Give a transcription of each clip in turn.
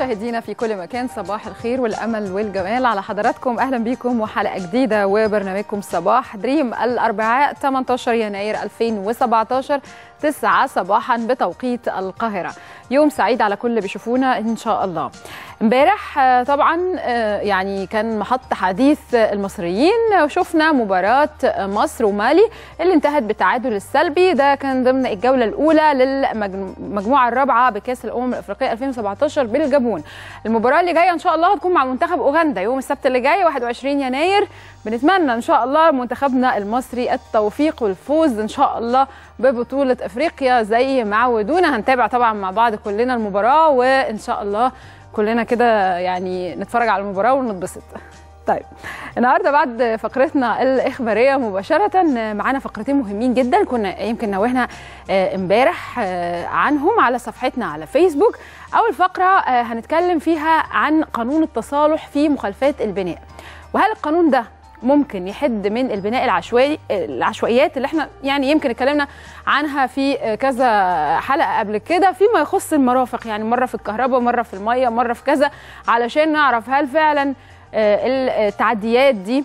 مشاهدينا في كل مكان صباح الخير والامل والجمال على حضراتكم اهلا بيكم وحلقه جديده وبرنامجكم صباح دريم الاربعاء 18 يناير 2017 9 صباحا بتوقيت القاهره يوم سعيد على كل اللي بيشوفونا ان شاء الله امبارح طبعا يعني كان محط حديث المصريين شفنا مباراه مصر ومالي اللي انتهت بالتعادل السلبي ده كان ضمن الجوله الاولى للمجموعه الرابعه بكاس الامم الافريقيه 2017 بالجابون المباراه اللي جايه ان شاء الله هتكون مع منتخب اوغندا يوم السبت اللي جاي 21 يناير بنتمنى ان شاء الله منتخبنا المصري التوفيق والفوز ان شاء الله ببطوله افريقيا زي ما عودونا هنتابع طبعا مع بعض كلنا المباراه وان شاء الله كلنا كده يعني نتفرج على المباراه ونتبسط طيب النهارده بعد فقرتنا الاخباريه مباشره معانا فقرتين مهمين جدا كنا يمكن نوهنا امبارح عنهم على صفحتنا على فيسبوك اول فقره هنتكلم فيها عن قانون التصالح في مخالفات البناء وهل القانون ده ممكن يحد من البناء العشوائي العشوائيات اللي احنا يعني يمكن اتكلمنا عنها في كذا حلقه قبل كده فيما يخص المرافق يعني مره في الكهرباء مره في الميه مره في كذا علشان نعرف هل فعلا التعديات دي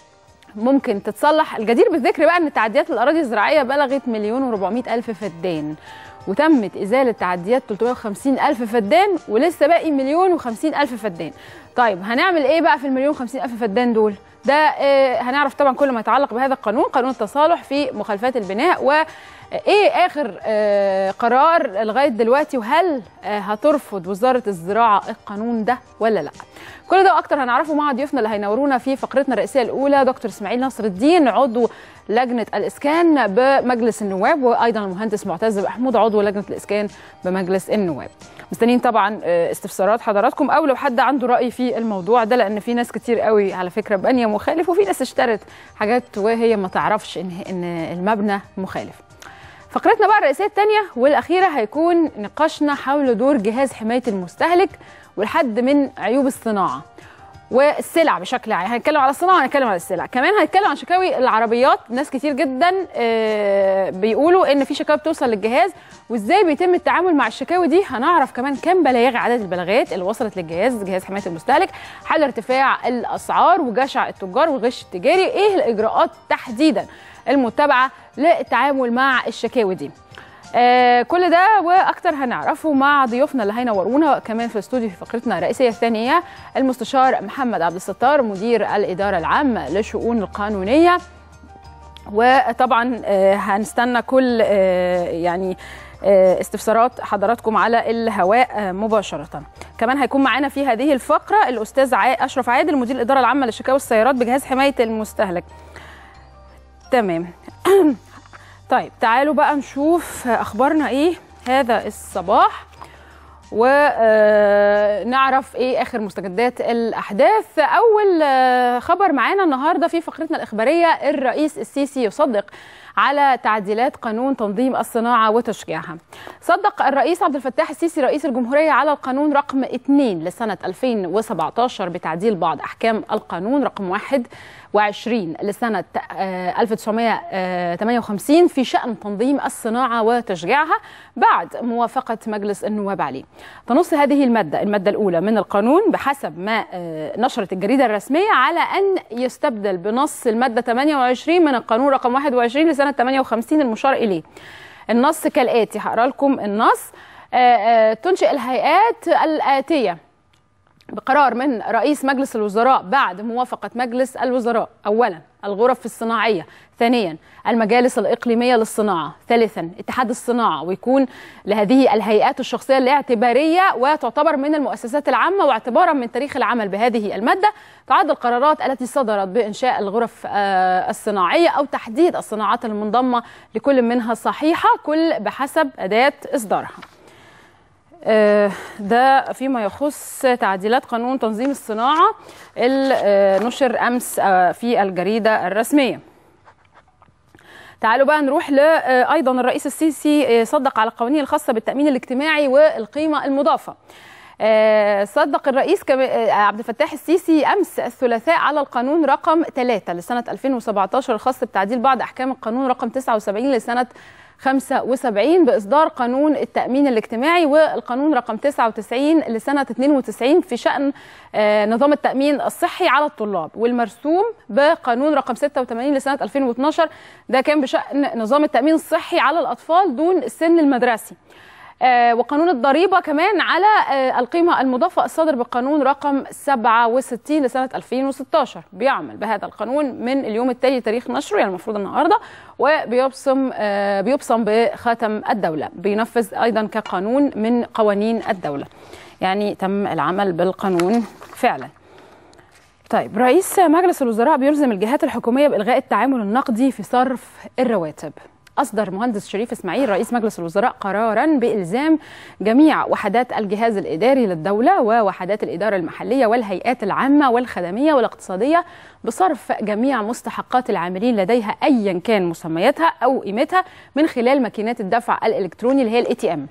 ممكن تتصلح الجدير بالذكر بقى ان تعديات الاراضي الزراعيه بلغت مليون و400 الف فدان وتمت ازاله تعديات 350 الف فدان ولسه باقي مليون و50 الف فدان طيب هنعمل ايه بقى في المليون و50 الف فدان دول ده آه هنعرف طبعا كل ما يتعلق بهذا القانون قانون التصالح في مخالفات البناء و ايه اخر آه قرار لغايه دلوقتي وهل آه هترفض وزاره الزراعه القانون ده ولا لا كل ده واكتر هنعرفه مع ضيوفنا اللي هينورونا في فقرتنا الرئيسيه الاولى دكتور اسماعيل نصر الدين عضو لجنه الاسكان بمجلس النواب وايضا المهندس معتز محمود عضو لجنه الاسكان بمجلس النواب مستنيين طبعا استفسارات حضراتكم او لو حد عنده راي في الموضوع ده لان في ناس كتير قوي على فكره بانيه مخالف وفي ناس اشترت حاجات وهي ما تعرفش ان ان المبنى مخالف فقرتنا بقى الرئيسيه الثانيه والاخيره هيكون نقاشنا حول دور جهاز حمايه المستهلك والحد من عيوب الصناعه والسلع بشكل عام هنتكلم على الصناعه وهنتكلم على السلع كمان هنتكلم عن شكاوي العربيات ناس كتير جدا بيقولوا ان في شكاوي بتوصل للجهاز وازاي بيتم التعامل مع الشكاوي دي هنعرف كمان كم بلاغ عدد البلاغات اللي وصلت للجهاز جهاز حمايه المستهلك حل ارتفاع الاسعار وجشع التجار والغش التجاري ايه الاجراءات تحديدا المتبعه للتعامل مع الشكاوي دي آه كل ده واكتر هنعرفه مع ضيوفنا اللي هينورونا كمان في الاستوديو في فقرتنا الرئيسيه الثانيه المستشار محمد عبد الستار مدير الاداره العامه للشؤون القانونيه وطبعا آه هنستنى كل آه يعني استفسارات حضراتكم على الهواء مباشرة كمان هيكون معانا في هذه الفقرة الأستاذ أشرف عادل مدير الإدارة العامة لشكاوى السيارات بجهاز حماية المستهلك تمام طيب تعالوا بقى نشوف اخبارنا ايه هذا الصباح ونعرف ايه اخر مستجدات الاحداث اول خبر معانا النهارده في فقرتنا الاخباريه الرئيس السيسي يصدق على تعديلات قانون تنظيم الصناعه وتشجيعها. صدق الرئيس عبد الفتاح السيسي رئيس الجمهوريه على القانون رقم 2 لسنه 2017 بتعديل بعض احكام القانون رقم 21 لسنه 1958 في شان تنظيم الصناعه وتشجيعها بعد موافقه مجلس النواب عليه. تنص هذه الماده الماده الاولى من القانون بحسب ما نشرت الجريده الرسميه على ان يستبدل بنص الماده 28 من القانون رقم 21 لسنه 58 المشار اليه. النص كالاتي هقرا لكم النص تنشئ الهيئات الاتيه بقرار من رئيس مجلس الوزراء بعد موافقة مجلس الوزراء أولا الغرف الصناعية ثانيا المجالس الإقليمية للصناعة ثالثا اتحاد الصناعة ويكون لهذه الهيئات الشخصية الاعتبارية وتعتبر من المؤسسات العامة واعتبارا من تاريخ العمل بهذه المادة تعد القرارات التي صدرت بإنشاء الغرف الصناعية أو تحديد الصناعات المنضمة لكل منها صحيحة كل بحسب أداة إصدارها ده فيما يخص تعديلات قانون تنظيم الصناعة اللي نشر أمس في الجريدة الرسمية تعالوا بقى نروح ل أيضا الرئيس السيسي صدق على القوانين الخاصة بالتأمين الاجتماعي والقيمة المضافة صدق الرئيس عبد الفتاح السيسي امس الثلاثاء على القانون رقم 3 لسنه 2017 الخاص بتعديل بعض احكام القانون رقم 79 لسنه 75 بإصدار قانون التأمين الاجتماعي والقانون رقم 99 لسنة 92 في شأن نظام التأمين الصحي على الطلاب والمرسوم بقانون رقم 86 لسنة 2012 ده كان بشأن نظام التأمين الصحي على الأطفال دون السن المدرسي وقانون الضريبه كمان على القيمه المضافه الصادر بالقانون رقم 67 لسنه 2016 بيعمل بهذا القانون من اليوم التالي تاريخ نشره يعني المفروض النهارده وبيبصم بيبصم بخاتم الدوله بينفذ ايضا كقانون من قوانين الدوله يعني تم العمل بالقانون فعلا طيب رئيس مجلس الوزراء بيلزم الجهات الحكوميه بالغاء التعامل النقدي في صرف الرواتب أصدر مهندس شريف إسماعيل رئيس مجلس الوزراء قرارا بإلزام جميع وحدات الجهاز الإداري للدولة ووحدات الإدارة المحلية والهيئات العامة والخدمية والاقتصادية بصرف جميع مستحقات العاملين لديها أيا كان مسمياتها أو قيمتها من خلال ماكينات الدفع الإلكتروني اللي هي الاي تي ام.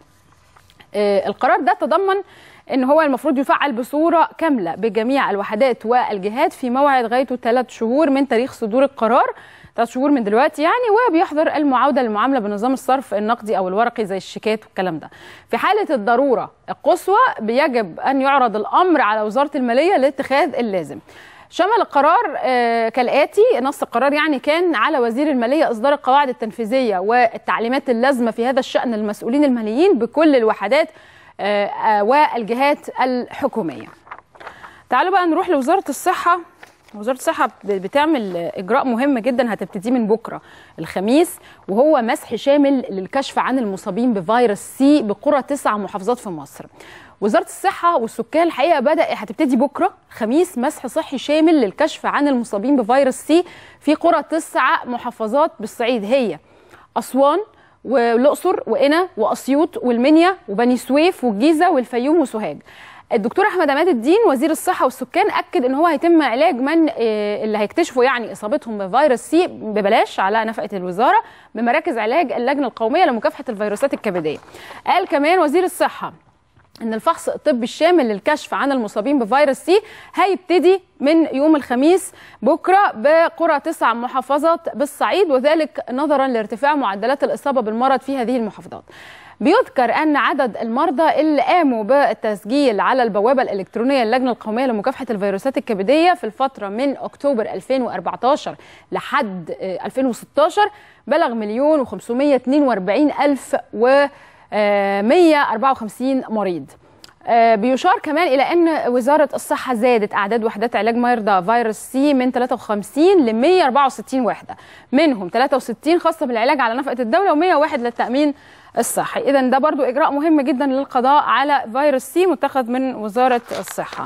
القرار ده تضمن ان هو المفروض يفعل بصوره كامله بجميع الوحدات والجهات في موعد غايته ثلاث شهور من تاريخ صدور القرار ثلاث شهور من دلوقتي يعني وبيحظر المعاوده للمعامله بنظام الصرف النقدي او الورقي زي الشيكات والكلام ده. في حاله الضروره القصوى بيجب ان يعرض الامر على وزاره الماليه لاتخاذ اللازم. شمل القرار آه كالاتي نص القرار يعني كان على وزير الماليه اصدار القواعد التنفيذيه والتعليمات اللازمه في هذا الشان للمسؤولين الماليين بكل الوحدات آه آه والجهات الحكوميه. تعالوا بقى نروح لوزاره الصحه وزاره الصحه بتعمل اجراء مهم جدا هتبتدي من بكره الخميس وهو مسح شامل للكشف عن المصابين بفيروس سي بقرى تسع محافظات في مصر. وزاره الصحه والسكان الحقيقه بدا هتبتدي بكره خميس مسح صحي شامل للكشف عن المصابين بفيروس سي في قرى تسع محافظات بالصعيد هي اسوان والاقصر وقنا واسيوط والمنيا وبني سويف والجيزه والفيوم وسوهاج. الدكتور احمد عماد الدين وزير الصحه والسكان اكد ان هو هيتم علاج من اللي هيكتشفوا يعني اصابتهم بفيروس سي ببلاش على نفقه الوزاره بمراكز علاج اللجنه القوميه لمكافحه الفيروسات الكبديه. قال كمان وزير الصحه ان الفحص الطبي الشامل للكشف عن المصابين بفيروس سي هيبتدي من يوم الخميس بكره بقرى تسع محافظات بالصعيد وذلك نظرا لارتفاع معدلات الاصابه بالمرض في هذه المحافظات. بيذكر ان عدد المرضى اللي قاموا بالتسجيل على البوابه الالكترونيه للجنه القوميه لمكافحه الفيروسات الكبديه في الفتره من اكتوبر 2014 لحد 2016 بلغ مليون و542 الف و 154 مريض بيشار كمان الى ان وزاره الصحه زادت اعداد وحدات علاج مرضى فيروس سي من 53 ل 164 وحده منهم 63 خاصه بالعلاج على نفقه الدوله و101 للتامين الصحي اذا ده برضو اجراء مهم جدا للقضاء على فيروس سي متخذ من وزاره الصحه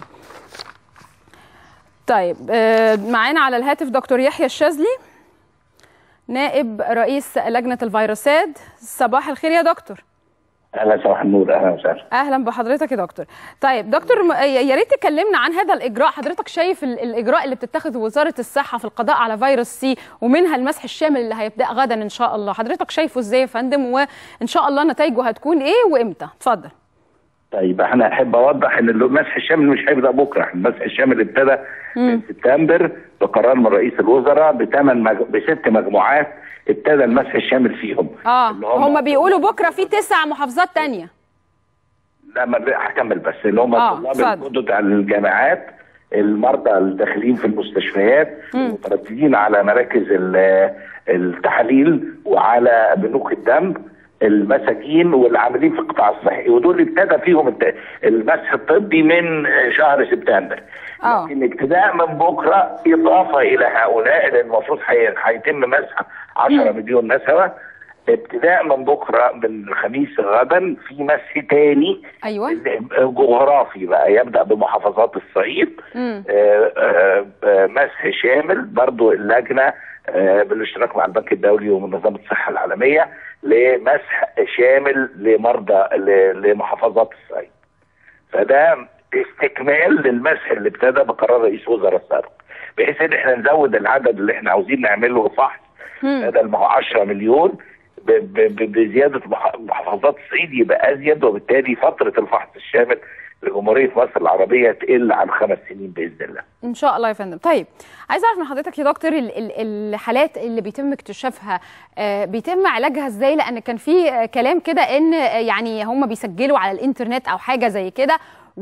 طيب معانا على الهاتف دكتور يحيى الشاذلي نائب رئيس لجنه الفيروسات صباح الخير يا دكتور اهلا صباح النور اهلا وسهلا اهلا بحضرتك يا دكتور طيب دكتور يا ريت تكلمنا عن هذا الاجراء حضرتك شايف الاجراء اللي بتتخذه وزاره الصحه في القضاء على فيروس سي ومنها المسح الشامل اللي هيبدا غدا ان شاء الله حضرتك شايفه ازاي يا فندم وان شاء الله نتائجه هتكون ايه وامتى اتفضل طيب انا احب اوضح ان المسح الشامل مش هيبدا بكره المسح الشامل ابتدى من سبتمبر بقرار من رئيس الوزراء بثمان مج... بست مجموعات ابتدى المسح الشامل فيهم اه هم بيقولوا بكره في تسع محافظات تانية لا ما هكمل بس اللي هم الطلاب الجدد على الجامعات المرضى الداخلين في المستشفيات المترددين على مراكز التحاليل وعلى بنوك الدم المساجين والعاملين في القطاع الصحي ودول ابتدى فيهم المسح الطبي من شهر سبتمبر أوه. لكن ابتداء من بكره اضافه الى هؤلاء اللي المفروض هيتم مسح 10 مليون نسمه ابتداء من بكره من الخميس غدا في مسح تاني ايوه جغرافي بقى يبدا بمحافظات الصعيد آآ آآ مسح شامل برضو اللجنه بالاشتراك مع البنك الدولي ومنظمه الصحه العالميه لمسح شامل لمرضى لمحافظات الصعيد فده استكمال للمسح اللي ابتدى بقرار رئيس وزراء السابق بحيث ان احنا نزود العدد اللي احنا عاوزين نعمله فحص بدل ما هو 10 مليون بزياده محافظات الصعيد يبقى ازيد وبالتالي فتره الفحص الشامل لجمهوريه مصر العربيه تقل عن خمس سنين باذن الله. ان شاء الله يا فندم طيب عايز اعرف من حضرتك يا دكتور الحالات اللي بيتم اكتشافها بيتم علاجها ازاي لان كان في كلام كده ان يعني هم بيسجلوا على الانترنت او حاجه زي كده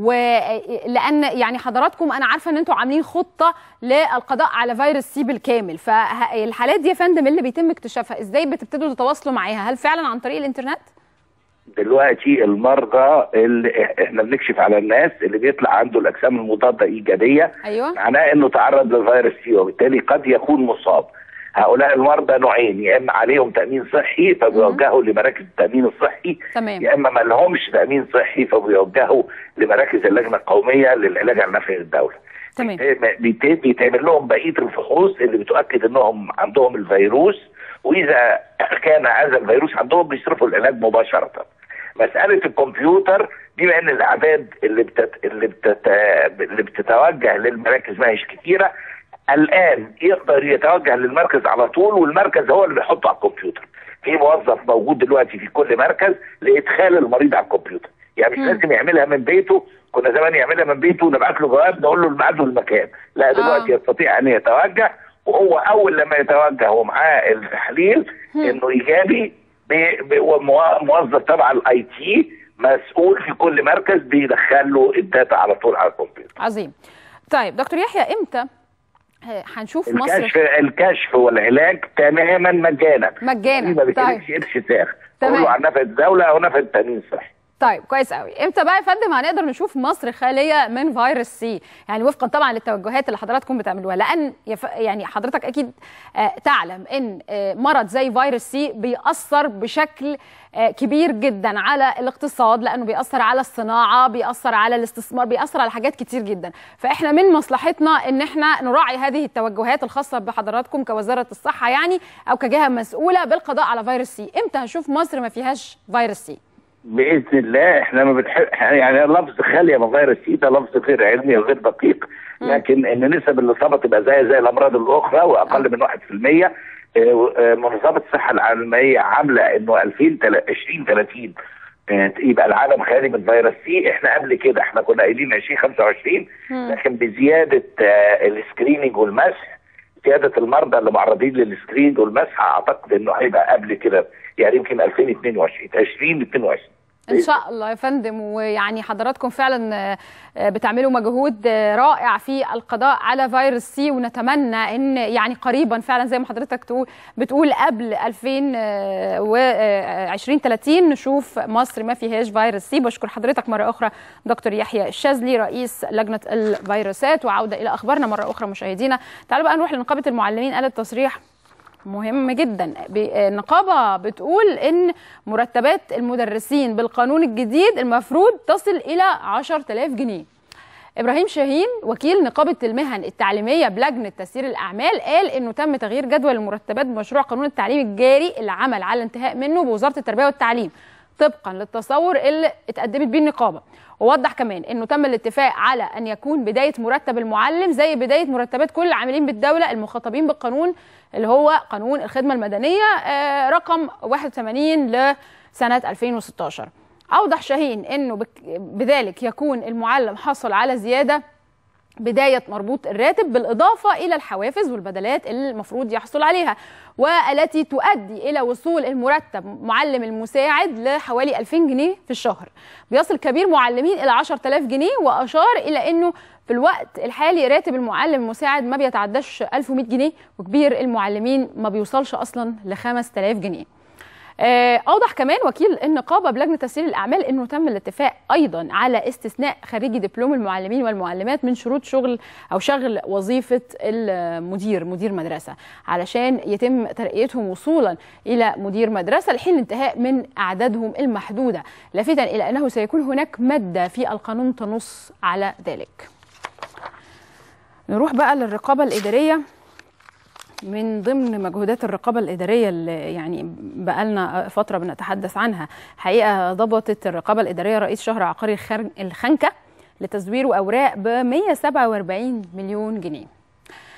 ولان يعني حضراتكم انا عارفه ان انتم عاملين خطه للقضاء على فيروس سي بالكامل فالحالات دي يا فندم اللي بيتم اكتشافها ازاي بتبتدوا تتواصلوا معاها هل فعلا عن طريق الانترنت دلوقتي المرضى اللي احنا بنكشف على الناس اللي بيطلع عنده الاجسام المضاده ايجابيه ايوه معناه انه تعرض للفيروس سي وبالتالي قد يكون مصاب هؤلاء المرضى نوعين يا اما عليهم تامين صحي فبيوجهوا لمراكز التامين الصحي تمام يا اما ما لهمش تامين صحي فبيوجهوا لمراكز اللجنه القوميه للعلاج عن نفع الدوله تمام بيتعمل لهم بقيه الفحوص اللي بتؤكد انهم عندهم الفيروس واذا كان هذا الفيروس عندهم بيصرفوا العلاج مباشره مساله الكمبيوتر بما ان الاعداد اللي بتت... اللي, بتت... اللي بتتوجه للمراكز ما هيش كثيره الان يقدر يتوجه للمركز على طول والمركز هو اللي بيحطه على الكمبيوتر في موظف موجود دلوقتي في كل مركز لادخال المريض على الكمبيوتر يعني مش مم. لازم يعملها من بيته كنا زمان يعملها من بيته ونبعت له جواب نقول له الميعاد والمكان لا دلوقتي آه. يستطيع ان يتوجه وهو اول لما يتوجه ومعاه التحليل مم. انه ايجابي ب- ب- ومو- موظف تبع الاي تي مسؤول في كل مركز بيدخل له الداتا على طول على الكمبيوتر عظيم طيب دكتور يحيى امتى آه، هنشوف مصر الكشف الكشف والعلاج تماما مجانا مجانا ما طيب بيكلفش قرش ساخ تمام. كله عن نفع الدوله او نفع التامين الصحي طيب كويس قوي امتى بقى يا فندم هنقدر نشوف مصر خاليه من فيروس سي يعني وفقا طبعا للتوجهات اللي حضراتكم بتعملوها لان يف... يعني حضرتك اكيد آه تعلم ان آه مرض زي فيروس سي بيأثر بشكل آه كبير جدا على الاقتصاد لانه بيأثر على الصناعه بيأثر على الاستثمار بيأثر على حاجات كتير جدا فاحنا من مصلحتنا ان احنا نراعي هذه التوجهات الخاصه بحضراتكم كوزاره الصحه يعني او كجهه مسؤوله بالقضاء على فيروس سي امتى هنشوف مصر ما فيهاش فيروس سي باذن الله احنا ما بنحب يعني لفظ خاليه من فيروس سي ده لفظ غير علمي وغير دقيق لكن ان نسب الاصابه تبقى زي زي الامراض الاخرى واقل من 1% آه، آه، منظمه الصحه العالميه عامله انه 2030 آه، يبقى العالم خالي من فيروس سي احنا قبل كده احنا كنا قايلين 2025 مم. لكن بزياده آه، السكريننج والمسح زياده المرضى اللي معرضين للسكريننج والمسح اعتقد انه هيبقى قبل كده يعني يمكن 2022 2022 ان شاء الله يا فندم ويعني حضراتكم فعلا آه، آه، بتعملوا مجهود آه، رائع في القضاء على فيروس سي ونتمنى ان يعني قريبا فعلا زي ما حضرتك تقول بتقول قبل 2020 30 نشوف مصر ما فيهاش فيروس سي بشكر حضرتك مره اخرى دكتور يحيى الشاذلي رئيس لجنه الفيروسات وعوده الى اخبارنا مره اخرى مشاهدينا تعالوا بقى نروح لنقابه المعلمين قالت تصريح مهم جدا ب- النقابة بتقول إن مرتبات المدرسين بالقانون الجديد المفروض تصل إلى 10000 جنيه إبراهيم شاهين وكيل نقابة المهن التعليمية بلجنة تسيير الأعمال قال إنه تم تغيير جدول المرتبات بمشروع قانون التعليم الجاري اللي عمل على الانتهاء منه بوزارة التربية والتعليم طبقا للتصور اللي اتقدمت بيه النقابة ووضح كمان انه تم الاتفاق على ان يكون بدايه مرتب المعلم زي بدايه مرتبات كل العاملين بالدوله المخاطبين بالقانون اللي هو قانون الخدمه المدنيه آه، رقم 81 لسنه 2016 اوضح شاهين انه بك- بذلك يكون المعلم حصل على زياده بداية مربوط الراتب بالإضافة إلى الحوافز والبدلات اللي المفروض يحصل عليها والتي تؤدي إلى وصول المرتب معلم المساعد لحوالي 2000 جنيه في الشهر بيصل كبير معلمين إلى 10000 جنيه وأشار إلى أنه في الوقت الحالي راتب المعلم المساعد ما بيتعداش 1100 جنيه وكبير المعلمين ما بيوصلش أصلا ل 5000 جنيه آه، اوضح كمان وكيل النقابه بلجنه تسيير الاعمال انه تم الاتفاق ايضا على استثناء خريجي دبلوم المعلمين والمعلمات من شروط شغل او شغل وظيفه المدير مدير مدرسه علشان يتم ترقيتهم وصولا الى مدير مدرسه لحين الانتهاء من اعدادهم المحدوده لافتا الى انه سيكون هناك ماده في القانون تنص على ذلك نروح بقى للرقابه الاداريه من ضمن مجهودات الرقابة الإدارية اللي يعني بقالنا فترة بنتحدث عنها حقيقة ضبطت الرقابة الإدارية رئيس شهر عقاري الخر- الخنكة لتزوير أوراق ب 147 مليون جنيه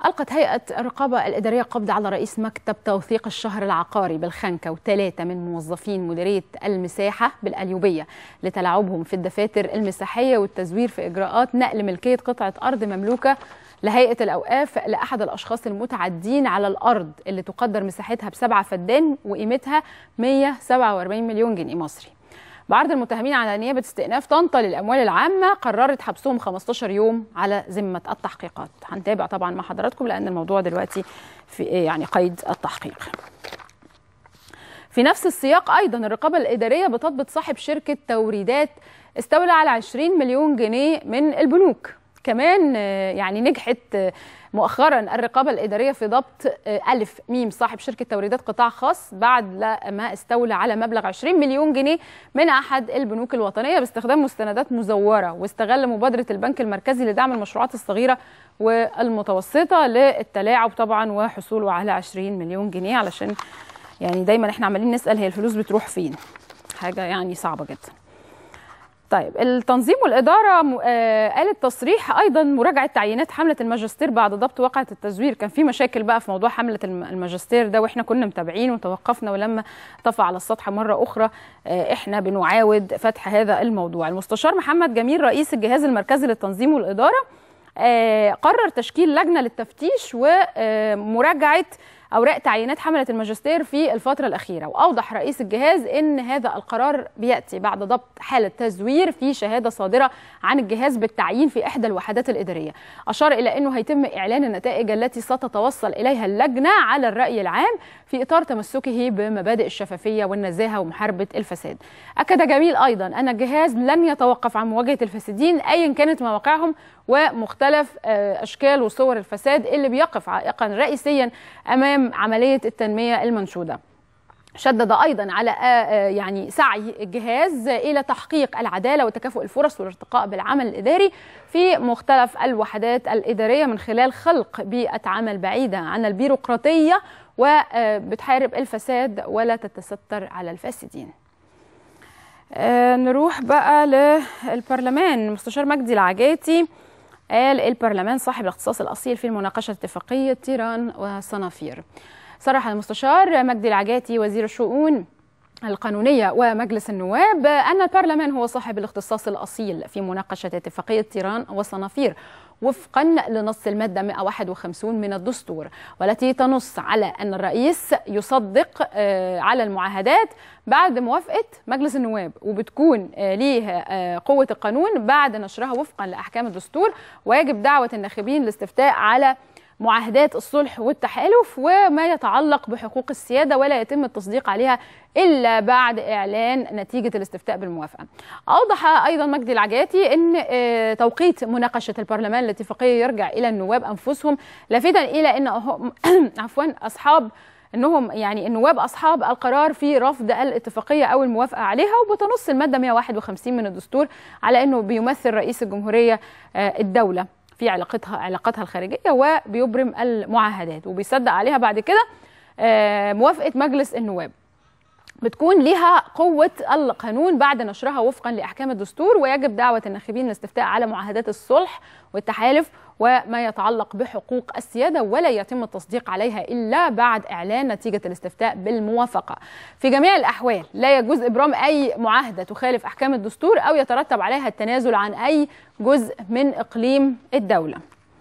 ألقت هيئة الرقابة الإدارية قبض على رئيس مكتب توثيق الشهر العقاري بالخنكة وثلاثة من موظفين مديرية المساحة بالأليوبية لتلاعبهم في الدفاتر المساحية والتزوير في إجراءات نقل ملكية قطعة أرض مملوكة لهيئة الأوقاف لأحد الأشخاص المتعدين على الأرض اللي تقدر مساحتها بسبعة فدان وقيمتها 147 مليون جنيه مصري بعرض المتهمين على نيابة استئناف طنطا للأموال العامة قررت حبسهم 15 يوم على ذمة التحقيقات هنتابع طبعا مع حضراتكم لأن الموضوع دلوقتي في يعني قيد التحقيق في نفس السياق أيضا الرقابة الإدارية بتضبط صاحب شركة توريدات استولى على 20 مليون جنيه من البنوك كمان يعني نجحت مؤخرا الرقابة الإدارية في ضبط ألف ميم صاحب شركة توريدات قطاع خاص بعد ما استولى على مبلغ 20 مليون جنيه من أحد البنوك الوطنية باستخدام مستندات مزورة واستغل مبادرة البنك المركزي لدعم المشروعات الصغيرة والمتوسطة للتلاعب طبعا وحصوله على 20 مليون جنيه علشان يعني دايما احنا عمالين نسأل هي الفلوس بتروح فين حاجة يعني صعبة جدا طيب التنظيم والإدارة آه قالت تصريح أيضا مراجعة تعيينات حملة الماجستير بعد ضبط واقعة التزوير كان في مشاكل بقى في موضوع حملة الماجستير ده وإحنا كنا متابعين وتوقفنا ولما طفى على السطح مرة أخرى آه إحنا بنعاود فتح هذا الموضوع المستشار محمد جميل رئيس الجهاز المركزي للتنظيم والإدارة آه قرر تشكيل لجنة للتفتيش ومراجعة اوراق تعيينات حمله الماجستير في الفتره الاخيره واوضح رئيس الجهاز ان هذا القرار بياتي بعد ضبط حاله تزوير في شهاده صادره عن الجهاز بالتعيين في احدى الوحدات الاداريه اشار الى انه هيتم اعلان النتائج التي ستتوصل اليها اللجنه على الراي العام في اطار تمسكه بمبادئ الشفافيه والنزاهه ومحاربه الفساد اكد جميل ايضا ان الجهاز لن يتوقف عن مواجهه الفاسدين ايا كانت مواقعهم ومختلف اشكال وصور الفساد اللي بيقف عائقا رئيسيا امام عمليه التنميه المنشوده. شدد ايضا على يعني سعي الجهاز الى تحقيق العداله وتكافؤ الفرص والارتقاء بالعمل الاداري في مختلف الوحدات الاداريه من خلال خلق بيئه عمل بعيده عن البيروقراطيه وبتحارب الفساد ولا تتستر على الفاسدين. نروح بقى للبرلمان المستشار مجدي العجاتي قال البرلمان صاحب الاختصاص الاصيل في مناقشه اتفاقيه تيران وصنافير صرح المستشار مجدي العجاتي وزير الشؤون القانونية ومجلس النواب أن البرلمان هو صاحب الاختصاص الأصيل في مناقشة اتفاقية تيران وصنافير وفقا لنص المادة 151 من الدستور والتي تنص على أن الرئيس يصدق على المعاهدات بعد موافقة مجلس النواب وبتكون ليها قوة القانون بعد نشرها وفقا لأحكام الدستور ويجب دعوة الناخبين الاستفتاء على معاهدات الصلح والتحالف وما يتعلق بحقوق السيادة ولا يتم التصديق عليها إلا بعد إعلان نتيجة الاستفتاء بالموافقة أوضح أيضا مجدي العجاتي أن توقيت مناقشة البرلمان الاتفاقية يرجع إلى النواب أنفسهم لافتا إلى أن عفوا أصحاب انهم يعني النواب اصحاب القرار في رفض الاتفاقيه او الموافقه عليها وبتنص الماده 151 من الدستور على انه بيمثل رئيس الجمهوريه الدوله في علاقتها علاقاتها الخارجيه وبيبرم المعاهدات وبيصدق عليها بعد كده موافقه مجلس النواب بتكون لها قوة القانون بعد نشرها وفقا لأحكام الدستور ويجب دعوة الناخبين للاستفتاء على معاهدات الصلح والتحالف وما يتعلق بحقوق السيادة ولا يتم التصديق عليها إلا بعد إعلان نتيجة الاستفتاء بالموافقة في جميع الأحوال لا يجوز إبرام أي معاهدة تخالف أحكام الدستور أو يترتب عليها التنازل عن أي جزء من إقليم الدولة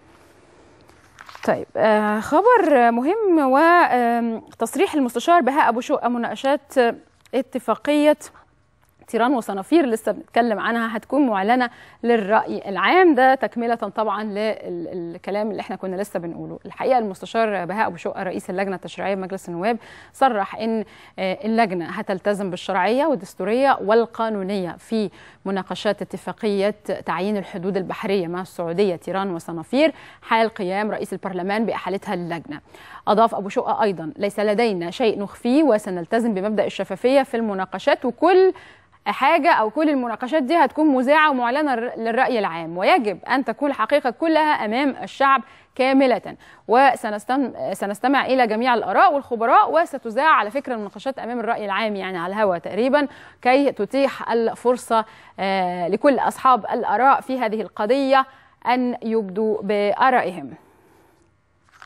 طيب آه خبر مهم وتصريح المستشار بهاء ابو شقه مناقشات اتفاقيه تيران وصنافير لسه بنتكلم عنها هتكون معلنه للراي العام ده تكمله طبعا للكلام اللي احنا كنا لسه بنقوله الحقيقه المستشار بهاء ابو شقه رئيس اللجنه التشريعيه بمجلس النواب صرح ان اللجنه هتلتزم بالشرعيه والدستوريه والقانونيه في مناقشات اتفاقيه تعيين الحدود البحريه مع السعوديه تيران وصنافير حال قيام رئيس البرلمان باحالتها للجنه اضاف ابو شقه ايضا ليس لدينا شيء نخفيه وسنلتزم بمبدا الشفافيه في المناقشات وكل حاجة أو كل المناقشات دي هتكون مذاعة ومعلنة للرأي العام ويجب أن تكون الحقيقة كلها أمام الشعب كاملة وسنستمع إلى جميع الآراء والخبراء وستذاع على فكرة المناقشات أمام الرأي العام يعني على الهواء تقريبا كي تتيح الفرصة لكل أصحاب الآراء في هذه القضية أن يبدوا بآرائهم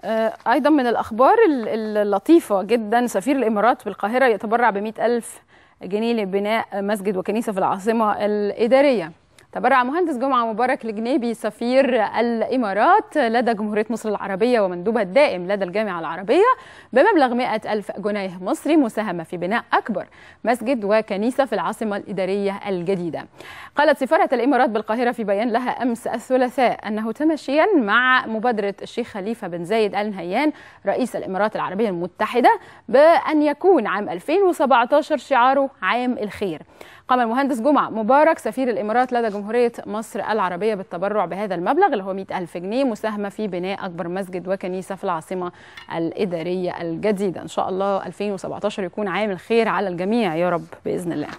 أيضا من الأخبار اللطيفة جدا سفير الإمارات بالقاهرة يتبرع ب ألف جنيه لبناء مسجد وكنيسة في العاصمة الإدارية تبرع مهندس جمعة مبارك الجنيبي سفير الإمارات لدى جمهورية مصر العربية ومندوبها الدائم لدى الجامعة العربية بمبلغ 100 ألف جنيه مصري مساهمة في بناء أكبر مسجد وكنيسة في العاصمة الإدارية الجديدة قالت سفارة الإمارات بالقاهرة في بيان لها أمس الثلاثاء أنه تماشيا مع مبادرة الشيخ خليفة بن زايد آل نهيان رئيس الإمارات العربية المتحدة بأن يكون عام 2017 شعاره عام الخير قام المهندس جمعة مبارك سفير الإمارات لدى جمهورية مصر العربية بالتبرع بهذا المبلغ اللي هو 100 ألف جنيه مساهمة في بناء أكبر مسجد وكنيسة في العاصمة الإدارية الجديدة إن شاء الله 2017 يكون عام الخير على الجميع يا رب بإذن الله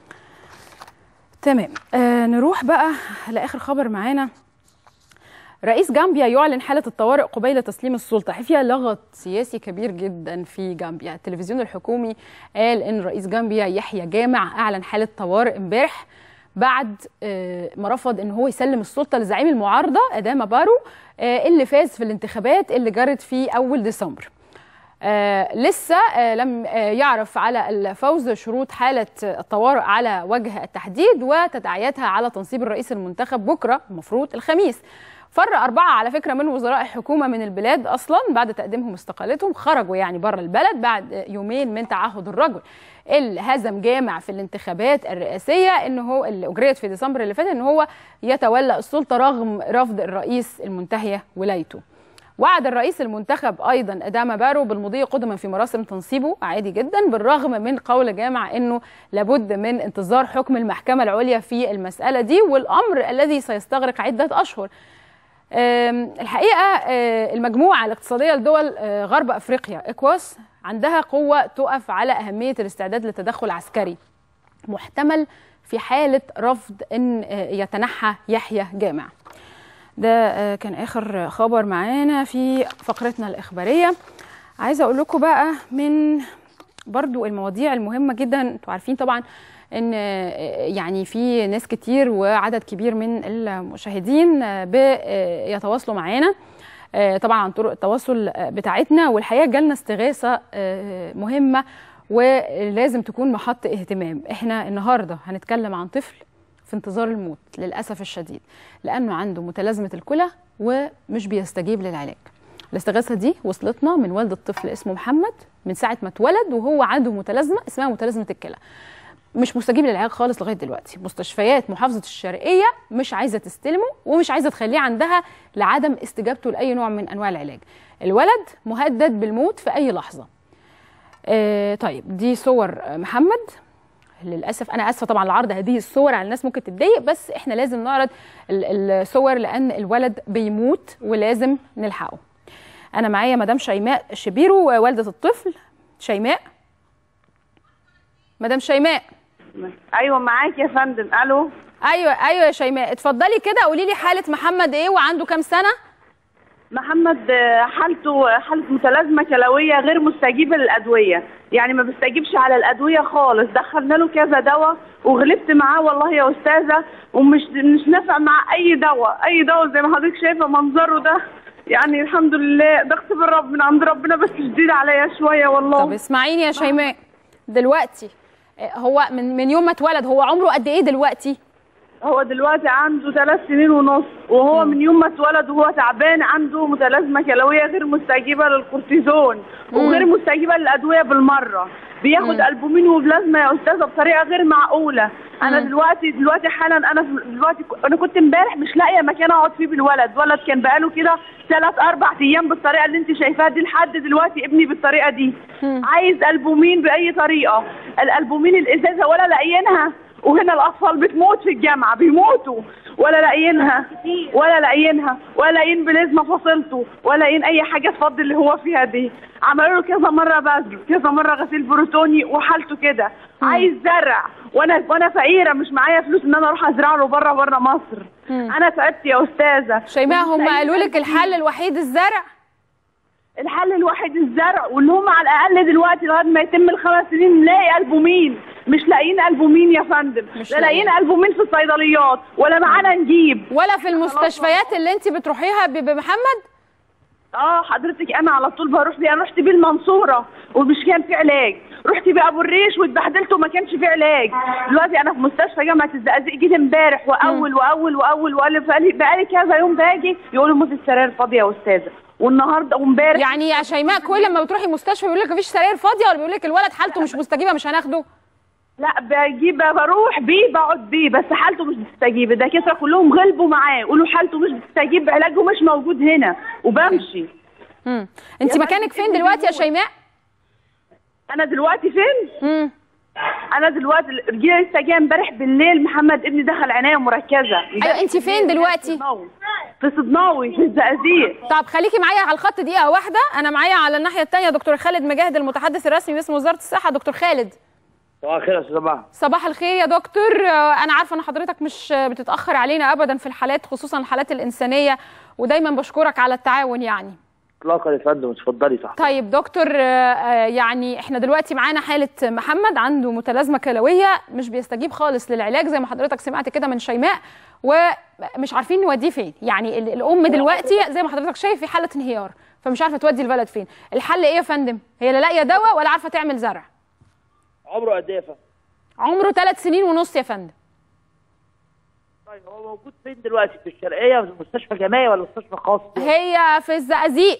تمام آه نروح بقى لآخر خبر معانا رئيس جامبيا يعلن حالة الطوارئ قبيل تسليم السلطة فيها لغط سياسي كبير جدا في جامبيا التلفزيون الحكومي قال ان رئيس جامبيا يحيى جامع اعلن حالة طوارئ امبارح بعد ما رفض ان هو يسلم السلطة لزعيم المعارضة اداما بارو اللي فاز في الانتخابات اللي جرت في اول ديسمبر آه لسه آه لم آه يعرف على الفوز شروط حالة الطوارئ على وجه التحديد وتداعياتها على تنصيب الرئيس المنتخب بكرة المفروض الخميس فر أربعة على فكرة من وزراء الحكومة من البلاد أصلا بعد تقديمهم استقالتهم خرجوا يعني بره البلد بعد يومين من تعهد الرجل اللي هزم جامع في الانتخابات الرئاسية إن هو اللي أجريت في ديسمبر اللي فات إن هو يتولى السلطة رغم رفض الرئيس المنتهية ولايته وعد الرئيس المنتخب ايضا اداما بارو بالمضي قدما في مراسم تنصيبه عادي جدا بالرغم من قول جامع انه لابد من انتظار حكم المحكمه العليا في المساله دي والامر الذي سيستغرق عده اشهر الحقيقه المجموعه الاقتصاديه لدول غرب افريقيا اكواس عندها قوه تقف على اهميه الاستعداد لتدخل عسكري محتمل في حاله رفض ان يتنحى يحيى جامع ده كان اخر خبر معانا في فقرتنا الاخباريه عايزه اقول لكم بقى من برضو المواضيع المهمه جدا انتوا عارفين طبعا ان يعني في ناس كتير وعدد كبير من المشاهدين بيتواصلوا معانا طبعا عن طرق التواصل بتاعتنا والحقيقه جالنا استغاثه مهمه ولازم تكون محط اهتمام احنا النهارده هنتكلم عن طفل في انتظار الموت للاسف الشديد لانه عنده متلازمه الكلى ومش بيستجيب للعلاج الاستغاثه دي وصلتنا من والد الطفل اسمه محمد من ساعه ما اتولد وهو عنده متلازمه اسمها متلازمه الكلى مش مستجيب للعلاج خالص لغايه دلوقتي مستشفيات محافظه الشرقيه مش عايزه تستلمه ومش عايزه تخليه عندها لعدم استجابته لاي نوع من انواع العلاج الولد مهدد بالموت في اي لحظه آه طيب دي صور محمد للاسف انا اسفه طبعا لعرض هذه الصور على الناس ممكن تتضايق بس احنا لازم نعرض الصور لان الولد بيموت ولازم نلحقه انا معايا مدام شيماء شبيرو والده الطفل شيماء مدام شيماء ايوه معاك يا فندم الو ايوه ايوه يا شيماء اتفضلي كده قولي لي حاله محمد ايه وعنده كام سنه محمد حالته حاله متلازمه كلويه غير مستجيبه للادويه يعني ما بيستجيبش على الادويه خالص دخلنا له كذا دواء وغلبت معاه والله يا استاذه ومش مش نافع مع اي دواء اي دواء زي ما حضرتك شايفه منظره ده يعني الحمد لله ده اختبار رب من عند ربنا بس شديد عليا شويه والله طب اسمعيني يا شيماء دلوقتي هو من من يوم ما اتولد هو عمره قد ايه دلوقتي هو دلوقتي عنده ثلاث سنين ونص وهو من يوم ما اتولد وهو تعبان عنده متلازمه كلويه غير مستجيبه للكورتيزون وغير مستجيبه للادويه بالمره بياخد البومين وبلازما يا استاذه بطريقه غير معقوله انا دلوقتي دلوقتي حالا انا دلوقتي انا كنت امبارح مش لاقيه مكان اقعد فيه بالولد ولد كان بقاله كده ثلاث اربع ايام بالطريقه اللي انت شايفاها دي لحد دلوقتي ابني بالطريقه دي عايز البومين باي طريقه الالبومين الازازه ولا لاقيينها وهنا الاطفال بتموت في الجامعه بيموتوا ولا لاقيينها ولا لاقيينها ولا لاقيين بلازما فصلته ولا لاقيين اي حاجه تفضي اللي هو فيها دي عملوا له كذا مره بذل كذا مره غسيل بروتوني وحالته كده عايز زرع وانا وانا فقيره مش معايا فلوس ان انا اروح ازرع له بره بره مصر مم. انا تعبت يا استاذه شيماء هم قالوا لك الحل الوحيد الزرع الحل الوحيد الزرع واللي هم على الاقل دلوقتي لغايه ما يتم الخمس سنين نلاقي البومين مش لاقيين البومين يا فندم مش لا لاقيين البومين في الصيدليات ولا معانا نجيب ولا في المستشفيات اللي انت بتروحيها بمحمد اه حضرتك انا على طول بروح بيه انا رحت بيه المنصوره ومش كان في علاج رحت بيه ابو الريش واتبهدلت وما كانش في علاج دلوقتي انا في مستشفى جامعه الزقازيق جيت امبارح واول واول واول واول بقالي بقالي كذا يوم باجي يقولوا موت السراير فاضيه يا استاذه والنهارده وامبارح يعني يا شيماء كل ما بتروحي مستشفى يقول لك مفيش سراير فاضيه ولا بيقول لك الولد حالته مش مستجيبه مش هناخده لا بجيب بروح بيه بقعد بيه بس حالته مش بتستجيب الدكاتره كلهم غلبوا معاه يقولوا حالته مش بتستجيب علاجه مش موجود هنا وبمشي امم انت مكانك فين دلوقتي يا شيماء انا دلوقتي فين امم انا دلوقتي الرجاله لسه جايه امبارح بالليل محمد ابني دخل عنايه مركزه ايوه انت فين دلوقتي في صدناوي في الزقازيق طب خليكي معايا على الخط دقيقه واحده انا معايا على الناحيه الثانيه دكتور خالد مجاهد المتحدث الرسمي باسم وزاره الصحه دكتور خالد صباح الخير يا استاذ صباح صباح الخير يا دكتور آه، انا عارفه ان حضرتك مش بتتاخر علينا ابدا في الحالات خصوصا الحالات الانسانيه ودايما بشكرك على التعاون يعني اطلاقا يا فندم اتفضلي صح طيب دكتور آه، آه، يعني احنا دلوقتي معانا حاله محمد عنده متلازمه كلويه مش بيستجيب خالص للعلاج زي ما حضرتك سمعت كده من شيماء ومش عارفين نوديه فين يعني ال- الام دلوقتي زي ما حضرتك شايف في حاله انهيار فمش عارفه تودي الولد فين الحل ايه يا فندم هي لا لاقيه دواء ولا عارفه تعمل زرع عمره قد ايه يا فندم عمره ثلاث سنين ونص يا فندم طيب هو موجود فين دلوقتي في الشرقيه في مستشفى جامعي ولا مستشفى خاص هي في الزقازيق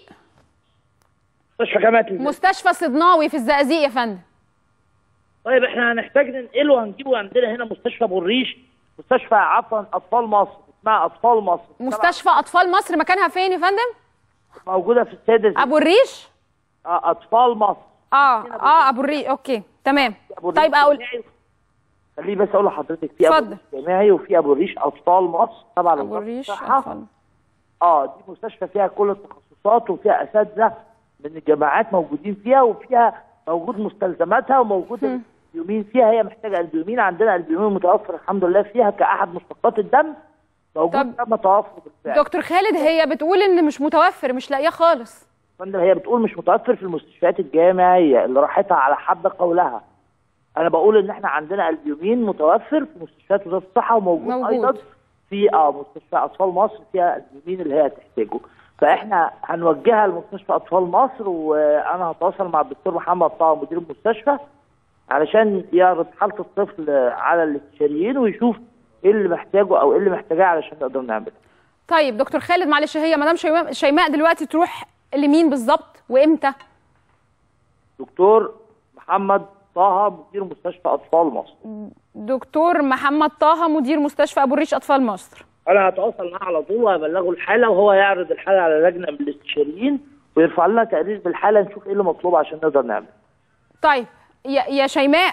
مستشفى جامعه الزقازيق. مستشفى صدناوي في الزقازيق يا فندم طيب احنا هنحتاج ننقله وهنجيبه عندنا هنا مستشفى ابو الريش مستشفى عفوا اطفال مصر اسمها اطفال مصر مستشفى اطفال مصر مكانها فين يا فندم موجوده في السيد الزقازيق. ابو الريش آه، اطفال مصر اه اه ابو الريش اوكي تمام أبو الريش طيب اقول جامعي. خليه بس اقول لحضرتك في ابو اتفضل. الريش جامعي وفي ابو الريش اطفال مصر طبعا ابو وزارة الريش الصحة. اطفال اه دي مستشفى فيها كل التخصصات وفيها اساتذه من الجامعات موجودين فيها وفيها موجود مستلزماتها وموجود البيومين فيها هي محتاجه البيومين عندنا البيومين متوفر الحمد لله فيها كاحد مشتقات الدم موجود طب تم توفر بالفعل دكتور خالد هي بتقول ان مش متوفر مش لاقيه خالص فندم هي بتقول مش متوفر في المستشفيات الجامعيه اللي راحتها على حد قولها انا بقول ان احنا عندنا البيومين متوفر في مستشفيات وزاره الصحه وموجود موجود. ايضا في اه مستشفى اطفال مصر فيها البيومين اللي هي تحتاجه فاحنا هنوجهها لمستشفى اطفال مصر وانا هتواصل مع الدكتور محمد طه مدير المستشفى علشان يعرض حاله الطفل على الاستشاريين ويشوف ايه اللي محتاجه او ايه اللي محتاجاه علشان نقدر نعمله طيب دكتور خالد معلش هي مدام شيماء شيماء دلوقتي تروح لمين بالظبط وامتى دكتور محمد طه مدير مستشفى اطفال مصر دكتور محمد طه مدير مستشفى ابو الريش اطفال مصر انا هتواصل معاه على طول وهبلغه الحاله وهو يعرض الحاله على لجنه من الاستشاريين ويرفع لنا تقرير بالحاله نشوف ايه اللي مطلوب عشان نقدر نعمل طيب يا يا شيماء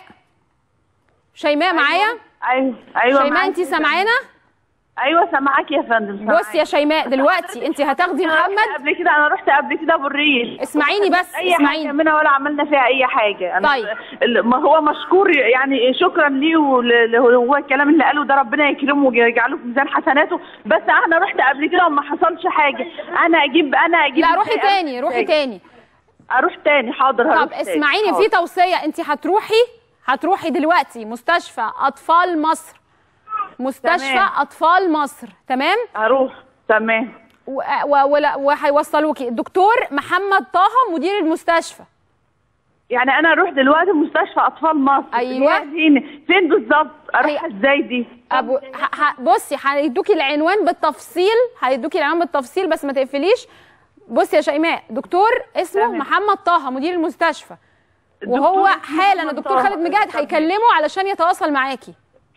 شيماء معايا ايوه ايوه شيماء معاكي انت يا فندم. سامعانا ايوه سامعاكي يا فندم بص يا شيماء دلوقتي انت هتاخدي أنا رحت محمد قبل كده انا رحت قبل كده ابو الريش اسمعيني بس اي حاجه اسمعيني منها ولا عملنا فيها اي حاجه أنا طيب. ال- ما هو مشكور يعني شكرا ليه ول- هو الكلام اللي قاله ده ربنا يكرمه ويجعله في ميزان حسناته بس انا رحت قبل كده وما حصلش حاجه انا اجيب انا اجيب لا روحي تاني روحي تاني اروح تاني حاضر هروح طب تاني. اسمعيني حاضر. في توصيه انت هتروحي هتروحي دلوقتي مستشفى اطفال مصر مستشفى تمام. اطفال مصر تمام هروح تمام و- و- ولا- وهيوصلوكي الدكتور محمد طه مدير المستشفى يعني انا اروح دلوقتي مستشفى اطفال مصر أيوة. اللي هي هنا. فين بالظبط اروح هي- ازاي دي ابو ه- ه- بصي هيدوكي العنوان بالتفصيل هيدوكي العنوان بالتفصيل بس ما تقفليش بصي يا شيماء دكتور اسمه تمام. محمد طه مدير المستشفى الدكتور وهو اسمه حالا محمد الدكتور طه. خالد مجاهد هيكلمه علشان يتواصل معاكي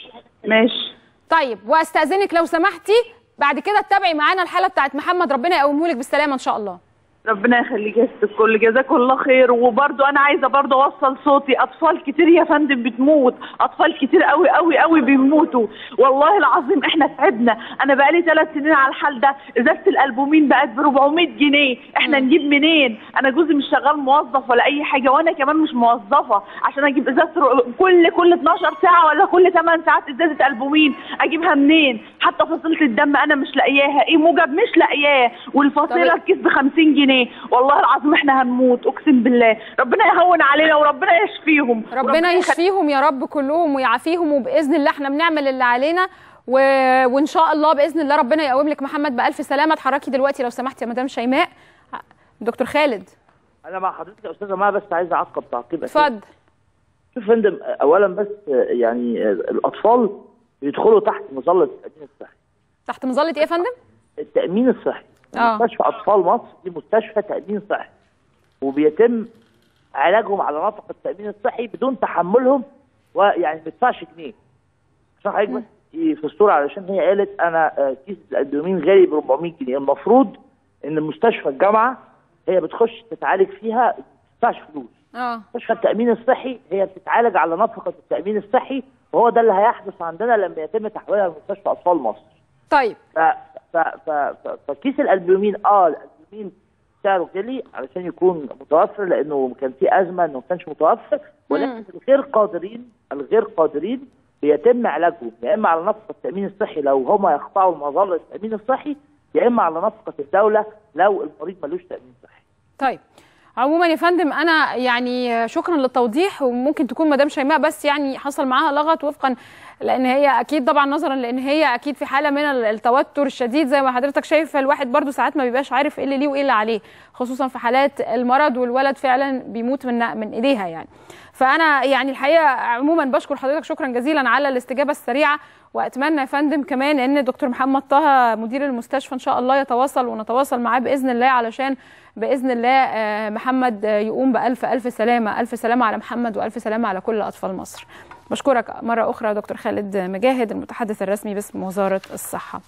ماشي طيب واستاذنك لو سمحتي بعد كده تتابعي معانا الحاله بتاعت محمد ربنا يقومه لك بالسلامه ان شاء الله ربنا يخليك يا ست الكل جزاك الله خير وبرضو انا عايزه برضو اوصل صوتي اطفال كتير يا فندم بتموت اطفال كتير قوي قوي قوي بيموتوا والله العظيم احنا تعبنا انا بقالي ثلاث سنين على الحال ده ازازه الالبومين بقت ب 400 جنيه احنا نجيب منين انا جوزي مش شغال موظف ولا اي حاجه وانا كمان مش موظفه عشان اجيب ازازه رو- كل كل 12 ساعه ولا كل 8 ساعات ازازه البومين اجيبها منين حتى فصيله الدم انا مش لاقياها ايه موجب مش لاقياه والفصيله طب- الكيس ب 50 جنيه والله العظيم احنا هنموت اقسم بالله ربنا يهون علينا وربنا يشفيهم ربنا يشفيهم يا رب كلهم ويعافيهم وباذن الله احنا بنعمل اللي علينا و... وان شاء الله باذن الله ربنا يقوم لك محمد بالف سلامه اتحركي دلوقتي لو سمحتي يا مدام شيماء دكتور خالد انا مع حضرتك يا استاذه ما بس عايز اعقب تعقيب أخير. اتفضل شوف يا فندم اولا بس يعني الاطفال بيدخلوا تحت مظله التامين الصحي تحت مظله ايه يا فندم التامين الصحي آه. مستشفى اطفال مصر دي مستشفى تامين صحي وبيتم علاجهم على نفقه التامين الصحي بدون تحملهم ويعني ما بيدفعش جنيه عشان حضرتك بس في الصوره علشان هي قالت انا آه، كيس الادومين غالي ب 400 جنيه المفروض ان مستشفى الجامعه هي بتخش تتعالج فيها ما بتدفعش فلوس اه مستشفى التامين الصحي هي بتتعالج على نفقه التامين الصحي وهو ده اللي هيحدث عندنا لما يتم تحويلها لمستشفى اطفال مصر طيب ف ف ف ف فكيس الالبومين اه الالبومين سعره غلي علشان يكون متوفر لانه كان في ازمه انه ما كانش متوفر ولكن الغير قادرين الغير قادرين بيتم علاجهم يا اما على نفقه التامين الصحي لو هم يخضعوا لمظله التامين الصحي يا اما على نفقه الدوله لو المريض ملوش تامين صحي طيب عموما يا فندم انا يعني شكرا للتوضيح وممكن تكون مدام شيماء بس يعني حصل معاها لغط وفقا لان هي اكيد طبعا نظرا لان هي اكيد في حاله من التوتر الشديد زي ما حضرتك شايف الواحد برضو ساعات ما بيبقاش عارف ايه اللي ليه وايه اللي عليه خصوصا في حالات المرض والولد فعلا بيموت من من ايديها يعني فانا يعني الحقيقه عموما بشكر حضرتك شكرا جزيلا على الاستجابه السريعه واتمنى يا فندم كمان ان دكتور محمد طه مدير المستشفى ان شاء الله يتواصل ونتواصل معاه باذن الله علشان باذن الله آه، محمد آه، يقوم بالف الف سلامه الف سلامه على محمد والف سلامه على كل اطفال مصر بشكرك مره اخرى دكتور خالد مجاهد المتحدث الرسمي باسم وزاره الصحه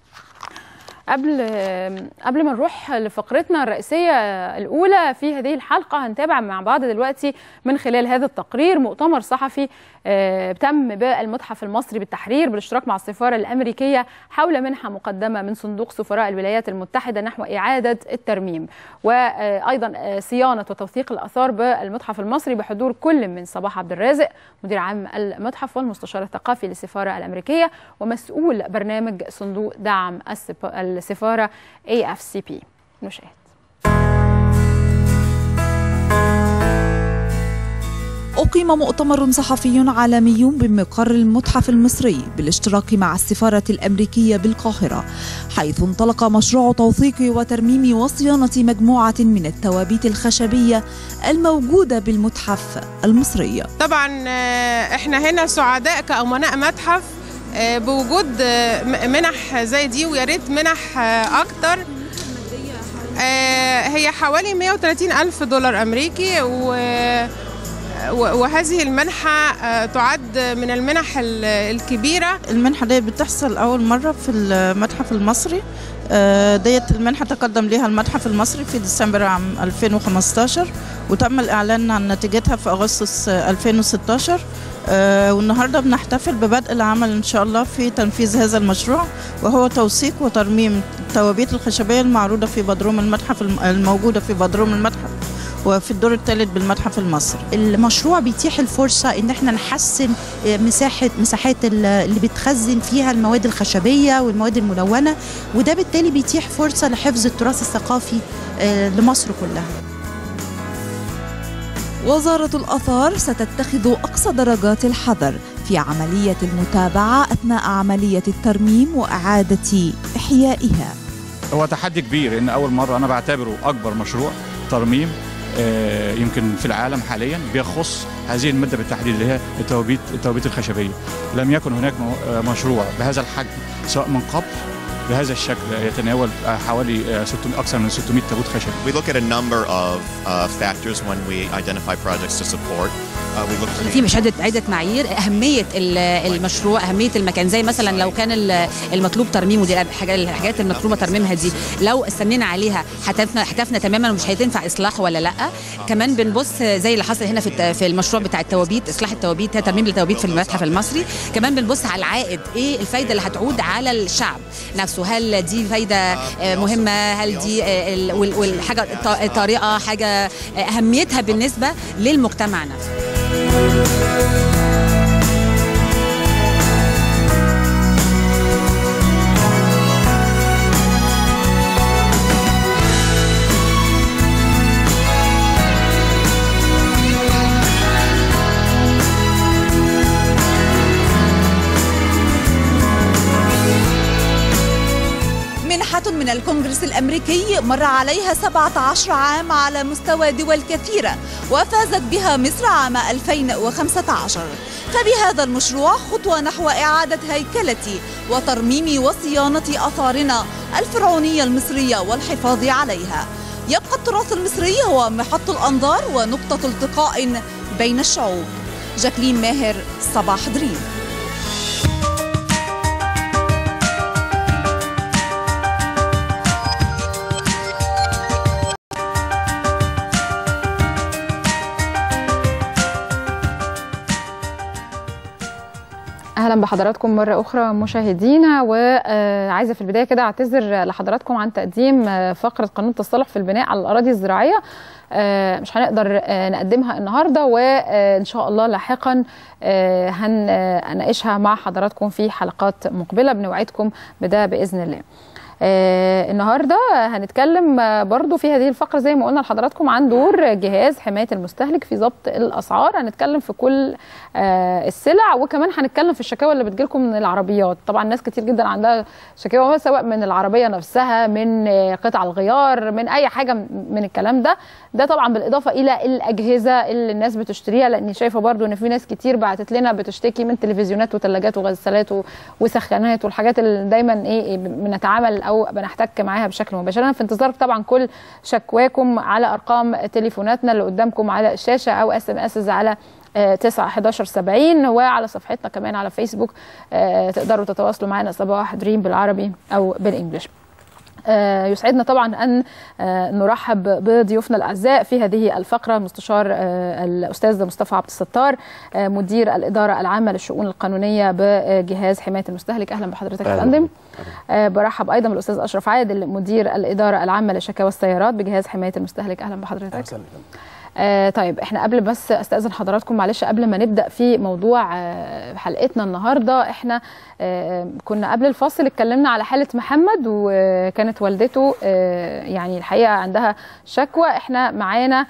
قبل قبل ما نروح لفقرتنا الرئيسيه الاولى في هذه الحلقه هنتابع مع بعض دلوقتي من خلال هذا التقرير مؤتمر صحفي آه، تم بالمتحف المصري بالتحرير بالاشتراك مع السفاره الامريكيه حول منحه مقدمه من صندوق سفراء الولايات المتحده نحو اعاده الترميم وايضا آه، صيانه وتوثيق الاثار بالمتحف المصري بحضور كل من صباح عبد الرازق مدير عام المتحف والمستشار الثقافي للسفاره الامريكيه ومسؤول برنامج صندوق دعم السف- السفاره AFCP نشاهد أقيم مؤتمر صحفي عالمي بمقر المتحف المصري بالاشتراك مع السفارة الأمريكية بالقاهرة حيث انطلق مشروع توثيق وترميم وصيانة مجموعة من التوابيت الخشبية الموجودة بالمتحف المصري طبعا آه، احنا هنا سعداء كأمناء متحف آه، بوجود آه، م- منح زي دي ويا ريت منح آه، اكتر آه، هي حوالي 130 ألف دولار أمريكي و و- وهذه المنحة آه، تعد من المنح ال- الكبيرة المنحة دي بتحصل أول مرة في المتحف المصري آه، ديت المنحة تقدم لها المتحف المصري في ديسمبر عام 2015 وتم الإعلان عن نتيجتها في أغسطس آه، 2016 آه، والنهاردة بنحتفل ببدء العمل إن شاء الله في تنفيذ هذا المشروع وهو توثيق وترميم التوابيت الخشبية المعروضة في بدروم المتحف الم- الموجودة في بدروم المتحف وفي الدور الثالث بالمتحف المصري المشروع بيتيح الفرصة ان احنا نحسن مساحة مساحات ال- اللي بتخزن فيها المواد الخشبية والمواد الملونة وده بالتالي بيتيح فرصة لحفظ التراث الثقافي آه، لمصر كلها وزارة الآثار ستتخذ أقصى درجات الحذر في عملية المتابعة أثناء عملية الترميم وإعادة إحيائها هو تحدي كبير ان اول مره انا بعتبره اكبر مشروع ترميم آه، يمكن في العالم حاليا بيخص هذه الماده بالتحديد اللي هي التوابيت التوابيت الخشبيه لم يكن هناك مو- آه، مشروع بهذا الحجم سواء من قبل بهذا الشكل يتناول آه، حوالي آه، 600 اكثر من 600 تابوت خشبي We look at a number of uh, factors when we identify projects to support. Uh, we look to في مش عدة عدة معايير أهمية ال- المشروع أهمية المكان زي مثلا لو كان ال- المطلوب ترميمه دي الحاجات الحاجات المطلوبة ترميمها دي لو استنينا عليها هتفنى هتفنى تماما ومش هتنفع إصلاح ولا لأ كمان بنبص زي اللي حصل هنا في الت- في المشروع بتاع التوابيت إصلاح التوابيت ترميم التوابيت في المتحف المصري كمان بنبص على العائد إيه الفايدة اللي هتعود على الشعب نفسه هل دي فايدة آه، مهمة هل دي آه، ال- وال- والحاجة الط- الطريقة حاجة آه، أهميتها بالنسبة للمجتمع نفسه منحة من الكونغرس الأمريكي مر عليها 17 عام على مستوى دول كثيرة وفازت بها مصر عام 2015 فبهذا المشروع خطوة نحو إعادة هيكلة وترميم وصيانة آثارنا الفرعونية المصرية والحفاظ عليها يبقى التراث المصري هو محط الأنظار ونقطة التقاء بين الشعوب جاكلين ماهر صباح دريم اهلا بحضراتكم مره اخرى مشاهدينا وعايزه في البدايه كده اعتذر لحضراتكم عن تقديم فقره قانون التصالح في البناء على الاراضي الزراعيه مش هنقدر نقدمها النهارده وان شاء الله لاحقا هنناقشها مع حضراتكم في حلقات مقبله بنوعدكم بده باذن الله آه النهارده هنتكلم برضو في هذه الفقره زي ما قلنا لحضراتكم عن دور جهاز حمايه المستهلك في ضبط الاسعار هنتكلم في كل آه السلع وكمان هنتكلم في الشكاوى اللي بتجيلكم من العربيات طبعا ناس كتير جدا عندها شكاوى سواء من العربيه نفسها من آه قطع الغيار من اي حاجه من الكلام ده ده طبعا بالاضافه الى الاجهزه اللي الناس بتشتريها لاني شايفه برضو ان في ناس كتير بعتت لنا بتشتكي من تلفزيونات وثلاجات وغسالات وسخانات والحاجات اللي دايما ايه بنتعامل او بنحتك معاها بشكل مباشر انا في انتظار طبعا كل شكواكم على ارقام تليفوناتنا اللي قدامكم على الشاشه او اس ام اس على 9 11 70 وعلى صفحتنا كمان على فيسبوك تقدروا تتواصلوا معنا صباح دريم بالعربي او بالانجلش آه يسعدنا طبعا ان آه نرحب بضيوفنا الاعزاء في هذه الفقره المستشار آه الاستاذ مصطفى عبد الستار مدير الاداره العامه للشؤون القانونيه بجهاز حمايه المستهلك اهلا بحضرتك يا فندم برحب ايضا بالاستاذ اشرف عادل مدير الاداره العامه لشكاوى السيارات بجهاز حمايه المستهلك اهلا بحضرتك أهلا. آه طيب احنا قبل بس استاذن حضراتكم معلش قبل ما نبدا في موضوع آه حلقتنا النهارده احنا آه كنا قبل الفاصل اتكلمنا على حاله محمد وكانت والدته آه يعني الحقيقه عندها شكوى احنا معانا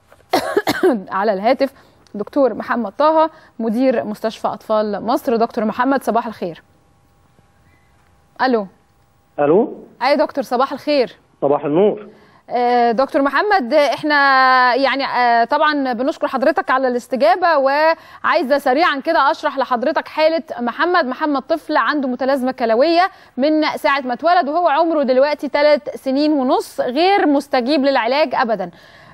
على الهاتف دكتور محمد طه مدير مستشفى اطفال مصر دكتور محمد صباح الخير الو الو اي دكتور صباح الخير صباح النور دكتور محمد احنا يعني طبعا بنشكر حضرتك على الاستجابه وعايزه سريعا كده اشرح لحضرتك حاله محمد محمد طفل عنده متلازمه كلويه من ساعه ما اتولد وهو عمره دلوقتي ثلاث سنين ونص غير مستجيب للعلاج ابدا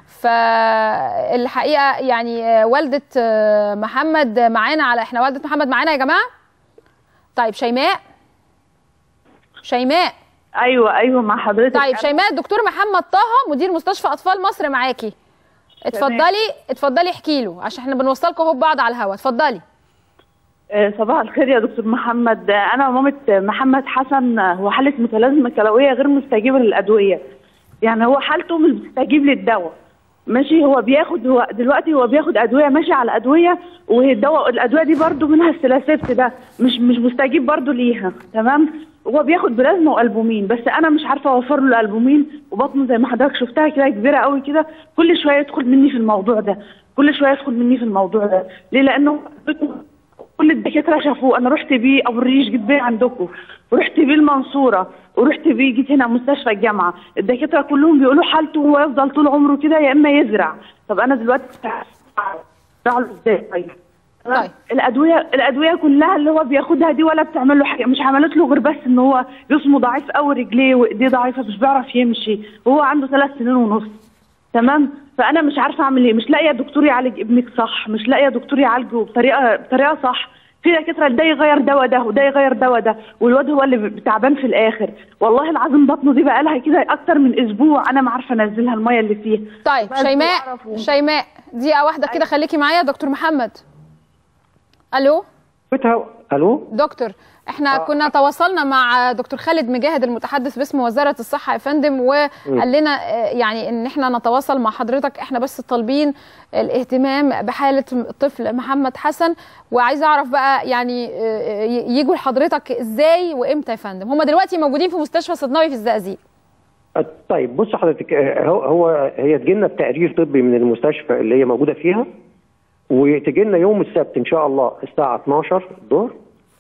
فالحقيقه يعني والده محمد معانا على احنا والده محمد معانا يا جماعه طيب شيماء شيماء ايوه ايوه مع حضرتك طيب شيماء الدكتور محمد طه مدير مستشفى اطفال مصر معاكي اتفضلي اتفضلي احكي له عشان احنا بنوصلكم اهو ببعض على الهوا اتفضلي آه صباح الخير يا دكتور محمد انا ومامه محمد حسن هو حاله متلازمه كلويه غير مستجيبه للادويه يعني هو حالته مش بتستجيب للدواء ماشي هو بياخد هو دلوقتي هو بياخد ادويه ماشي على ادويه والدواء الادويه دي برده منها السلاسيفت ده مش مش مستجيب برده ليها تمام هو بياخد بلازما والبومين بس انا مش عارفه اوفر له الالبومين وبطنه زي ما حضرتك شفتها كده كبيره قوي كده كل شويه يدخل مني في الموضوع ده كل شويه يدخل مني في الموضوع ده ليه لانه كل الدكاتره شافوه انا رحت بيه ابو الريش جيت بيه عندكم ورحت بيه المنصوره ورحت بيه جيت هنا مستشفى الجامعه الدكاتره كلهم بيقولوا حالته هو يفضل طول عمره كده يا اما يزرع طب انا دلوقتي ازرع له ازاي طيب طيب الادويه الادويه كلها اللي هو بياخدها دي ولا بتعمل له حاجه مش عملت له غير بس ان هو جسمه ضعيف قوي رجليه وايديه ضعيفه مش بيعرف يمشي وهو عنده ثلاث سنين ونص تمام فانا مش عارفه اعمل ايه مش لاقيه دكتور يعالج ابنك صح مش لاقيه دكتور يعالجه بطريقه بطريقه صح في دكاتره ده يغير دواء ده وده يغير دواء ده والواد هو اللي تعبان في الاخر والله العظيم بطنه دي بقى لها كده اكتر من اسبوع انا ما عارفه انزلها الميه اللي فيها طيب شيماء شيماء دقيقه واحده كده خليكي معايا دكتور محمد الو الو دكتور احنا آه. كنا تواصلنا مع دكتور خالد مجاهد المتحدث باسم وزاره الصحه يا فندم وقال لنا يعني ان احنا نتواصل مع حضرتك احنا بس طالبين الاهتمام بحاله الطفل محمد حسن وعايز اعرف بقى يعني يجوا لحضرتك ازاي وامتى يا فندم هم دلوقتي موجودين في مستشفى صدناوي في الزقازيق طيب بص حضرتك هو, هو هي تجي لنا بتقرير طبي من المستشفى اللي هي موجوده فيها وتجي لنا يوم السبت ان شاء الله الساعه 12 الظهر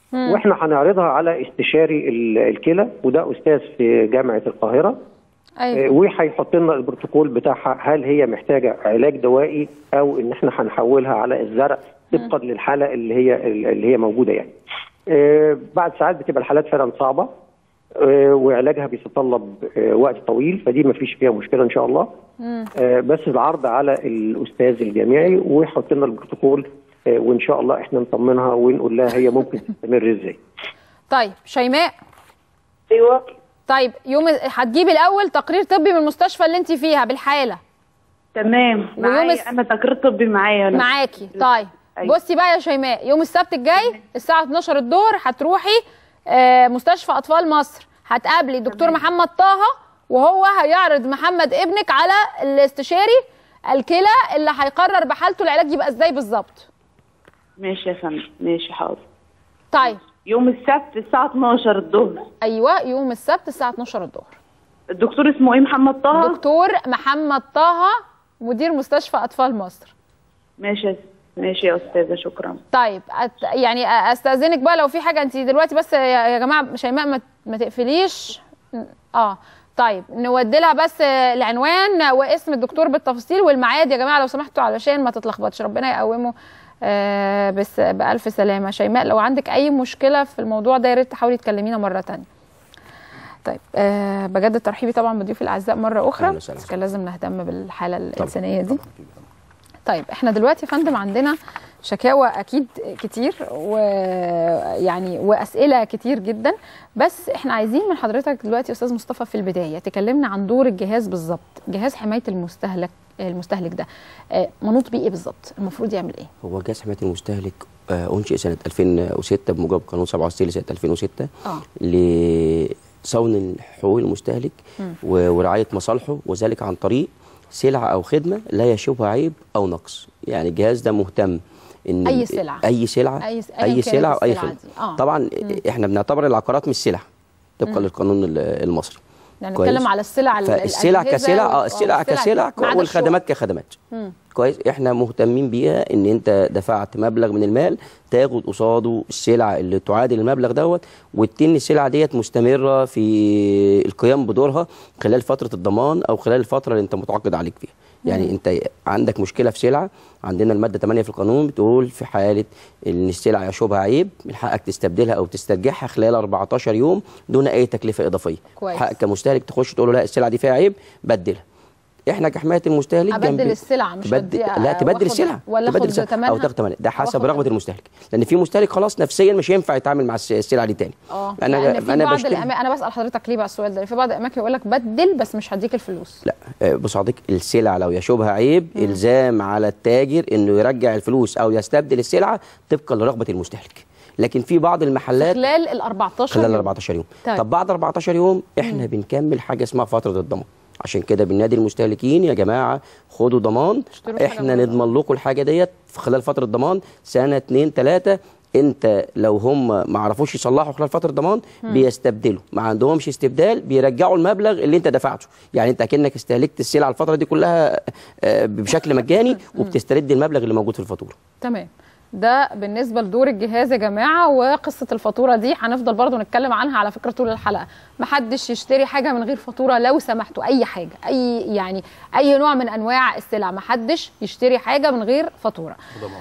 مم. واحنا هنعرضها على استشاري ال- الكلى وده استاذ في جامعه القاهره آه، ايوه وهيحط لنا البروتوكول بتاعها هل هي محتاجه علاج دوائي او ان احنا هنحولها على الزرع طبقا للحاله اللي هي اللي هي موجوده يعني. آه، بعد ساعات بتبقى الحالات فعلا صعبه آه، وعلاجها بيتطلب آه، وقت طويل فدي ما فيش فيها مشكله ان شاء الله. مم. آه، بس العرض على الاستاذ الجامعي ويحط لنا البروتوكول آه، وان شاء الله احنا نطمنها ونقول لها هي ممكن تستمر ازاي. طيب شيماء ايوه طيب يوم هتجيبي الاول تقرير طبي من المستشفى اللي انت فيها بالحاله تمام ويوم معايا الس- انا تقرير طبي معايا أنا. معاكي طيب أيوة. بصي بقى يا شيماء يوم السبت الجاي الساعه 12 الظهر هتروحي آه، مستشفى اطفال مصر هتقابلي دكتور محمد طه وهو هيعرض محمد ابنك على الاستشاري الكلى اللي هيقرر بحالته العلاج يبقى ازاي بالظبط ماشي يا فندم ماشي حاضر طيب يوم السبت الساعة 12 الظهر ايوه يوم السبت الساعه 12 الظهر الدكتور اسمه ايه محمد طه دكتور محمد طه مدير مستشفى اطفال مصر ماشي يا- ماشي يا استاذة شكرا طيب أت... يعني استاذنك بقى لو في حاجه انت دلوقتي بس يا يا جماعه شيماء ما, ما تقفليش اه طيب نودي لها بس العنوان واسم الدكتور بالتفصيل والميعاد يا جماعه لو سمحتوا علشان ما تتلخبطش ربنا يقومه آه بس بالف سلامه شيماء لو عندك اي مشكله في الموضوع ده يا ريت تحاولي تكلمينا مره تانية طيب آه بجد ترحيبي طبعا بضيوف الاعزاء مره اخرى أهلا وسهلا. بس كان لازم نهتم بالحاله الانسانيه دي طيب احنا دلوقتي يا فندم عندنا شكاوى اكيد كتير ويعني واسئله كتير جدا بس احنا عايزين من حضرتك دلوقتي يا استاذ مصطفى في البدايه تكلمنا عن دور الجهاز بالظبط جهاز حمايه المستهلك المستهلك ده آه، منوط بيه ايه بالظبط المفروض يعمل ايه هو جهاز حمايه المستهلك آه، انشئ سنه 2006 بموجب قانون 67 لسنه 2006 اه لصون حقوق المستهلك مم. و- ورعايه مصالحه وذلك عن طريق سلعه او خدمه لا يشوبها عيب او نقص يعني الجهاز ده مهتم ان أي ال- سلعة. اي سلعه أي س- أياً اي كانت سلعه واي السلعة خدمه دي. آه. طبعا مم. احنا بنعتبر العقارات مش سلع طبقا مم. للقانون ال- المصري يعني كويس؟ نتكلم على السلع ال- فالسلع الأجهزة كسلع وال- اه السلع والسلع كسلع ما عدا والخدمات كخدمات مم. كويس احنا مهتمين بيها ان انت دفعت مبلغ من المال تاخد قصاده السلعه اللي تعادل المبلغ دوت وتتن السلعه ديت مستمره في القيام بدورها خلال فتره الضمان او خلال الفتره اللي انت متعاقد عليك فيها يعني مم. انت عندك مشكله في سلعه عندنا الماده 8 في القانون بتقول في حاله ان السلعه يشوبها عيب من حقك تستبدلها او تسترجعها خلال 14 يوم دون اي تكلفه اضافيه كويس. حقك كمستهلك تخش تقول له لا السلعه دي فيها عيب بدلها احنا كحمايه المستهلك ابدل جنب- السلعه مش تبدل أدي- لا تبدل وآخد- السلعه ولا تبدل اخد السلعة ثمنها او تاخد ثمنها ده حسب وآخد- رغبه المستهلك لان في مستهلك خلاص نفسيا مش هينفع يتعامل مع الس- السلعه دي تاني اه انا لان في انا بعض بشتري الاماكن انا بسال حضرتك ليه بقى السؤال ده في بعض الاماكن يقول لك بدل بس مش هديك الفلوس لا آه، بص حضرتك السلع لو يشوبها عيب الزام على التاجر انه يرجع الفلوس او يستبدل السلعه طبقا لرغبه المستهلك لكن في بعض المحلات خلال ال 14 خلال يوم. 14 يوم طيب. طب بعد 14 يوم احنا بنكمل حاجه اسمها فتره الضمان عشان كده بننادي المستهلكين يا جماعه خدوا ضمان اشتروا حاجة احنا من نضمن لكم الحاجه ديت في خلال فتره ضمان سنه اتنين تلاته انت لو هم ما عرفوش يصلحوا خلال فتره ضمان مم. بيستبدلوا ما عندهمش استبدال بيرجعوا المبلغ اللي انت دفعته يعني انت اكنك استهلكت السلعه الفتره دي كلها آه، بشكل مجاني وبتسترد المبلغ اللي موجود في الفاتوره تمام ده بالنسبه لدور الجهاز يا جماعه وقصه الفاتوره دي هنفضل برضو نتكلم عنها على فكره طول الحلقه محدش يشتري حاجه من غير فاتوره لو سمحتوا اي حاجه اي يعني اي نوع من انواع السلع محدش يشتري حاجه من غير فاتوره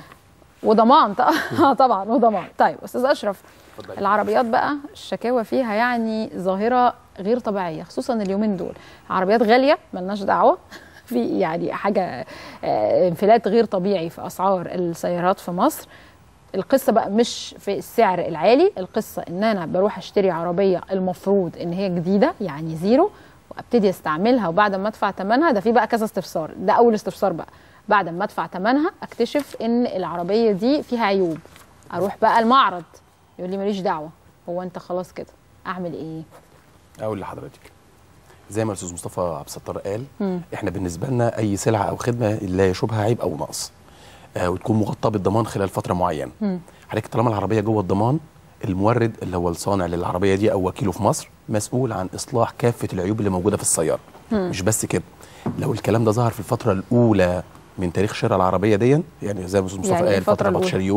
وضمان ط- اه طبعا وضمان طيب استاذ اشرف العربيات بقى الشكاوى فيها يعني ظاهره غير طبيعيه خصوصا اليومين دول عربيات غاليه ملناش دعوه في يعني حاجه آه، انفلات غير طبيعي في اسعار السيارات في مصر القصه بقى مش في السعر العالي القصه ان انا بروح اشتري عربيه المفروض ان هي جديده يعني زيرو وابتدي استعملها وبعد ما ادفع ثمنها ده في بقى كذا استفسار ده اول استفسار بقى بعد ما ادفع ثمنها اكتشف ان العربيه دي فيها عيوب اروح بقى المعرض يقول لي ماليش دعوه هو انت خلاص كده اعمل ايه اقول لحضرتك زي ما الاستاذ مصطفى عبد الستار قال مم. احنا بالنسبه لنا اي سلعه او خدمه لا يشوبها عيب او نقص آه وتكون مغطاه بالضمان خلال فتره معينه مم. حضرتك طالما العربيه جوه الضمان المورد اللي هو الصانع للعربيه دي او وكيله في مصر مسؤول عن اصلاح كافه العيوب اللي موجوده في السياره مم. مش بس كده لو الكلام ده ظهر في الفتره الاولى من تاريخ شراء العربيه دي يعني زي ما الاستاذ مصطفى يعني قال الفترة فتره 14 الأولى. يوم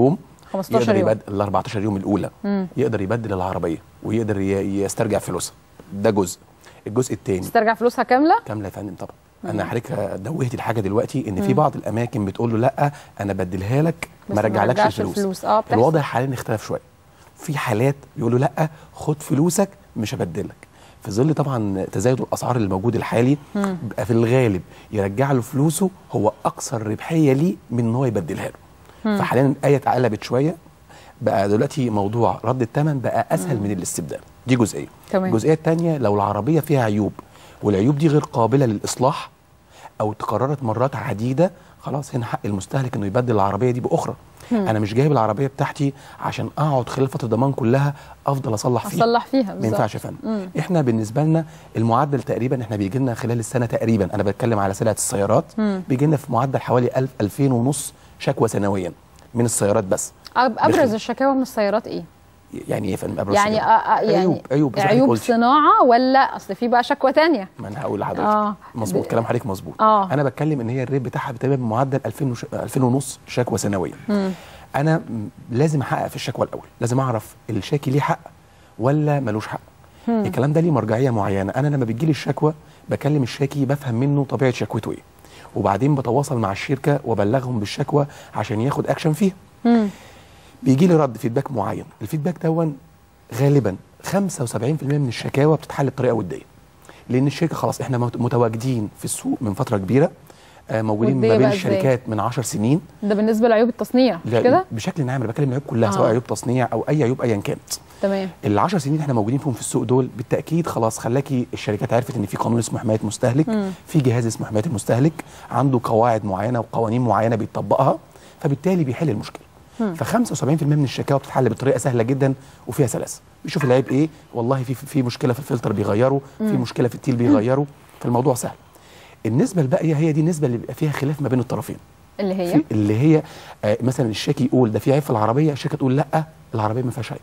15 يقدر يوم. يبدل ال 14 يوم الاولى مم. يقدر يبدل العربيه ويقدر ي- يسترجع فلوسها ده جزء الجزء الثاني تسترجع فلوسها كامله كامله يا فندم طبعا مم. انا حضرتك دوهت الحاجه دلوقتي ان في مم. بعض الاماكن بتقول له لا انا بديلها لك بس ما ما رجعلكش رجعش الفلوس الفلوس. اه بتحصل. الوضع حاليا اختلف شويه في حالات بيقولوا لا خد فلوسك مش هبدلك في ظل طبعا تزايد الاسعار اللي موجود الحالي مم. بيبقى في الغالب يرجع له فلوسه هو اكثر ربحيه ليه من ان هو يبدلها له مم. فحاليا الايه اتقلبت شويه بقى دلوقتي موضوع رد الثمن بقى اسهل مم. من الاستبدال دي جزئيه تمام. الجزئيه الثانيه لو العربيه فيها عيوب والعيوب دي غير قابله للاصلاح او تكررت مرات عديده خلاص هنا حق المستهلك انه يبدل العربيه دي باخرى مم. انا مش جايب العربيه بتاعتي عشان اقعد خلال فتره الضمان كلها افضل اصلح فيها اصلح فيها ما بالظبط. ينفعش يا فندم مم. احنا بالنسبه لنا المعدل تقريبا احنا بيجي لنا خلال السنه تقريبا انا بتكلم على سلعه السيارات مم. بيجي لنا في معدل حوالي 1000 2000 ونص شكوى سنويا من السيارات بس أب- ابرز بخل- الشكاوى من السيارات ايه يعني ايه يا فندم أبرز يعني الشكاوى؟ آه آه يعني عيوب عيوب زي ما عيوب حضرتك قلتي. صناعه ولا اصل في بقى شكوى تانية ما انا هقول لحضرتك آه. مظبوط ب- كلام حضرتك مظبوط آه. انا بتكلم ان هي الريت بتاعها بتبقى بمعدل 2000 وش... 2000 ونص شكوى سنويا مم. انا م- لازم احقق في الشكوى الاول لازم اعرف الشاكي ليه حق ولا ملوش حق مم. الكلام ده ليه مرجعيه معينه انا لما بتجيلي الشكوى بكلم الشاكي بفهم منه طبيعه شكوته ايه وبعدين بتواصل مع الشركه وابلغهم بالشكوى عشان ياخد اكشن فيها مم. بيجي لي رد فيدباك معين الفيدباك دون غالبا 75% من الشكاوى بتتحل بطريقه وديه لان الشركه خلاص احنا مت- متواجدين في السوق من فتره كبيره آه، موجودين ودية ما بين بقى إزاي؟ الشركات من 10 سنين ده بالنسبه لعيوب التصنيع مش لا، كده بشكل عام انا بتكلم العيوب كلها آه. سواء عيوب تصنيع او اي عيوب ايا كانت تمام ال 10 سنين احنا موجودين فيهم في السوق دول بالتاكيد خلاص خلاكي الشركات عرفت ان في قانون اسمه حمايه مستهلك مم. في جهاز اسمه حمايه المستهلك عنده قواعد معينه وقوانين معينه بيطبقها فبالتالي بيحل المشكله مم. ف 75% من الشكاوى بتتحل بطريقه سهله جدا وفيها سلاسه بيشوف العيب ايه والله في في مشكله في الفلتر بيغيره في مم. مشكله في التيل بيغيره فالموضوع سهل النسبه الباقيه هي دي النسبه اللي بيبقى فيها خلاف ما بين الطرفين اللي هي في اللي هي آه مثلا الشاكي يقول ده في عيب في العربيه الشركه تقول لا العربيه ما فيهاش عيب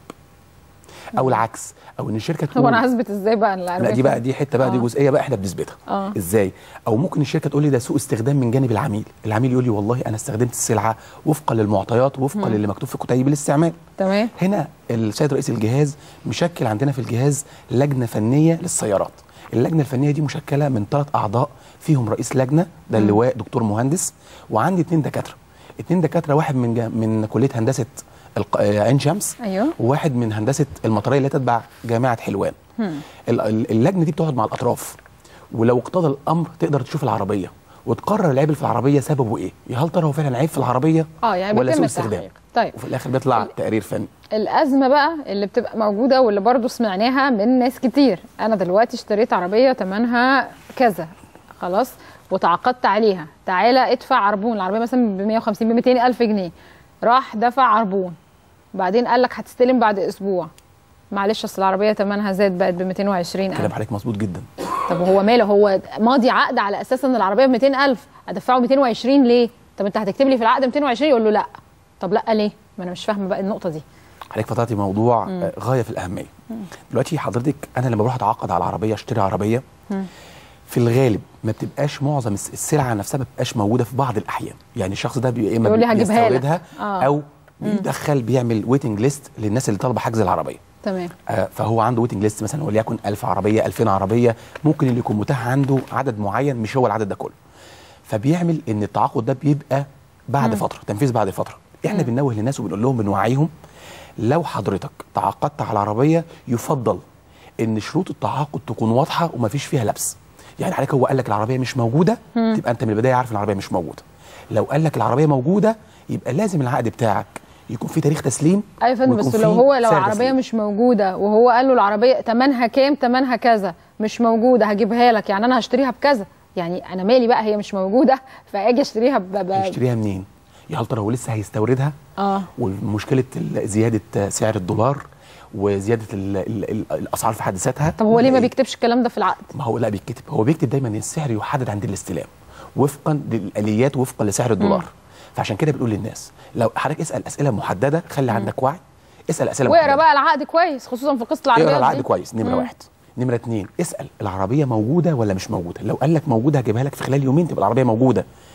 او العكس او ان الشركه تقول هو انا هثبت ازاي بقى إن العربية لا دي بقى فيها؟ دي حته بقى دي آه. جزئيه بقى احنا بنثبتها آه. ازاي او ممكن الشركه تقول لي ده سوء استخدام من جانب العميل العميل يقول لي والله انا استخدمت السلعه وفقا للمعطيات وفقا مم. للي مكتوب في كتيب الاستعمال تمام هنا السيد رئيس الجهاز مشكل عندنا في الجهاز لجنه فنيه للسيارات اللجنه الفنيه دي مشكله من ثلاث اعضاء فيهم رئيس لجنه ده مم. اللواء دكتور مهندس وعندي اثنين دكاتره اثنين دكاتره واحد من جا من كليه هندسه الق- آه، عين شمس ايوه وواحد من هندسه المطريه اللي تتبع جامعه حلوان مم. ال- ال- اللجنه دي بتقعد مع الاطراف ولو اقتضى الامر تقدر تشوف العربيه وتقرر العيب اللي في العربيه سببه ايه يا هل ترى هو فعلا عيب في العربيه اه يعني ولا بيتم سوء استخدام التحقيق طيب وفي الاخر بيطلع تقرير فني الازمه بقى اللي بتبقى موجوده واللي برضو سمعناها من ناس كتير انا دلوقتي اشتريت عربيه ثمنها كذا خلاص وتعاقدت عليها تعالى ادفع عربون العربيه مثلا ب 150 ب 200 الف جنيه راح دفع عربون بعدين قال لك هتستلم بعد اسبوع معلش اصل العربيه ثمنها زاد بقت ب 220 كلام الف حضرتك مظبوط جدا طب هو ماله هو ماضي عقد على اساس ان العربيه ب 200 الف ادفعه 220 ليه طب انت هتكتب لي في العقد 220 يقول له لا طب لا ليه ما انا مش فاهمه بقى النقطه دي حضرتك فتحتي موضوع مم. آه، غايه في الاهميه دلوقتي حضرتك انا لما بروح اتعاقد على العربيه اشتري عربيه مم. في الغالب ما بتبقاش معظم الس- السلعه نفسها ما بتبقاش موجوده في بعض الاحيان يعني الشخص ده بي- يا اما يقول لي هجيبها لك. بيستوردها آه. او مم. بيدخل بيعمل ويتنج ليست للناس اللي طالبه حجز العربيه تمام آه، فهو عنده ويتنج ليست مثلا وليكن 1000 عربيه 2000 عربيه ممكن اللي يكون متاح عنده عدد معين مش هو العدد ده كله فبيعمل ان التعاقد ده بيبقى بعد مم. فتره تنفيذ بعد فتره احنا مم. بننوه للناس وبنقول لهم بنوعيهم لو حضرتك تعاقدت على العربيه يفضل ان شروط التعاقد تكون واضحه ومفيش فيها لبس يعني حضرتك هو قال لك العربيه مش موجوده مم. تبقى انت من البدايه عارف ان العربيه مش موجوده لو قال لك العربيه موجوده يبقى لازم العقد بتاعك يكون فيه تاريخ تسليم ايوه يا فندم ويكون بس لو فيه هو لو سعر العربيه تسليم. مش موجوده وهو قال له العربيه ثمنها كام ثمنها كذا مش موجوده هجيبها لك يعني انا هشتريها بكذا يعني انا مالي بقى هي مش موجوده فاجي اشتريها ب... ب... هيشتريها منين يا هل ترى هو لسه هيستوردها اه ومشكله ال- زياده سعر الدولار وزياده ال ال ال الاسعار في حد ذاتها طب هو ليه ما إيه؟ بيكتبش الكلام ده في العقد ما هو لا بيتكتب هو بيكتب دايما ان السعر يحدد عند الاستلام وفقا للاليات وفقا لسعر الدولار مم. فعشان كده بنقول للناس لو حضرتك اسال اسئله محدده خلي عندك وعي اسال اسئله واقرا محدده بقى العقد كويس خصوصا في قصه العربيه اقرا العقد دي. كويس نمره مم. واحد نمره اتنين اسال العربيه موجوده ولا مش موجوده لو قال لك موجوده هجيبها لك في خلال يومين تبقى العربيه موجوده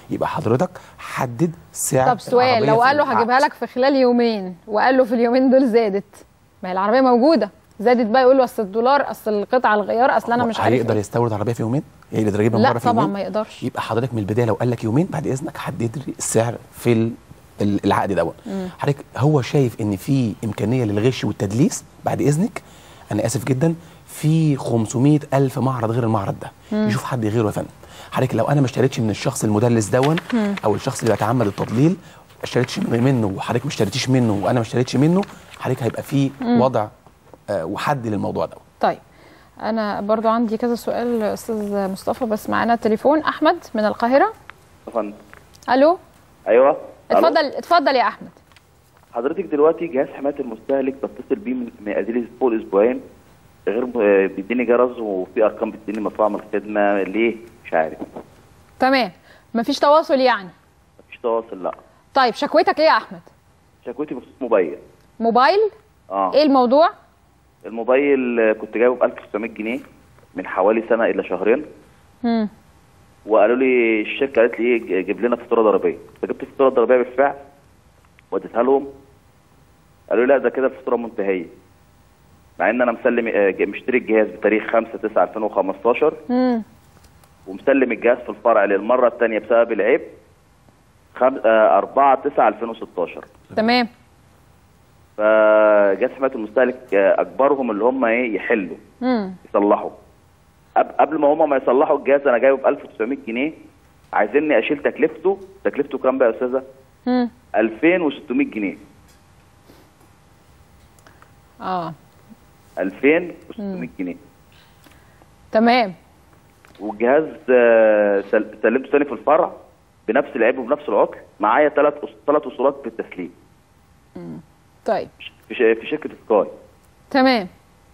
يبقى حضرتك حدد سعر طب سؤال العربية لو في قال له العقد. هجيبها لك في خلال يومين وقال له في اليومين دول زادت ما هي العربيه موجوده زادت بقى يقول له اصل الدولار اصل القطع الغيار اصل انا مش عارف هيقدر إيه. يستورد عربيه في يومين يقدر يجيبها لا مره في طبعا يومين ما يقدرش يبقى حضرتك من البدايه لو قال لك يومين بعد اذنك حدد لي السعر في ال- ال- العقد دوت مم. حضرتك هو شايف ان في امكانيه للغش والتدليس بعد اذنك انا اسف جدا في 500 الف معرض غير المعرض ده مم. يشوف حد غيره يا فندم حضرتك لو انا ما اشتريتش من الشخص المدلس دون مم. او الشخص اللي بيتعمد التضليل ما اشتريتش منه وحضرتك ما اشتريتيش منه وانا ما اشتريتش منه حضرتك هيبقى في مم. وضع آه، وحد للموضوع ده طيب انا برضو عندي كذا سؤال استاذ مصطفى بس معانا تليفون احمد من القاهره فندم الو ايوه ألو؟ اتفضل اتفضل يا احمد حضرتك دلوقتي جهاز حمايه المستهلك بتصل بيه من من اديلي فوق اسبوعين غير م- بيديني جرس وفي ارقام بتديني مطاعم الخدمه ليه مش عارف تمام مفيش تواصل يعني مفيش تواصل لا طيب شكوتك ايه يا احمد شكوتي بخصوص موبايل موبايل اه ايه الموضوع الموبايل آه، كنت جايبه ب 1900 جنيه من حوالي سنه الى شهرين مم. وقالوا لي الشركه قالت لي ايه جيب لنا فاتوره ضريبيه فجبت فاتوره ضريبيه بالفعل وديتها لهم قالوا لي لا ده كده فاتوره منتهيه مع ان انا مسلم آه، ج- مشتري الجهاز بتاريخ 5 9 2015 مم. ومسلم الجهاز في الفرع للمره الثانيه بسبب العيب خم... آه، 4 9 2016 تمام فجهاز حمايه المستهلك آه، اجبرهم اللي هم ايه يحلوا مم. يصلحوا قب- قبل ما هم ما يصلحوا الجهاز انا جايبه ب 1900 جنيه عايزيني اشيل تكلفته تكلفته كام بقى يا استاذه مم. 2600 جنيه اه 2600 جنيه تمام والجهاز آه، سل- سلمته تاني في الفرع بنفس العيب وبنفس العطل معايا ثلاث ثلاث وصولات بالتسليم طيب في ش- في شركه سكاي تمام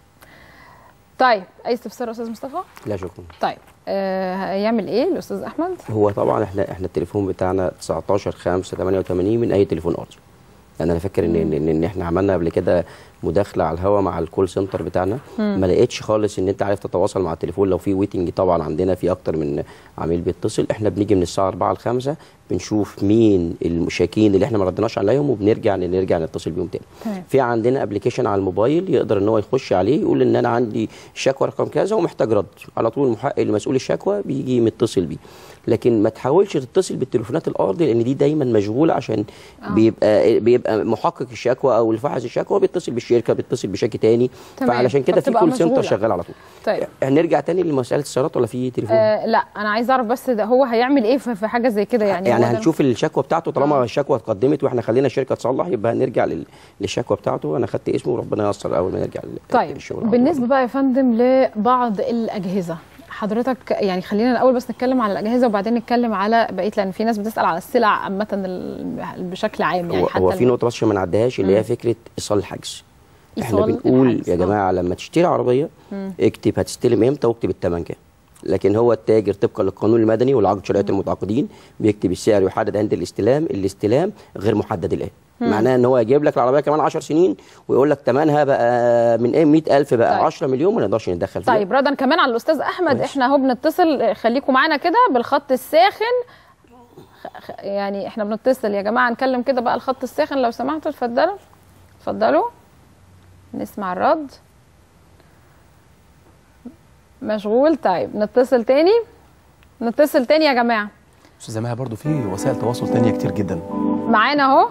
طيب اي استفسار يا استاذ مصطفى لا شكرا طيب آه هيعمل ايه الاستاذ احمد هو طبعا احنا احنا التليفون بتاعنا 19 5 88 من اي تليفون ارضي يعني انا فاكر ان ان, إن احنا عملنا قبل كده مداخله على الهوا مع الكول سنتر بتاعنا مم. ما لقيتش خالص ان انت عارف تتواصل مع التليفون لو في ويتنج طبعا عندنا في اكتر من عميل بيتصل احنا بنيجي من الساعه 4 ل 5 بنشوف مين المشاكين اللي احنا ما ردناش عليهم وبنرجع نرجع نتصل بيهم تاني تمام في عندنا ابلكيشن على الموبايل يقدر ان هو يخش عليه يقول ان انا عندي شكوى رقم كذا ومحتاج رد على طول المحقق المسؤول الشكوى بيجي متصل بيه لكن ما تحاولش تتصل بالتليفونات الارضي لان دي دايما مشغوله عشان آه. بيبقى بيبقى محقق الشكوى او الفاحص الشكوى بيتصل بالشركه بيتصل بشكل تاني تمام. فعلشان كده في فبتبقى كول سنتر مشغولة. شغال على طول طيب هنرجع تاني لمساله السيارات ولا في تليفون آه لا انا عايزه اعرف بس ده هو هيعمل ايه في في حاجه زي كده يعني يعني هو ده- هنشوف الشكوى بتاعته طالما الشكوى اتقدمت واحنا خلينا الشركه تصلح يبقى هنرجع لل- للشكوى بتاعته انا خدت اسمه وربنا ييسر اول ما نرجع لل- طيب للشغل على طول. بالنسبه بقى يا فندم لبعض الاجهزه حضرتك يعني خلينا الاول بس نتكلم على الاجهزه وبعدين نتكلم على بقيه لان في ناس بتسال على السلع عامه ال- بشكل عام يعني هو, حتى هو في ال- نقطه بس عشان ما نعديهاش اللي مم. هي فكره ايصال الحجز احنا إيصال بنقول الحجز، يا آه. جماعه لما تشتري عربيه مم. اكتب هتستلم امتى واكتب الثمن كام لكن هو التاجر طبقا للقانون المدني والعقد شرعيه المتعاقدين بيكتب السعر ويحدد عند الاستلام الاستلام غير محدد الان مم. معناه ان هو يجيب لك العربيه كمان 10 سنين ويقول لك ثمنها بقى من ايه 100000 بقى طيب. 10 مليون ما نقدرش نتدخل فيها طيب ردا كمان على الاستاذ احمد احنا اهو بنتصل خليكم معانا كده بالخط الساخن خ- خ- يعني احنا بنتصل يا جماعه نكلم كده بقى الخط الساخن لو سمحتوا اتفضلوا اتفضلوا نسمع الرد مشغول طيب نتصل تاني نتصل تاني يا جماعه استاذه مها برضو في وسائل تواصل تانية كتير جدا معانا اهو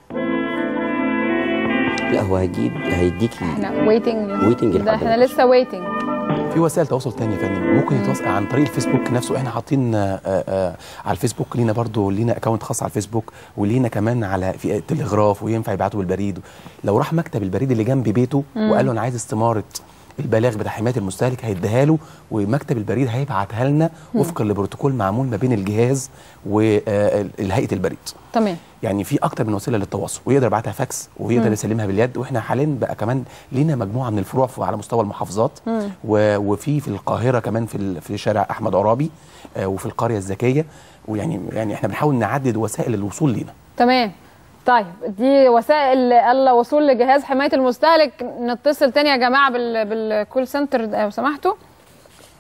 لا هو هيجيب هيديكي احنا ويتنج waiting ده لحد احنا ما لسه ويتنج في وسائل تواصل تانية يا فندم ممكن يتواصل عن طريق الفيسبوك نفسه احنا حاطين آه، آه، على الفيسبوك لينا برضو لينا اكونت خاص على الفيسبوك ولينا كمان على في تلغراف وينفع يبعتوا بالبريد لو راح مكتب البريد اللي جنب بيته مم. وقال له انا عايز استماره البلاغ بتاع حمايه المستهلك هيديها له ومكتب البريد هيبعتها لنا مم. وفقا لبروتوكول معمول ما بين الجهاز وهيئه البريد تمام يعني في اكتر من وسيله للتواصل ويقدر يبعتها فاكس ويقدر مم. يسلمها باليد واحنا حاليا بقى كمان لينا مجموعه من الفروع في- على مستوى المحافظات مم. و- وفي في القاهره كمان في ال- في شارع احمد عرابي آه، وفي القريه الذكيه ويعني يعني احنا بنحاول نعدد وسائل الوصول لينا تمام طيب دي وسائل الوصول لجهاز حمايه المستهلك نتصل تاني يا جماعه بال بالكول سنتر لو سمحتوا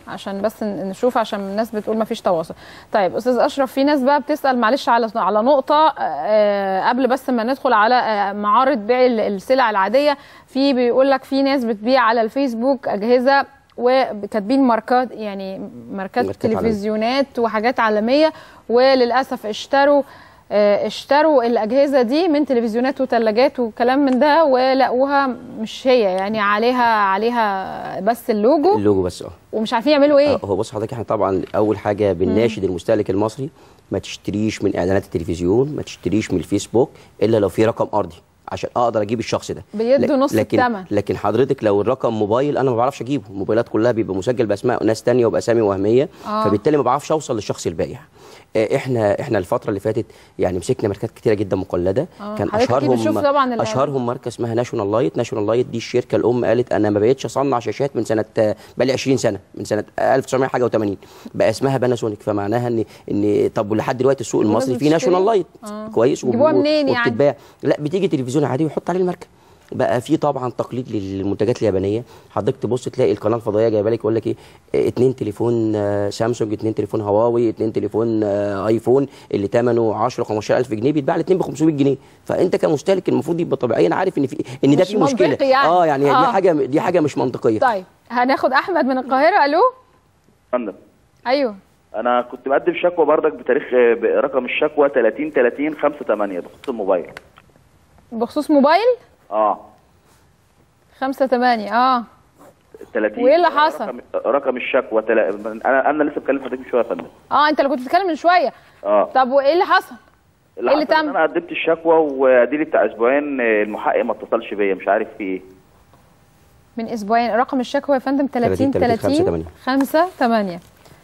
عشان بس ن- نشوف عشان الناس بتقول ما فيش تواصل طيب استاذ اشرف في ناس بقى بتسال معلش على على نقطه آه، قبل بس ما ندخل على آه، معارض بيع ال- السلع العاديه في بيقول لك في ناس بتبيع على الفيسبوك اجهزه وكاتبين ماركات يعني ماركات ماركات عالمية. تلفزيونات وحاجات عالميه وللاسف اشتروا آه، اشتروا الاجهزه دي من تلفزيونات وثلاجات وكلام من ده ولقوها مش هي يعني عليها عليها بس اللوجو اللوجو بس اه ومش عارفين يعملوا ايه آه، هو بص حضرتك احنا طبعا اول حاجه بنناشد المستهلك المصري ما تشتريش من اعلانات التلفزيون ما تشتريش من الفيسبوك الا لو في رقم ارضي عشان اقدر اجيب الشخص ده بيدوا لك- نص لكن الثمن. لكن حضرتك لو الرقم موبايل انا ما بعرفش اجيبه الموبايلات كلها بيبقى مسجل باسماء ناس تانية وباسامي وهميه آه. فبالتالي ما بعرفش اوصل للشخص البائع آه، احنا احنا الفتره اللي فاتت يعني مسكنا ماركات كتيره جدا مقلده آه، كان حضرتك أكيد بتشوف اشهرهم طبعاً الإعلان. اشهرهم ماركه اسمها ناشونال لايت ناشونال لايت دي الشركه الام قالت انا ما بقتش اصنع شاشات من سنه بقالي 20 سنه من سنه 1900 حاجه و80 بقى اسمها باناسونيك فمعناها ان ان طب ولحد دلوقتي السوق والناس المصري فيه بتشتري؟ ناشونال لايت آه. كويس يجيبوها وب- منين يعني؟ وبتتباع لا بتيجي تلفزيون عادي ويحط عليه الماركه بقى في طبعا تقليد للمنتجات اليابانيه حضرتك تبص تلاقي القناه الفضائيه جايبه لك يقول لك ايه آه، اتنين تليفون آه، سامسونج اتنين تليفون هواوي اتنين تليفون آه، ايفون اللي ثمنه 10 15000 جنيه بيتباع الاثنين ب 500 جنيه فانت كمستهلك المفروض يبقى طبيعيا عارف ان في ان ده مش في مشكله منطقي يعني. اه يعني آه. دي حاجه دي حاجه مش منطقيه طيب هناخد احمد من القاهره الو فندم ايوه انا كنت مقدم شكوى بردك بتاريخ آه، برقم الشكوى 30 30 5 8 بخصوص الموبايل بخصوص موبايل اه 5 8 اه 30 وإيه اللي حصل؟ رقم, رقم الشكوى تلا... انا انا لسه بكلم حضرتك من شويه يا فندم اه انت اللي كنت بتتكلم من شويه اه طب وايه اللي حصل اللي إيه اللي حصل إن تم؟ انا قدمت الشكوى واديلي بتاع اسبوعين آه، المحقق ما اتصلش بيا مش عارف في ايه من اسبوعين رقم الشكوى يا فندم 30 30 30 5 8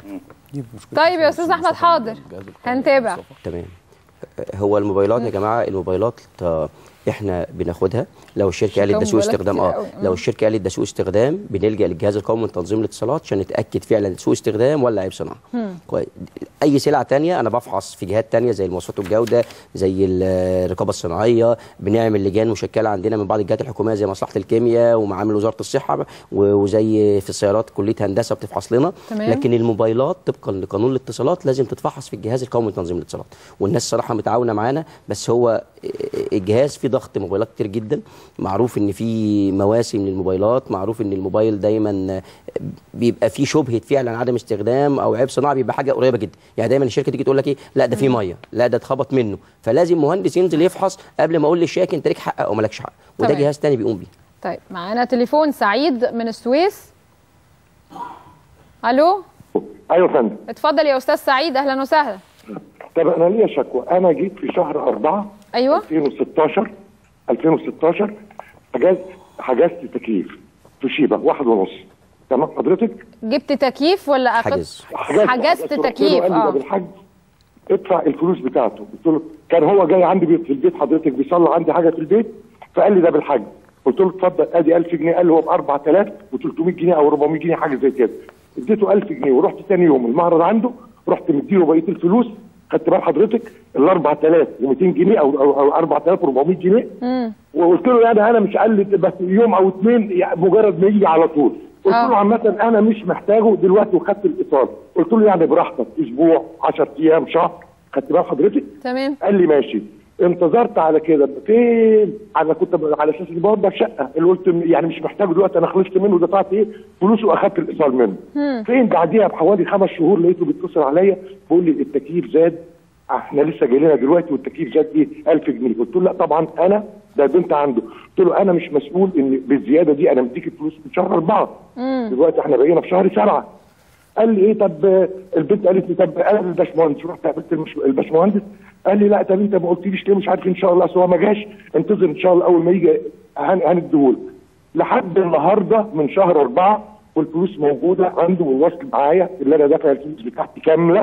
طيب يا استاذ احمد حاضر هنتابع تمام هو الموبايلات يا جماعه الموبايلات آه، احنا بناخدها لو الشركه قالت ده سوء موبايلات استخدام كتير اه قوي. لو الشركه قالت ده سوء استخدام بنلجا للجهاز القومي لتنظيم الاتصالات عشان نتاكد فعلا سوء استخدام ولا عيب صناعه كويس اي سلعه تانية انا بفحص في جهات تانية زي المواصفات والجوده زي ال- الرقابه الصناعيه بنعمل لجان مشكله عندنا من بعض الجهات الحكوميه زي مصلحه الكيمياء ومعامل وزاره الصحه و- وزي في السيارات كليه هندسه بتفحص لنا تمام. لكن الموبايلات طبقا لقانون الاتصالات لازم تتفحص في الجهاز القومي لتنظيم الاتصالات والناس صراحه متعاونه معانا بس هو الجهاز فيه ضغط موبايلات كتير جدا معروف ان في مواسم للموبايلات معروف ان الموبايل دايما بيبقى فيه شبهه فعلا عدم استخدام او عيب صناعي بيبقى حاجه قريبه جدا يعني دايما الشركه تيجي تقول لك ايه لا ده فيه ميه لا ده اتخبط منه فلازم مهندس ينزل يفحص قبل ما اقول للشاكي انت ليك حق او مالكش حق وده تمام. جهاز تاني بيقوم بيه طيب معانا تليفون سعيد من السويس الو ايوه يا فندم اتفضل يا استاذ سعيد اهلا وسهلا طب انا ليا شكوى انا جيت في شهر 4 ايوه 2016 2016 حجزت حجزت تكييف في شيبه واحد ونص تمام حضرتك جبت تكييف ولا أخدت حجز. حجزت رحت له تكييف قال لي ده اه بالحجز ادفع الفلوس بتاعته قلت له كان هو جاي عندي بي- في البيت حضرتك بيصلي عندي حاجه في البيت فقال لي ده بالحجز قلت له اتفضل ادي 1000 جنيه قال لي هو ب 4000 و300 جنيه او 400 جنيه حاجه زي كده اديته 1000 جنيه ورحت تاني يوم المعرض عنده رحت مديله بقيه الفلوس خدت بال حضرتك ال 4200 جنيه او او, أو 4400 جنيه امم وقلت له يعني انا مش قال لي بس يوم او اثنين يعني مجرد ما يجي على طول قلت آه. له عامة انا مش محتاجه دلوقتي وخدت الايصال قلت له يعني براحتك اسبوع 10 ايام شهر خدت بال حضرتك تمام قال لي ماشي انتظرت على كده فين انا كنت ب- على اساس اني بوضب شقه اللي قلت م- يعني مش محتاجه دلوقتي انا خلصت منه ودفعت ايه فلوسه واخدت الايصال منه مم. فين بعديها بحوالي خمس شهور لقيته بيتصل عليا بيقول لي التكييف زاد احنا لسه جاي لنا دلوقتي والتكييف زاد ايه 1000 جنيه قلت له لا طبعا انا ده بنت عنده قلت له انا مش مسؤول ان بالزياده دي انا مديك الفلوس من شهر اربعه امم دلوقتي احنا بقينا في شهر سبعه قال لي ايه طب آه، البنت قالت لي طب انا الباشمهندس رحت قابلت المش- الباشمهندس قال لي لا طب انت ما قلتليش ليه مش عارف ان شاء الله اصل هو ما جاش انتظر ان شاء الله اول ما يجي هن- هنديهولك لحد النهارده من شهر اربعه والفلوس موجوده عنده والوصل معايا اللي انا دافع الفلوس بتاعتي كامله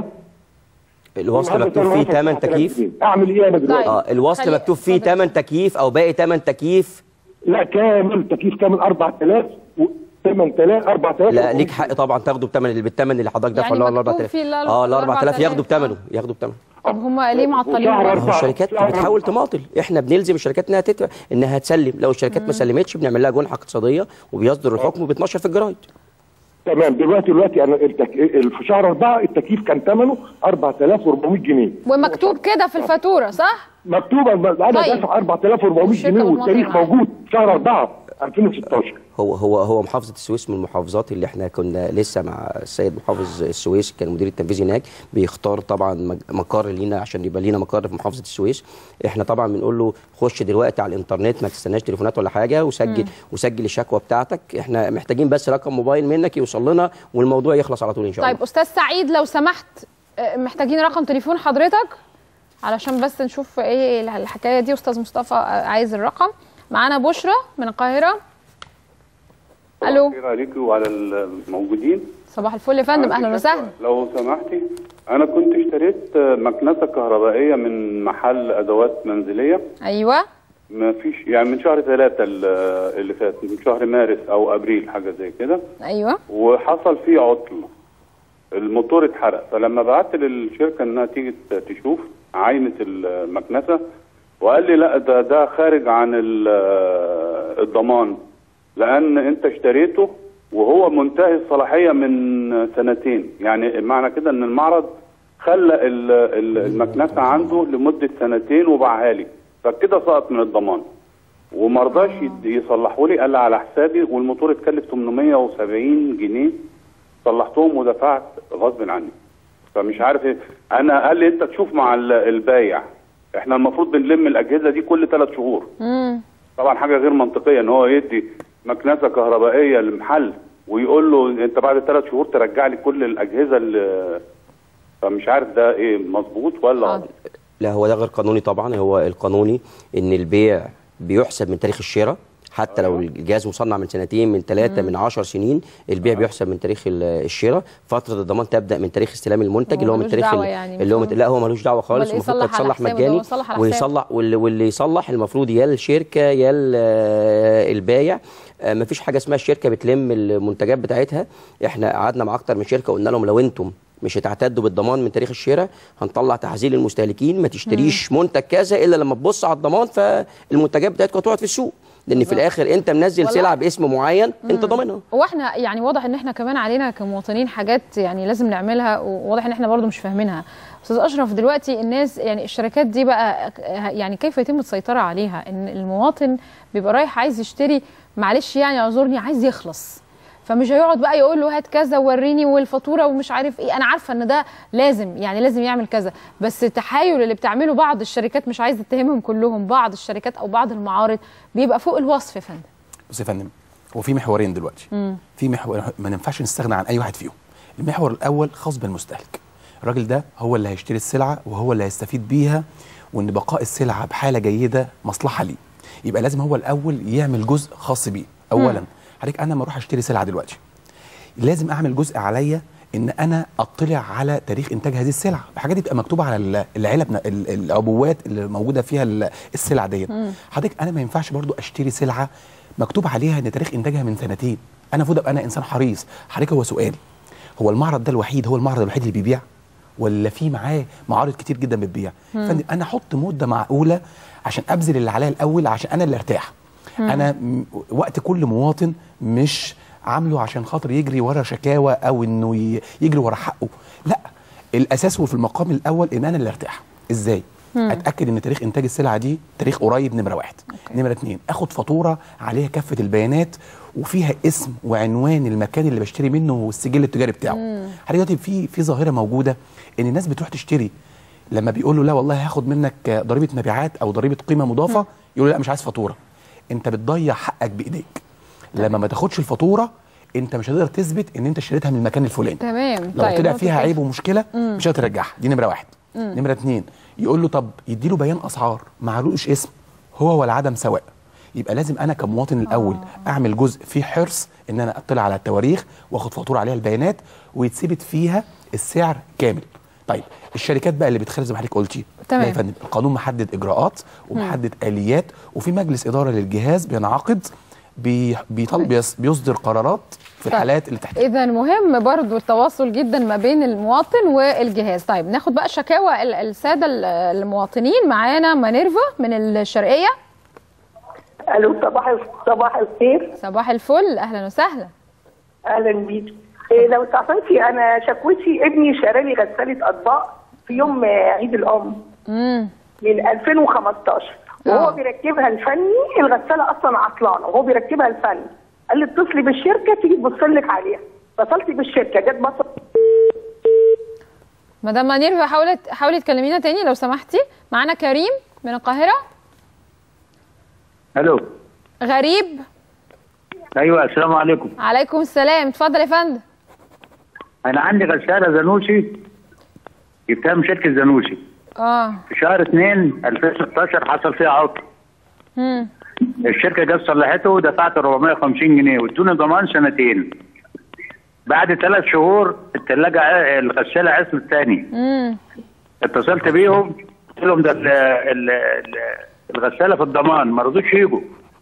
الوصل النهاردة مكتوب فيه أنا ثمن دافع 3000 تكييف جنيه. اعمل ايه انا دلوقتي؟ اه الوصل خلي- مكتوب فيه اتفضل. ثمن تكييف او باقي ثمن تكييف لا كامل تكييف كامل 4000 و 8000 4000 لا ليك حق طبعا تاخده بثمن بالثمن اللي حضرتك دافعه يعني اللي هو ال مكتوب 4000 فيه ال اه ال 4000 ياخدوا 4000 بثمنه ياخدوا بثمنه طب هم ليه معطلين وشهر بقى؟ ما هو الشركات بتحاول تماطل احنا بنلزم الشركات انها تدفع انها تسلم لو الشركات ما سلمتش بنعمل لها جنحه اقتصاديه وبيصدر الحكم وبيتنشر في الجرايد تمام دلوقتي دلوقتي انا التك... في شهر اربعه التكييف كان ثمنه 4400 جنيه ومكتوب كده في الفاتوره صح؟ مكتوبه انا طيب. دافع 4400 والشركة جنيه والمصنع والتاريخ معاك. موجود شهر اربعه 2016 هو هو هو محافظه السويس من المحافظات اللي احنا كنا لسه مع السيد محافظ السويس كان المدير التنفيذي هناك بيختار طبعا مج- مقر لينا عشان يبقى لينا مقر في محافظه السويس احنا طبعا بنقول له خش دلوقتي على الانترنت ما تستناش تليفونات ولا حاجه وسجل مم. وسجل الشكوى بتاعتك احنا محتاجين بس رقم موبايل منك يوصل لنا والموضوع يخلص على طول ان شاء الله طيب استاذ سعيد لو سمحت آه، محتاجين رقم تليفون حضرتك علشان بس نشوف ايه الحكايه دي استاذ مصطفى آه، عايز الرقم معانا بشرى من القاهره الو خير عليكي وعلى الموجودين صباح الفل يا فندم اهلا وسهلا لو سمحتي انا كنت اشتريت مكنسه كهربائيه من محل ادوات منزليه ايوه ما فيش يعني من شهر ثلاثة اللي فات من شهر مارس او ابريل حاجه زي كده ايوه وحصل فيه عطل الموتور اتحرق فلما بعت للشركه انها تيجي تشوف عاينه المكنسه وقال لي لا ده ده خارج عن ال- الضمان لان انت اشتريته وهو منتهي الصلاحيه من سنتين يعني معنى كده ان المعرض خلى ال- ال- المكنسه عنده لمده سنتين وباعها لي فكده سقط من الضمان وما رضاش يد- يصلحوا لي قال لي على حسابي والموتور اتكلف 870 جنيه صلحتهم ودفعت غصب عني فمش عارف ايه انا قال لي انت تشوف مع ال- البايع احنا المفروض بنلم الاجهزه دي كل ثلاث شهور امم طبعا حاجه غير منطقيه ان هو يدي مكنسه كهربائيه لمحل ويقول له انت بعد ثلاث شهور ترجع لي كل الاجهزه اللي فمش عارف ده ايه مظبوط ولا غلط لا هو ده غير قانوني طبعا هو القانوني ان البيع بيحسب من تاريخ الشراء حتى لو الجهاز مصنع من سنتين من ثلاثة مم. من عشر سنين البيع بيحسب من تاريخ ال- الشراء فترة الضمان تبدأ من تاريخ استلام المنتج هو اللي هو من ملوش تاريخ دعوة ال- يعني، اللي هو مش مت- لا هو ملوش دعوة خالص أمال المفروض يصلح على تتصلح حسابه ده، مجاني هو يصلح على ويصلح واللي, واللي يصلح المفروض يا الشركة يا ال- آه، البايع آه، مفيش حاجة اسمها الشركة بتلم المنتجات بتاعتها احنا قعدنا مع اكتر من شركة قلنا لهم لو انتم مش هتعتدوا بالضمان من تاريخ الشراء هنطلع تحذير للمستهلكين ما تشتريش منتج كذا الا لما تبص على الضمان فالمنتجات بتاعتكم هتقعد في السوق لان في الاخر انت منزل والله. سلعه باسم معين انت مم. ضامنها هو احنا يعني واضح ان احنا كمان علينا كمواطنين حاجات يعني لازم نعملها وواضح ان احنا برضو مش فاهمينها استاذ اشرف دلوقتي الناس يعني الشركات دي بقى يعني كيف يتم السيطره عليها ان المواطن بيبقى رايح عايز يشتري معلش يعني اعذرني عايز يخلص فمش هيقعد بقى يقول له هات كذا وريني والفاتوره ومش عارف ايه انا عارفه ان ده لازم يعني لازم يعمل كذا بس التحايل اللي بتعمله بعض الشركات مش عايزه اتهمهم كلهم بعض الشركات او بعض المعارض بيبقى فوق الوصف يا فندم بص يا فندم هو في محورين دلوقتي مم. في محور ما ينفعش نستغنى عن اي واحد فيهم المحور الاول خاص بالمستهلك الراجل ده هو اللي هيشتري السلعه وهو اللي هيستفيد بيها وان بقاء السلعه بحاله جيده مصلحه ليه يبقى لازم هو الاول يعمل جزء خاص بيه اولا مم. حضرتك انا لما اروح اشتري سلعه دلوقتي لازم اعمل جزء عليا ان انا اطلع على تاريخ انتاج هذه السلعه الحاجات دي بتبقى مكتوبه على ال- العلب ن- ال- العبوات اللي موجوده فيها ال- السلع ديت مم. حضرتك انا ما ينفعش برضو اشتري سلعه مكتوب عليها ان تاريخ انتاجها من سنتين انا المفروض ابقى انا انسان حريص حضرتك هو سؤال هو المعرض ده الوحيد هو المعرض الوحيد اللي بيبيع ولا في معاه معارض كتير جدا بتبيع مم. فندم انا احط مده معقوله عشان ابذل اللي عليا الاول عشان انا اللي ارتاح مم. انا م- وقت كل مواطن مش عامله عشان خاطر يجري ورا شكاوى او انه ي- يجري ورا حقه لا الاساس وفي المقام الاول ان انا اللي ارتاح ازاي مم. اتاكد ان تاريخ انتاج السلعه دي تاريخ قريب نمره واحد أوكي. نمره اتنين اخد فاتوره عليها كافه البيانات وفيها اسم وعنوان المكان اللي بشتري منه والسجل التجاري بتاعه مم. حضرتك دلوقتي في في ظاهره موجوده ان الناس بتروح تشتري لما بيقول له لا والله هاخد منك ضريبه مبيعات او ضريبه قيمه مضافه يقول له لا مش عايز فاتوره انت بتضيع حقك بايديك لما ما تاخدش الفاتوره انت مش هتقدر تثبت ان انت اشتريتها من المكان الفلاني تمام لو طيب طلع نقطة فيها كده. عيب ومشكله مم. مش هتقدر ترجعها دي نمره واحد مم. نمره اتنين يقول له طب يديله بيان اسعار معلوش اسم هو ولا عدم سواء يبقى لازم انا كمواطن الاول اعمل جزء فيه حرص ان انا اطلع على التواريخ واخد فاتوره عليها البيانات ويتثبت فيها السعر كامل طيب الشركات بقى اللي بتخالف زي ما حضرتك قلتي تمام. لا يا فندم القانون محدد اجراءات ومحدد اليات وفي مجلس اداره للجهاز بينعقد بي بيطل بيص- بيصدر قرارات في الحالات اللي تحت اذا مهم برضو التواصل جدا ما بين المواطن والجهاز طيب ناخد بقى شكاوى ال- الساده ال- المواطنين معانا مانيرفا من الشرقيه الو صباح صباح الخير صباح الفل اهلا وسهلا اهلا بيك إيه لو استعصمتي انا شكوتي ابني شارى لي غساله اطباق في يوم آه، عيد الام امم من 2015 وهو بيركبها الفني الغساله اصلا عطلانه وهو بيركبها الفني قال لي اتصلي بالشركه تيجي تبص لك عليها اتصلت بالشركه جت بص مدام منير حاولي حاولي تكلمينا تاني لو سمحتي معانا كريم من القاهره الو غريب ايوه السلام عليكم عليكم السلام اتفضل يا فندم انا عندي غساله زانوسي جبتها من شركه زانوسي اه في شهر 2 2016 حصل فيها عطل امم الشركه جت صلحته ودفعت 450 جنيه وادوني ضمان سنتين بعد ثلاث شهور الثلاجه ع- الغساله عطلت تاني امم اتصلت بيهم قلت لهم ده ال- ال- ال- الغساله في الضمان ما رضوش يجوا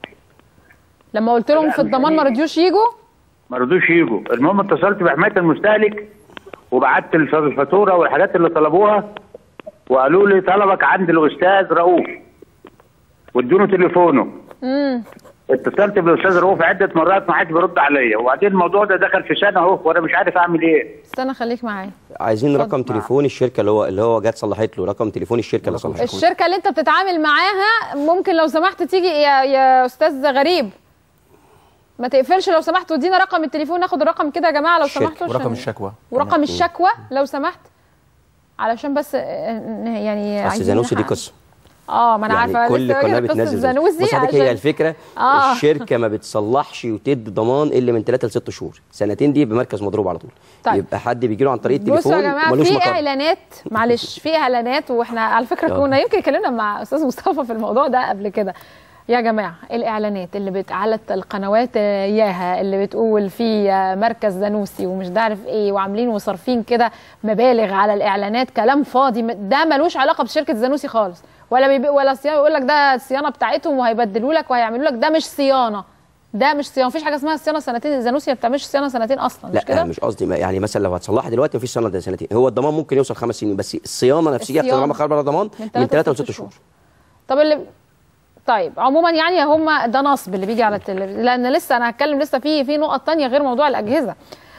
لما قلت لهم في الضمان ما رضيوش يجوا ما رضوش يجوا المهم اتصلت بحمايه المستهلك وبعت الف- الفاتوره والحاجات اللي طلبوها وقالوا لي طلبك عند الاستاذ رؤوف وادوني تليفونه امم اتصلت بالاستاذ رؤوف عده مرات ما حدش بيرد عليا وبعدين الموضوع ده دخل في سنه اهو وانا مش عارف اعمل ايه استنى خليك معايا عايزين رقم تليفون الشركه اللي هو اللي هو جت صلحت له رقم تليفون الشركه اللي صلحت له الشركه اللي انت بتتعامل معاها ممكن لو سمحت تيجي يا يا استاذ غريب ما تقفلش لو سمحت وادينا رقم التليفون ناخد الرقم كده يا جماعه لو سمحتوا ورقم عشان- الشكوى ورقم الشكوى لو سمحت علشان بس آه، يعني اصل عايزين زانوسي دي نحقق. قصه اه ما انا يعني عارفه كل لسه قناه قصة بتنزل زانوسي بص حضرتك عشان- هي الفكره آه. الشركه ما بتصلحش وتدي ضمان الا من 3 ل 6 شهور سنتين دي بمركز مضروب على طول طيب. يبقى حد بيجي له عن طريق بصوا التليفون يا جماعه ومالوش في مقر اعلانات معلش في اعلانات واحنا على فكره آه. كنا يمكن اتكلمنا مع استاذ مصطفى في الموضوع ده قبل كده يا جماعه الاعلانات اللي بت على القنوات آه، ياها اللي بتقول في آه، مركز زانوسي ومش عارف ايه وعاملين وصارفين كده مبالغ على الاعلانات كلام فاضي م- ده ملوش علاقه بشركه زانوسي خالص ولا بيبي ولا صيانه يقول لك ده الصيانه بتاعتهم وهيبدلوا لك وهيعملوا لك ده مش صيانه ده مش صيانه مفيش حاجه اسمها صيانه سنتين زانوسي ما بتعملش صيانه سنتين اصلا مش لا كده مش قصدي ما- يعني مثلا لو هتصلحها دلوقتي مفيش سنه ده سنتين هو الضمان ممكن يوصل خمس سنين بس الصيانه نفسها الصيانة. طالما خرج بره ضمان من من تلاتة 3 ل لست 6 شهور طب اللي طيب عموما يعني هم ده نصب اللي بيجي على التلفزيون لان لسه انا هتكلم لسه في في نقط تانية غير موضوع الاجهزه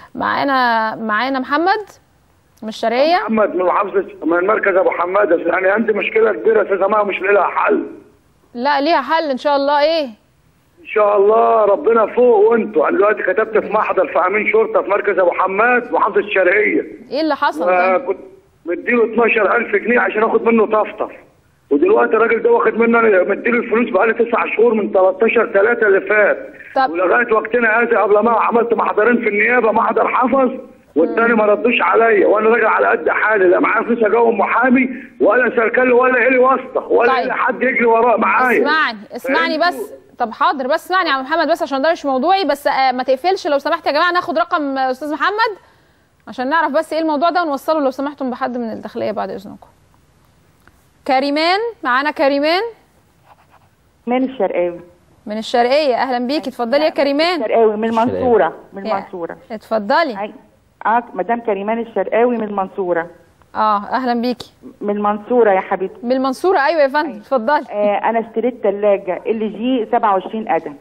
معانا معانا محمد من الشرقيه محمد من محافظه من مركز ابو حماده يعني عندي مشكله كبيره في زمان مش لها حل لا ليها حل ان شاء الله ايه ان شاء الله ربنا فوق وانتوا انا دلوقتي كتبت في محضر في امين شرطه في مركز ابو حماد محافظه الشرقيه ايه اللي حصل آه، ده؟ كنت مديله 12000 جنيه عشان اخد منه طفطف ودلوقتي الراجل ده واخد منه انا مديله الفلوس بقالي تسع شهور من 13 3 اللي فات طب ولغايه وقتنا هذا قبل ما عملت محضرين في النيابه محضر حفظ والتاني ما ردوش عليا وانا راجع على قد حالي لا معايا فلوس اجاوب محامي ولا سركل ولا الي واسطه ولا طيب. الي حد يجري وراه معايا اسمعني اسمعني بس طب حاضر بس اسمعني يا عم محمد بس عشان ده مش موضوعي بس آه، ما تقفلش لو سمحت يا جماعه ناخد رقم آه، استاذ محمد عشان نعرف بس ايه الموضوع ده ونوصله لو سمحتم بحد من الداخليه بعد اذنكم كريمان معانا كريمان من الشرقاوي من الشرقيه اهلا بيكي اتفضلي يا كريمان الشرقاوي من المنصوره من يا. المنصوره اتفضلي اه مدام كريمان الشرقاوي من المنصوره اه اهلا بيكي من المنصوره يا حبيبتي من المنصوره ايوه يا فندم اتفضلي آه انا اشتريت ثلاجه ال جي 27 قدم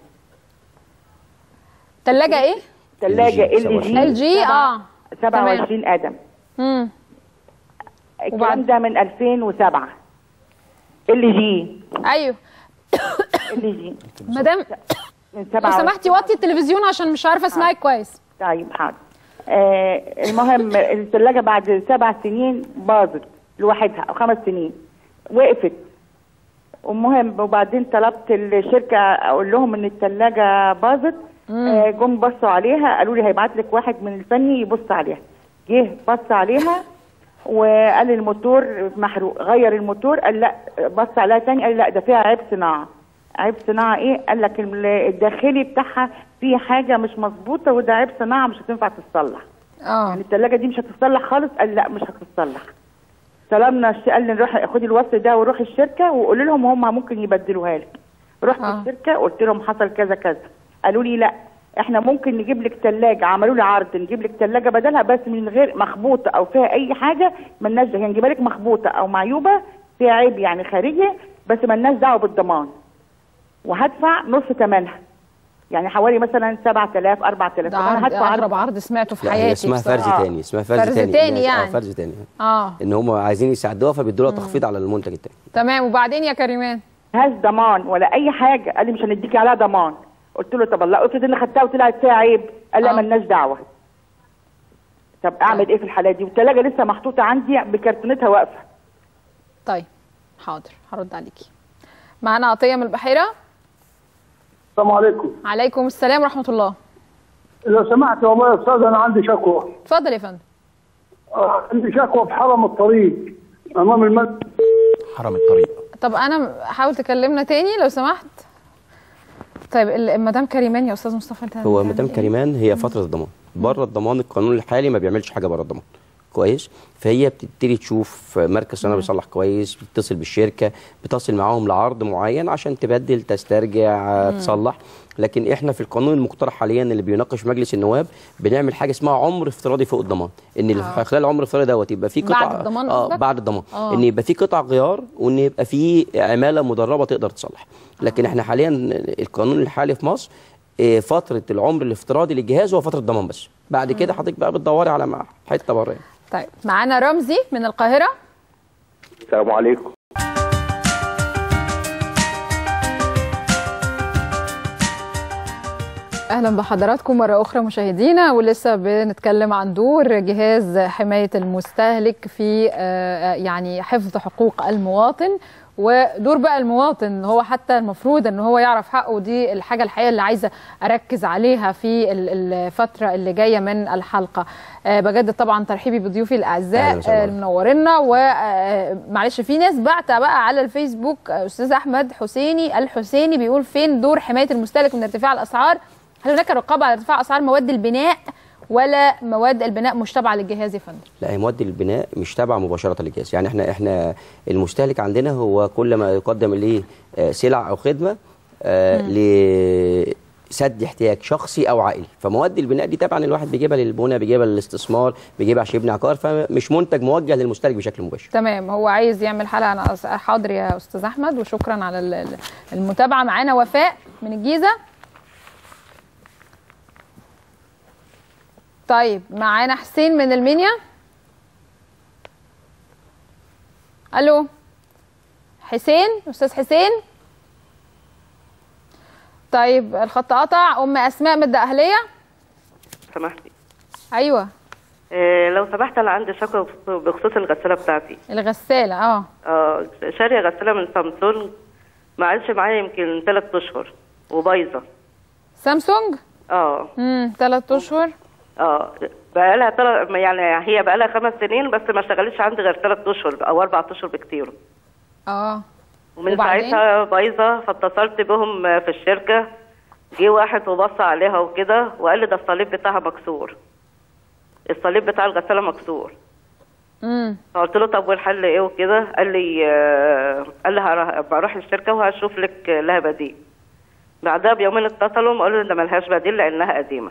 ثلاجه ايه ثلاجه ال جي ال جي اه 27 قدم امم الكلام ده من 2007 ال جي ايوه ال جي مدام من لو 27 سمحتي وطي التلفزيون عشان مش عارفه اسمعك كويس طيب حاضر آه المهم الثلاجه بعد سبع سنين باظت لوحدها او خمس سنين وقفت المهم وبعدين طلبت الشركه اقول لهم ان الثلاجه باظت آه جم بصوا عليها قالوا لي هيبعت لك واحد من الفني يبص عليها جه بص عليها وقال لي الموتور محروق غير الموتور قال لا بص عليها تاني قال لا ده فيها عيب صناعه عيب صناعه ايه قال لك ال- الداخلي بتاعها فيه حاجه مش مظبوطه وده عيب صناعه مش هتنفع تتصلح اه يعني الثلاجه دي مش هتتصلح خالص قال لا مش هتتصلح طلبنا الش- قال لي نروح خدي الوصل ده وروح الشركه وقولي لهم هم ممكن يبدلوها لك رحت آه. الشركه قلت لهم حصل كذا كذا قالوا لي لا احنا ممكن نجيب لك ثلاجه عملوا لي عرض نجيب لك ثلاجه بدلها بس من غير مخبوطه او فيها اي حاجه مالناش دعوه يعني نجيبها لك مخبوطه او معيوبه فيها عيب يعني خارجي بس مالناش دعوه بالضمان وهدفع نص ثمنها يعني حوالي مثلا 7000 4000 ده طب انا عرض هدفع اغرب عرض سمعته في لا حياتي هي اسمها فرز بصراحة. تاني اسمها فرز, فرز تاني تاني اه يعني. فرز تاني اه ان هم عايزين يساعدوها فبيدوا لها تخفيض على المنتج التاني تمام وبعدين يا كريمان هاش ضمان ولا اي حاجه قال لي مش هنديكي عليها ضمان قلت له طب الله افرض اني خدتها وطلعت فيها عيب قال لا ملناش دعوه طب اعمل ايه في الحاله دي والثلاجه لسه محطوطه عندي بكرتونتها واقفه طيب حاضر هرد عليكي معانا عطيه من البحيره السلام عليكم عليكم السلام ورحمه الله لو سمحت والله يا استاذ انا عندي شكوى اتفضل يا فندم آه، عندي شكوى في حرم الطريق امام المسجد حرم الطريق طب انا حاول تكلمنا تاني لو سمحت طيب ال- مدام كريمان يا استاذ مصطفى انت هو هتعمل مدام إيه؟ كريمان هي فتره ضمان بره الضمان القانون الحالي ما بيعملش حاجه بره الضمان كويس فهي بتبتدي تشوف مركز صيانه بيصلح كويس بتتصل بالشركه بتصل معاهم لعرض معين عشان تبدل تسترجع مم. تصلح لكن احنا في القانون المقترح حاليا اللي بيناقش في مجلس النواب بنعمل حاجه اسمها عمر افتراضي فوق الضمان ان آه. خلال العمر الافتراضي دوت يبقى في قطع بعد الضمان اه قصدك؟ بعد الضمان آه. ان يبقى في قطع غيار وان يبقى في عماله مدربه تقدر تصلح لكن احنا حاليا القانون الحالي في مصر إيه، فتره العمر الافتراضي للجهاز هو فتره ضمان بس بعد كده حضرتك بقى بتدوري على مع- حته بره يعني. طيب معانا رمزي من القاهره السلام عليكم اهلا بحضراتكم مره اخرى مشاهدينا ولسه بنتكلم عن دور جهاز حمايه المستهلك في آه، يعني حفظ حقوق المواطن ودور بقى المواطن هو حتى المفروض ان هو يعرف حقه دي الحاجه الحقيقه اللي عايزه اركز عليها في ال- الفتره اللي جايه من الحلقه آه، بجدد طبعا ترحيبي بضيوفي أهلا الاعزاء وسهلا آه، بك. منورنا ومعلش في ناس بعتة بقى على الفيسبوك آه، استاذ احمد حسيني الحسيني بيقول فين دور حمايه المستهلك من ارتفاع الاسعار هل هناك رقابه على ارتفاع اسعار مواد البناء ولا مواد البناء مش تابعه للجهاز يا فندم لا هي مواد البناء مش تابعه مباشره للجهاز يعني احنا احنا المستهلك عندنا هو كل ما يقدم اليه آه، سلع او خدمه آه، لسد احتياج شخصي او عائلي فمواد البناء دي طبعا الواحد بيجيبها للبناء بيجيبها للاستثمار بيجيبها عشان يبني عقار فمش منتج موجه للمستهلك بشكل مباشر تمام هو عايز يعمل حلقه انا أس- حاضر يا استاذ احمد وشكرا على ال- ال- المتابعه معانا وفاء من الجيزه طيب معانا حسين من المنيا الو حسين استاذ حسين طيب الخط قطع ام اسماء من الدقهليه سمحتي ايوه إيه لو سمحت انا عندي شكوى بخصوص الغساله بتاعتي الغساله اه اه شاريه غساله من سامسونج ما عادش معايا يمكن ثلاث اشهر وبايظه سامسونج اه امم ثلاث اشهر اه بقى لها تل... يعني هي بقى لها خمس سنين بس ما اشتغلتش عندي غير ثلاث اشهر او اربع اشهر بكتير اه ومن وبعدين؟ ساعتها بايظه فاتصلت بهم في الشركه جه واحد وبص عليها وكده وقال لي ده الصليب بتاعها مكسور الصليب بتاع الغساله مكسور امم فقلت له طب والحل ايه وكده قال لي آه، قال لي هروح بروح الشركه وهشوف لك لها بديل بعدها بيومين اتصلوا وقالوا لي ده ملهاش بديل لانها قديمه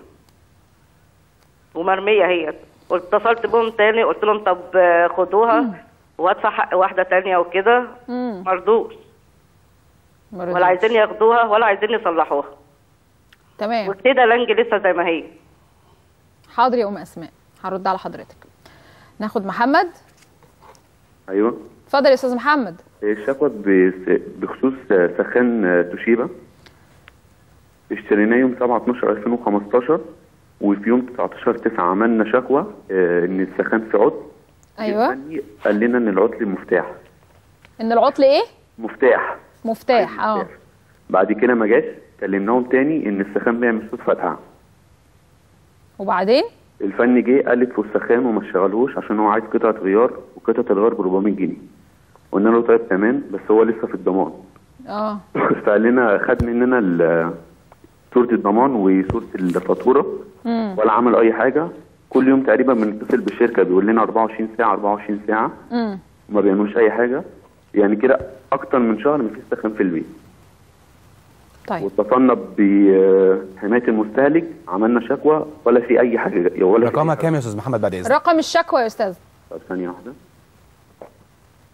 ومرميه هي واتصلت بهم تاني قلت لهم طب آه، خدوها وادفع حق واحده تانية وكده امم مرضوش ولا عايزين ياخدوها ولا عايزين يصلحوها تمام والسيده لانج لسه زي ما هي حاضر يا ام اسماء هرد على حضرتك ناخد محمد ايوه اتفضل يا استاذ محمد الشكوى بس- بخصوص سخان توشيبا اشتريناه يوم 7 12 2015 وفي يوم 19 9 عملنا شكوى آه، ان السخان في عطل ايوه قال لنا ان العطل مفتاح ان العطل ايه مفتاح مفتاح اه بعد كده ما جاش كلمناهم تاني ان السخان بيعمل صوت فتحه وبعدين الفني جه قال لي اطفوا السخان وما اشتغلهوش عشان هو عايز قطعه غيار وقطعه الغيار ب 400 جنيه قلنا له طيب تمام بس هو لسه في الضمان اه فقال لنا خد مننا ال- صورة الضمان وصورة الفاتورة امم ولا عمل أي حاجة كل يوم تقريبا بنتصل بالشركة بيقول لنا 24 ساعة 24 ساعة امم وما بيعملوش أي حاجة يعني كده أكتر من شهر مفيش سخان في البيت طيب واتصلنا بحماية المستهلك عملنا شكوى ولا في أي حاجة ولا في رقمها كام يا استاذ محمد بعد اذنك رقم الشكوى يا استاذ طب ثانية واحدة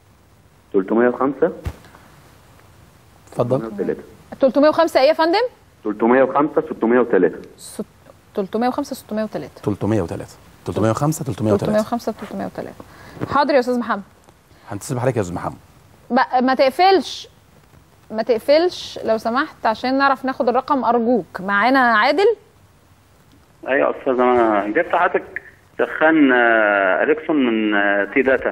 305 اتفضل 3 305 ايه يا فندم 305 603 305 603 303 305 303 305 303 حاضر يا استاذ محمد هنتصل بحضرتك يا استاذ محمد بقى ما تقفلش ما تقفلش لو سمحت عشان نعرف ناخد الرقم ارجوك معانا عادل ايوه يا استاذ انا جبت حضرتك سخان آه، اريكسون من آه، تي داتا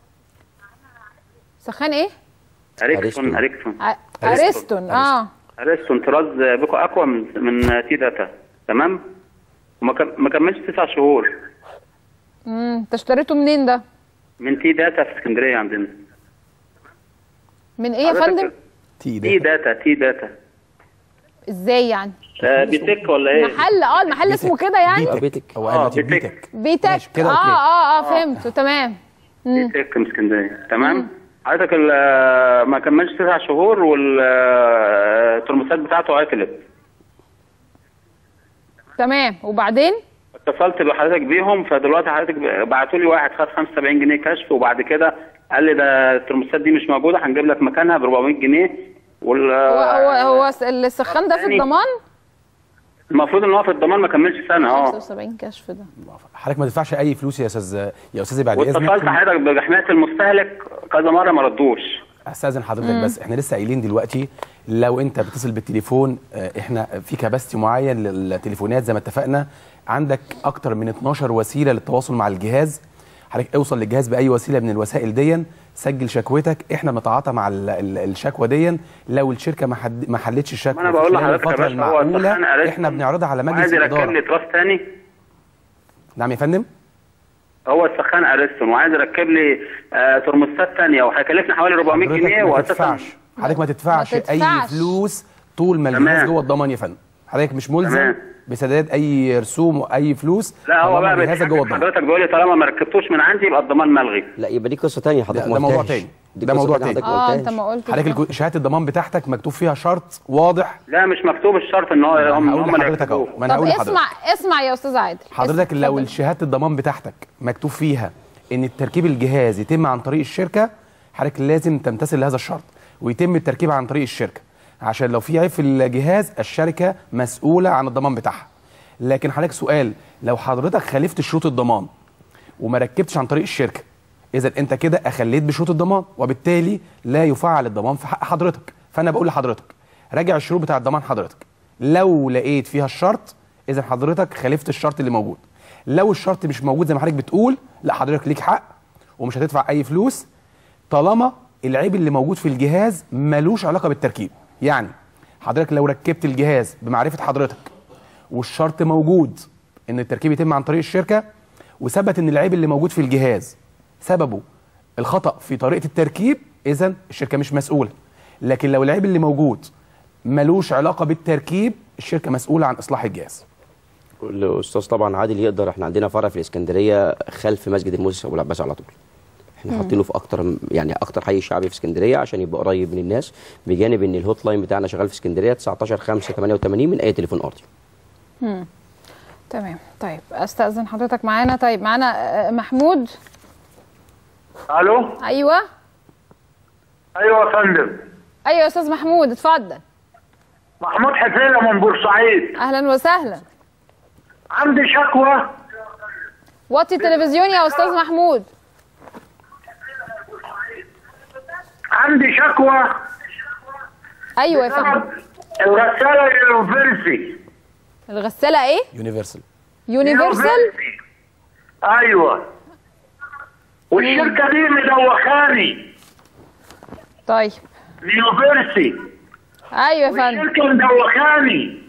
سخان ايه اريكسون اريكسون ع- ارسطون اه اريكسون طراز بيكو اقوى من من آه، تي داتا تمام وما كم- ما كملش تسع شهور امم انت اشتريته منين ده من تي داتا في اسكندريه عندنا من ايه يا حضرتك- فندم تي داتا تي داتا ازاي يعني آه، بيتك ولا ايه؟ محل اه المحل اسمه كده يعني بيتك هو اه قال بيتك بيتك بيتك كده اه أوكي. اه اه فهمت تمام مم. بيتك من اسكندريه تمام حضرتك ال- آه، ما كملش تسع شهور والترموسات بتاعته عطلت تمام وبعدين اتصلت بحضرتك بيهم فدلوقتي حضرتك بعتوا لي واحد خد 75 جنيه كشف وبعد كده قال لي ده الترموسات دي مش موجوده هنجيب لك مكانها ب 400 جنيه وال هو هو هو س- السخان ده في تاني. الضمان المفروض ان هو في الضمان ما كملش سنه اه 75 كشف ده حضرتك ما تدفعش اي فلوس يا استاذ يا استاذ بعد واتصلت اذنك حضرتك بحمايه المستهلك كذا مره ما ردوش استاذن حضرتك مم. بس احنا لسه قايلين دلوقتي لو انت بتتصل بالتليفون آه، احنا في كباستي معين للتليفونات زي ما اتفقنا عندك اكتر من 12 وسيله للتواصل مع الجهاز حضرتك اوصل للجهاز باي وسيله من الوسائل دي سجل شكوتك احنا بنتعاطى مع ال- ال- الشكوى دي لو الشركه ما حد ما حلتش الشكوى ما أنا في بقول خلال لحضرتك يا الفتره باشا، هو المعقوله السخان عرفت احنا بنعرضها على مجلس وعايز يركب لي الاداره تراس تاني نعم يا فندم هو السخان ارستون وعايز يركب لي آه ترموستات ثانيه وهيكلفني حوالي 400 حضرتك جنيه ما واساسا تدفعش حضرتك ما تدفعش ما اي تدفعش. فلوس طول ما تمام. الجهاز جوه الضمان يا فندم حضرتك مش ملزم تمام. بسداد اي رسوم واي فلوس لا هو طالما بقى جهازك جوه بيتحكم الضمان حضرتك بيقول لي طالما ما ركبتوش من عندي يبقى الضمان ملغي لا يبقى دي قصه ثانيه حضرتك ده, ما ده موضوع قلتهاش. تاني دي ده قصة موضوع تانية تاني حضرتك ما اه قلتهاش. انت ما قلت حضرتك الكو- شهاده الضمان بتاعتك مكتوب فيها شرط واضح لا مش مكتوب الشرط ان هو هم هقول هم اللي لحضرتك اهو يكتبوه. ما انا طب هقول لحضرتك اسمع اسمع يا استاذ عادل حضرتك اسمع، لو اتفضل. شهاده الضمان بتاعتك مكتوب فيها ان التركيب الجهاز يتم عن طريق الشركه حضرتك لازم تمتثل لهذا الشرط ويتم التركيب عن طريق الشركه عشان لو في عيب في الجهاز الشركه مسؤوله عن الضمان بتاعها لكن حضرتك سؤال لو حضرتك خالفت شروط الضمان وما ركبتش عن طريق الشركه اذا انت كده اخليت بشروط الضمان وبالتالي لا يفعل الضمان في حق حضرتك فانا بقول لحضرتك راجع الشروط بتاع الضمان حضرتك لو لقيت فيها الشرط اذا حضرتك خالفت الشرط اللي موجود لو الشرط مش موجود زي ما حضرتك بتقول لا حضرتك ليك حق ومش هتدفع اي فلوس طالما العيب اللي موجود في الجهاز ملوش علاقه بالتركيب يعني حضرتك لو ركبت الجهاز بمعرفه حضرتك والشرط موجود ان التركيب يتم عن طريق الشركه وثبت ان العيب اللي موجود في الجهاز سببه الخطا في طريقه التركيب اذا الشركه مش مسؤوله لكن لو العيب اللي موجود ملوش علاقه بالتركيب الشركه مسؤوله عن اصلاح الجهاز الاستاذ طبعا عادل يقدر احنا عندنا فرع في الاسكندريه خلف مسجد الموسى ابو العباس على طول احنا مم. حاطينه في اكتر يعني اكتر حي شعبي في اسكندريه عشان يبقى قريب من الناس بجانب ان الهوت لاين بتاعنا شغال في اسكندريه 19 5 88 من اي تليفون ارضي مم. تمام طيب استاذن حضرتك معانا طيب معانا آه، محمود الو ايوه ايوه يا فندم ايوه يا استاذ محمود اتفضل محمود حفيله من بورسعيد اهلا وسهلا عندي شكوى وطي التلفزيون يا استاذ محمود عندي شكوى ايوه يا فندم الغساله اليونيفرسي الغساله ايه يونيفرسال يونيفرسال ايوه والشركه دي مدوخاني طيب يونيفرسي ايوه يا فندم الشركه مدوخاني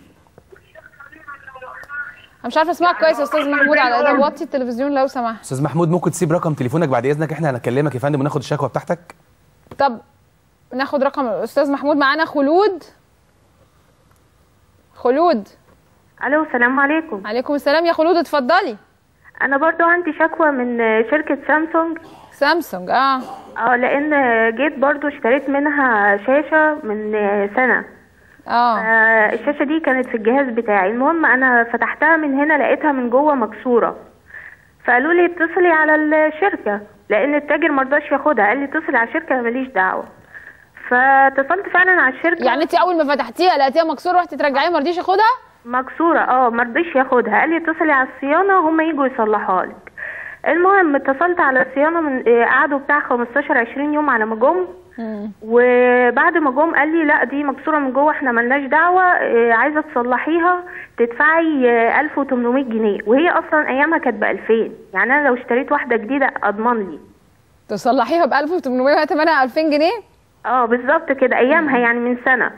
انا مش عارفه اسمعك كويس يا استاذ محمود على ده وطي التلفزيون لو سمحت استاذ محمود ممكن تسيب رقم تليفونك بعد اذنك احنا هنكلمك يا فندم وناخد الشكوى بتاعتك طب ناخد رقم الاستاذ محمود معانا خلود خلود الو السلام عليكم عليكم السلام يا خلود اتفضلي انا برضو عندي شكوى من شركة سامسونج سامسونج اه اه لان جيت برضو اشتريت منها شاشة من سنة اه الشاشة دي كانت في الجهاز بتاعي المهم انا فتحتها من هنا لقيتها من جوه مكسورة فقالوا لي اتصلي على الشركة لان التاجر مرضاش ياخدها قال لي اتصلي على الشركة أنا ماليش دعوة فاتصلت فعلا على الشركه يعني انت اول ما فتحتيها لقيتيها مكسوره رحتي ترجعيها ما رضيش ياخدها مكسوره اه ما رضيش ياخدها قال لي اتصلي على الصيانه هم يجوا يصلحوها لك المهم اتصلت على الصيانه من آه، قعدوا بتاع 15 20 يوم على ما جم وبعد ما جم قال لي لا دي مكسوره من جوه احنا ملناش دعوه آه، عايزه تصلحيها تدفعي آه، 1800 جنيه وهي اصلا ايامها كانت ب 2000 يعني انا لو اشتريت واحده جديده اضمن لي تصلحيها ب 1800 وهي ثمنها 2000 جنيه اه بالظبط كده ايامها يعني من سنه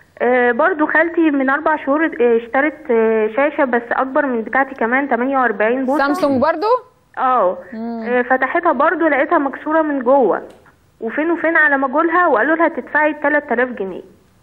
آه برضو خالتي من اربع شهور آه، اشترت آه شاشه بس اكبر من بتاعتي كمان 48 بوصه سامسونج برضو اه آه، فتحتها برضو لقيتها مكسوره من جوه وفين وفين على ما جولها وقالوا لها تدفعي 3000 جنيه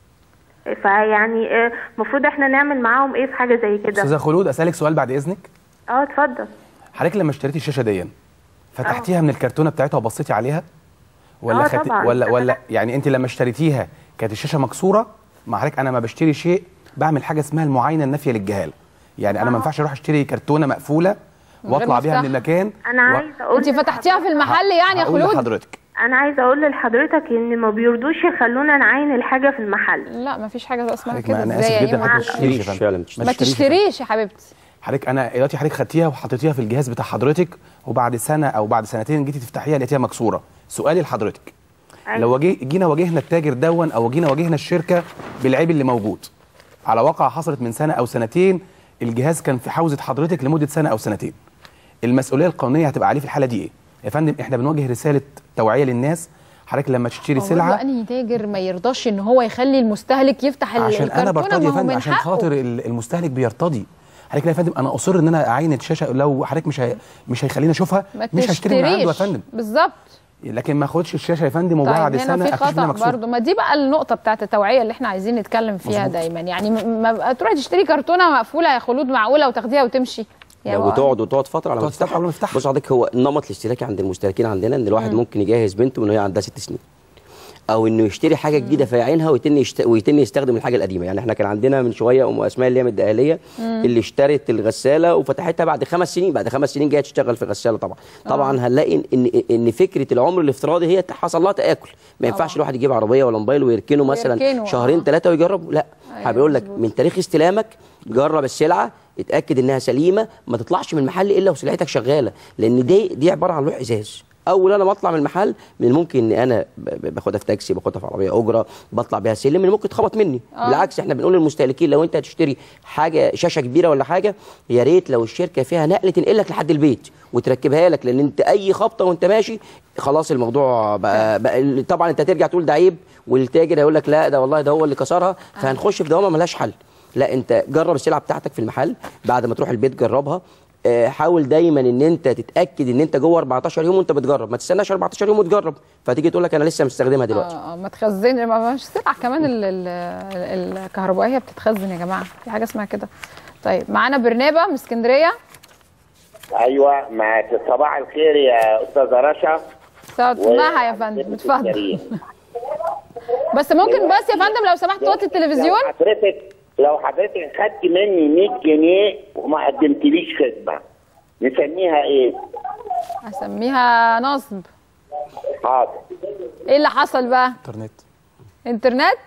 آه، فيعني المفروض احنا نعمل معاهم ايه في حاجه زي كده استاذه خلود اسالك سؤال بعد اذنك اه اتفضل حضرتك لما اشتريتي الشاشه دي فتحتيها من الكرتونه بتاعتها وبصيتي عليها ولا آه خدتي طبعاً. ولا ولا يعني انت لما اشتريتيها كانت الشاشه مكسوره مع حضرتك انا ما بشتري شيء بعمل حاجه اسمها المعاينه النافيه للجهاله يعني انا ما ينفعش اروح اشتري كرتونه مقفوله من غير واطلع بيها من مفتاح. المكان انا عايزه اقول انت فتحتيها في المحل يعني يا هقول خلود لحضرتك انا عايزه اقول لحضرتك ان ما بيرضوش يخلونا نعاين الحاجه في المحل لا ما فيش حاجه اسمها حضرتك ما كده انا ازاي اسف يعني جدا ما- حضرتك ما تشتريش فعلا ما تشتريش يا حبيبتي حضرتك انا دلوقتي حضرتك خدتيها وحطيتيها في الجهاز بتاع حضرتك وبعد سنه او بعد سنتين جيتي تفتحيها لقيتيها مكسوره سؤالي لحضرتك أيوة. لو واجه- جينا واجهنا التاجر دون او جينا واجهنا الشركه بالعيب اللي موجود على واقع حصلت من سنه او سنتين الجهاز كان في حوزه حضرتك لمده سنه او سنتين المسؤوليه القانونيه هتبقى عليه في الحاله دي ايه يا فندم احنا بنواجه رساله توعيه للناس حضرتك لما تشتري هو برضه سلعه انهي تاجر ما يرضاش ان هو يخلي المستهلك يفتح ال- عشان انا الكرتونة؟ برتضي ما يا هو فندم من عشان حقه. خاطر ال- المستهلك بيرتضي حضرتك لا يا فندم انا اصر ان انا اعاين الشاشه لو حضرتك مش هي... مش هيخليني اشوفها ما مش هشتري من عنده يا تشتريش. فندم بالظبط لكن ما اخدش الشاشه يا فندم طيب وبعد هنا سنه في اكتشف انها خطا مكسوره برضه ما دي بقى النقطه بتاعت التوعيه اللي احنا عايزين نتكلم فيها مظبوط. دايما يعني م- ما بقى تروحي تشتري كرتونه مقفوله يا خلود معقوله وتاخديها وتمشي يا بابا. وتقعد وتقعد فتره على ما تفتحها بص حضرتك هو النمط الاشتراكي عند المشتركين عندنا ان الواحد مم. ممكن يجهز بنته من وهي عندها ست سنين او انه يشتري حاجه جديده فيعينها ويتن يشت... ويتن يستخدم الحاجه القديمه يعني احنا كان عندنا من شويه ام اسماء اللي هي من الدقهليه مم. اللي اشترت الغساله وفتحتها بعد خمس سنين بعد خمس سنين جايه تشتغل في غساله طبعا طبعا هنلاقي ان ان ان فكره العمر الافتراضي هي حصل لها تاكل ما ينفعش الواحد يجيب عربيه ولا موبايل ويركنه مثلا ويركنه، شهرين ثلاثه ويجرب لا أيوة، بيقول لك من تاريخ استلامك جرب السلعه اتاكد انها سليمه ما تطلعش من المحل الا وسلعتك شغاله لان دي دي عباره عن لوح ازاز اول انا بطلع من المحل من الممكن ان انا ب- ب- باخدها في تاكسي باخدها في عربيه اجره بطلع بيها سلم من ممكن تخبط مني آه. بالعكس احنا بنقول للمستهلكين لو انت هتشتري حاجه شاشه كبيره ولا حاجه يا ريت لو الشركه فيها نقل تنقلك لحد البيت وتركبها لك لان انت اي خبطه وانت ماشي خلاص الموضوع بقى, بقى طبعا انت هترجع تقول ده عيب والتاجر هيقول لك لا ده والله ده هو اللي كسرها فهنخش في دوامه ملهاش حل لا انت جرب السلعه بتاعتك في المحل بعد ما تروح البيت جربها آه، حاول دايما ان انت تتاكد ان انت جوه 14 يوم وانت بتجرب ما تستناش 14 يوم وتجرب فتيجي تقول لك انا لسه مستخدمها دلوقتي اه آه، ما تخزن ما مش سلعه كمان ال- ال- ال- الكهربائيه بتتخزن يا جماعه في حاجه اسمها كده طيب معانا برنابه من اسكندريه ايوه معاك صباح الخير يا استاذه رشا اسمعها يا فندم اتفضل بس ممكن بس يا فندم لو سمحت توطي التلفزيون لو حضرتك لو حضرتك خدت مني 100 جنيه وما قدمتليش خدمه نسميها ايه؟ هسميها نصب حاضر ايه اللي حصل بقى انترنت انترنت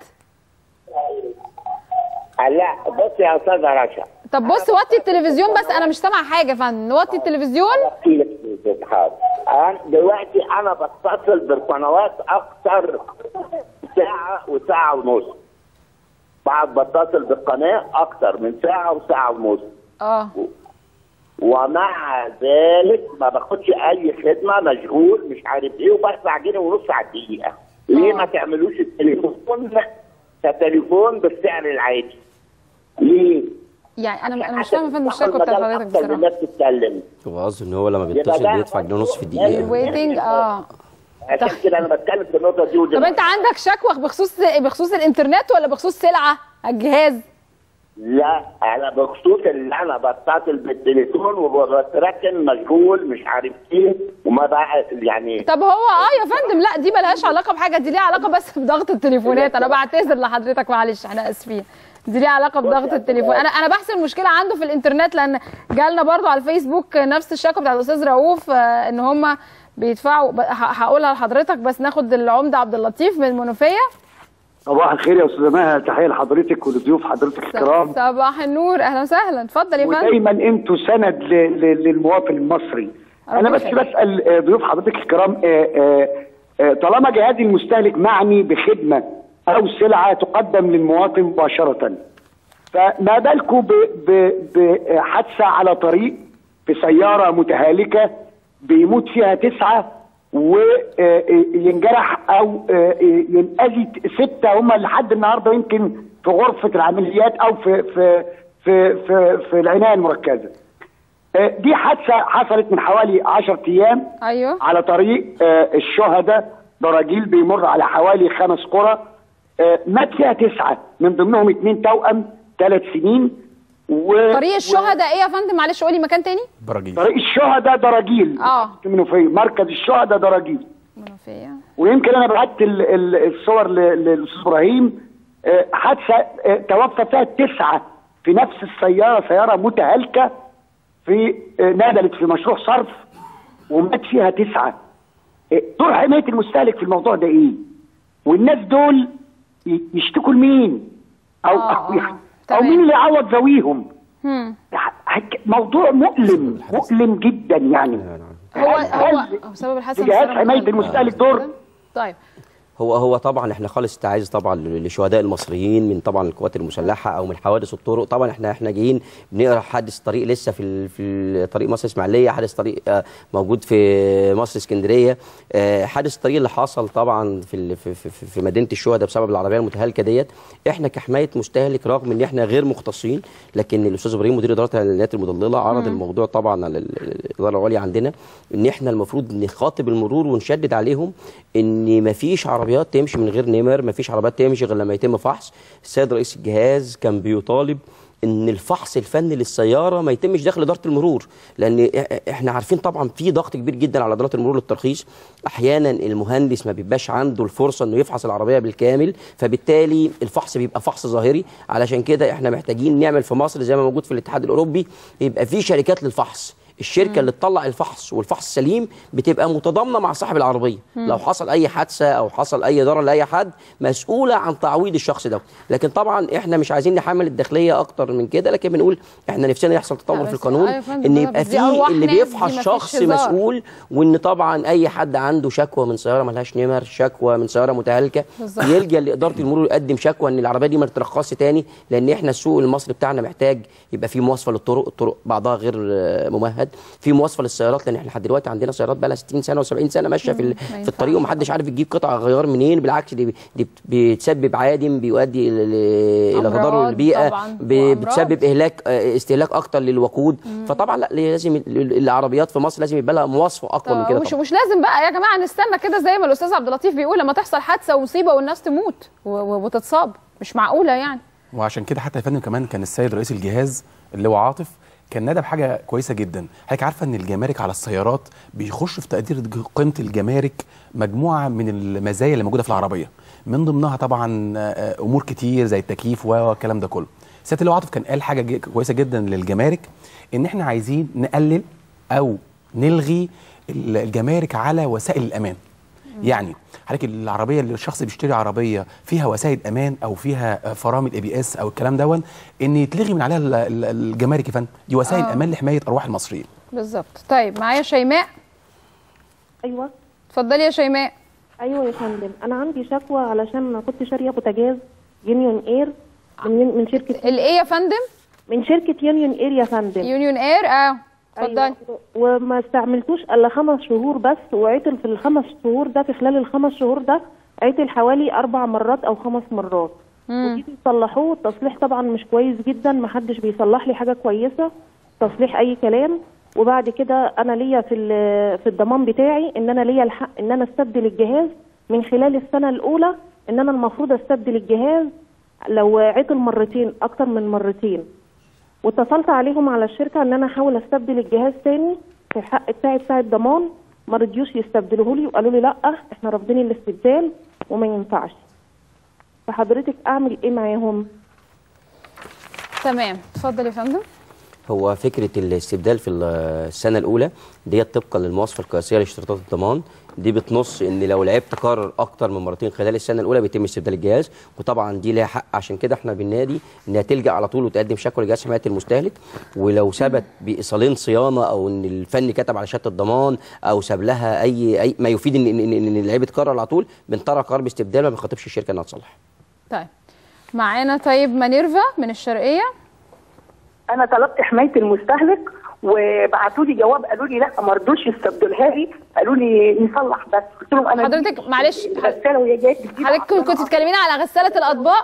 لا بص يا استاذه رشا طب بص وطي التلفزيون بس انا مش سامعه حاجه يا فندم نوطي التلفزيون حاضر أنا دلوقتي انا بتصل بالقنوات اكتر ساعه وساعه ونص بعد بتصل بالقناه اكتر من ساعه وساعه ونص اه ومع ذلك ما باخدش اي خدمه مشغول مش عارف ايه وبدفع جنيه ونص على الدقيقه ليه ما تعملوش التليفون كتليفون بالسعر العادي ليه يعني انا انا مش فاهمه يا فندم الشركه بتاعت حضرتك اكتر من بصراحه الناس تتكلم هو قصده ان هو لما يبقى بيتصل ده- بيدفع جنيه ونص في الدقيقه الويتنج اه عشان كده انا بتكلم في النقطه دي ودي طب انت عندك شكوى بخصوص بخصوص الانترنت ولا بخصوص سلعه على الجهاز لا انا بخصوص اللي انا بتصل بالتليفون وبتركن مشغول مش عارف ايه وما بقى يعني طب هو اه يا فندم لا دي ملهاش علاقه بحاجه دي ليها علاقه بس بضغط التليفونات انا بعتذر لحضرتك معلش احنا اسفين دي ليها علاقه بضغط التليفون انا انا بحسب المشكله عنده في الانترنت لان جالنا برضو على الفيسبوك نفس الشكوى بتاع الاستاذ رؤوف آه، ان هم بيدفعوا ب- ه- هقولها لحضرتك بس ناخد العمده عبد اللطيف من المنوفيه صباح الخير يا استاذه مها تحيه لحضرتك ولضيوف حضرتك الكرام صباح النور اهلا وسهلا اتفضل يا فندم ودايما انتوا سند ل- ل- للمواطن المصري انا بس يخليك. بسال آه، ضيوف حضرتك الكرام آه، آه، آه، طالما جهاز المستهلك معني بخدمه او سلعه تقدم للمواطن مباشره فما بالكم ب- ب- بحادثه على طريق في سياره متهالكه بيموت فيها تسعه وينجرح او آه، ينأذي سته هم لحد النهارده يمكن في غرفه العمليات او في في في في, في العنايه المركزه. آه، دي حادثه حصلت من حوالي 10 ايام ايوه على طريق آه، الشهداء براجيل بيمر على حوالي خمس قرى آه، مات فيها تسعه من ضمنهم اثنين توأم ثلاث سنين و طريق الشهداء ايه يا فندم معلش قولي مكان تاني براجيل طريق الشهداء دراجيل اه منوفيه مركز الشهداء دراجيل منوفيه ويمكن انا بعت ال- ال- الصور ل- للاستاذ ابراهيم آه، حادثه آه، توفى فيها تسعه في نفس السياره سياره متهالكه في آه، نزلت في مشروع صرف ومات فيها تسعه آه، دور حمايه المستهلك في الموضوع ده ايه؟ والناس دول ي- يشتكوا لمين؟ او او, أو مين اللي يعوض ذويهم؟ هم. حك- موضوع مؤلم مؤلم جدا يعني هو هو بسبب الحادثه جهاز انصرف حمايه من- المستهلك دور طيب هو هو طبعا احنا خالص تعايز طبعا للشهداء المصريين من طبعا القوات المسلحه او من حوادث الطرق طبعا احنا احنا جايين بنقرا حادث طريق لسه في ال- في طريق مصر اسماعيليه حادث طريق آه، موجود في مصر اسكندريه آه، حادث الطريق اللي حصل طبعا في ال- في, في, في مدينه الشهداء بسبب العربيه المتهالكه ديت احنا كحمايه مستهلك رغم ان احنا غير مختصين لكن الاستاذ ابراهيم مدير اداره الاعلانات المضلله عرض مم. الموضوع طبعا على ال- الاداره العليا عندنا ان احنا المفروض نخاطب المرور ونشدد عليهم ان مفيش عربيات تمشي من غير نمر مفيش عربيات تمشي غير لما يتم فحص السيد رئيس الجهاز كان بيطالب ان الفحص الفني للسياره ما يتمش داخل اداره المرور لان إ- احنا عارفين طبعا في ضغط كبير جدا على اداره المرور للترخيص احيانا المهندس ما بيبقاش عنده الفرصه انه يفحص العربيه بالكامل فبالتالي الفحص بيبقى فحص ظاهري علشان كده احنا محتاجين نعمل في مصر زي ما موجود في الاتحاد الاوروبي يبقى في شركات للفحص الشركه اللي تطلع الفحص والفحص سليم بتبقى متضامنه مع صاحب العربيه مم. لو حصل اي حادثه او حصل اي ضرر لاي حد مسؤوله عن تعويض الشخص ده لكن طبعا احنا مش عايزين نحمل الداخليه اكتر من كده لكن بنقول احنا نفسنا يحصل تطور في بس- القانون أيوة يا فندم، ان ده يبقى دي فيه أرواح اللي ناس، دي بيفحص مفيش شخص هزار. مسؤول وان طبعا اي حد عنده شكوى من سياره ملهاش نمر شكوى من سياره متهالكه بالظبط. يلجا لاداره المرور يقدم شكوى ان العربيه دي ما ترخصش تاني لان احنا السوق المصري بتاعنا محتاج يبقى في مواصفه للطرق الطرق بعضها غير آه، ممهد في مواصفه للسيارات لان احنا لحد دلوقتي عندنا سيارات بقى لها 60 سنه و70 سنه ماشيه في ال- ما في الطريق ومحدش عارف يجيب قطع غيار منين بالعكس دي, دي بت- بتسبب عادم بيؤدي ل- ل- الى أمراض تضرر البيئه طبعاً، ب- وأمراض. بتسبب اهلاك آه، استهلاك اكتر للوقود فطبعا لا لازم ال- ال- العربيات في مصر لازم يبقى لها مواصفه اقوى من كده مش طبعا مش لازم بقى يا جماعه نستنى كده زي ما الاستاذ عبد اللطيف بيقول لما تحصل حادثه ومصيبه والناس تموت و- و- وتتصاب مش معقوله يعني وعشان كده حتى يا فندم كمان كان السيد رئيس الجهاز اللي هو عاطف كان ندى بحاجه كويسه جدا حضرتك عارفه ان الجمارك على السيارات بيخش في تقدير ج- قيمه الجمارك مجموعه من المزايا اللي موجوده في العربيه من ضمنها طبعا آه، امور كتير زي التكييف والكلام ده كله سياده اللواء عاطف كان قال حاجه ج- كويسه جدا للجمارك ان احنا عايزين نقلل او نلغي ال- الجمارك على وسائل الامان يعني حضرتك العربيه اللي الشخص بيشتري عربيه فيها وسائل امان او فيها فرامل اي بي اس او الكلام دون ان يتلغي من عليها ال- ال- الجمارك يا فندم دي وسائل آه. امان لحمايه ارواح المصريين بالظبط طيب معايا شيماء ايوه اتفضلي يا شيماء ايوه يا فندم انا عندي شكوى علشان انا كنت شاريه بوتاجاز يونيون اير من من شركه الايه يا فندم من شركه يونيون اير يا فندم يونيون اير اه اتفضلي أيوة. وما استعملتوش الا خمس شهور بس وعطل في الخمس شهور ده في خلال الخمس شهور ده عطل حوالي اربع مرات او خمس مرات وجيت يصلحوه التصليح طبعا مش كويس جدا محدش بيصلح لي حاجه كويسه تصليح اي كلام وبعد كده انا ليا في ال- في الضمان بتاعي ان انا ليا الحق ان انا استبدل الجهاز من خلال السنه الاولى ان انا المفروض استبدل الجهاز لو عطل مرتين اكتر من مرتين واتصلت عليهم على الشركه ان انا احاول استبدل الجهاز تاني في الحق بتاعي بتاع الضمان ما رضيوش يستبدلوه لي وقالوا لي لا احنا رافضين الاستبدال وما ينفعش فحضرتك اعمل ايه معاهم تمام اتفضل يا فندم هو فكره الاستبدال في السنه الاولى ديت طبقا للمواصفه القياسيه لاشتراطات الضمان دي بتنص ان لو العيب تكرر اكتر من مرتين خلال السنه الاولى بيتم استبدال الجهاز وطبعا دي ليها حق عشان كده احنا بالنادي انها تلجا على طول وتقدم شكوى لجهاز حمايه المستهلك ولو ثبت بايصالين صيانه او ان الفني كتب على شهاده الضمان او ساب لها اي اي ما يفيد ان ان, إن, إن العيب اتكرر على طول بنطرح قرار باستبدال ما بنخاطبش الشركه انها تصلح طيب معانا طيب مانيرفا من الشرقيه انا طلبت حمايه المستهلك وبعتوا لي جواب قالوا لي لا ما رضوش يستبدلها لي قالوا لي نصلح بس قلت لهم انا حضرتك معلش غساله وهي جايه جديده حضرتك كنت تكلمينا على غساله الاطباق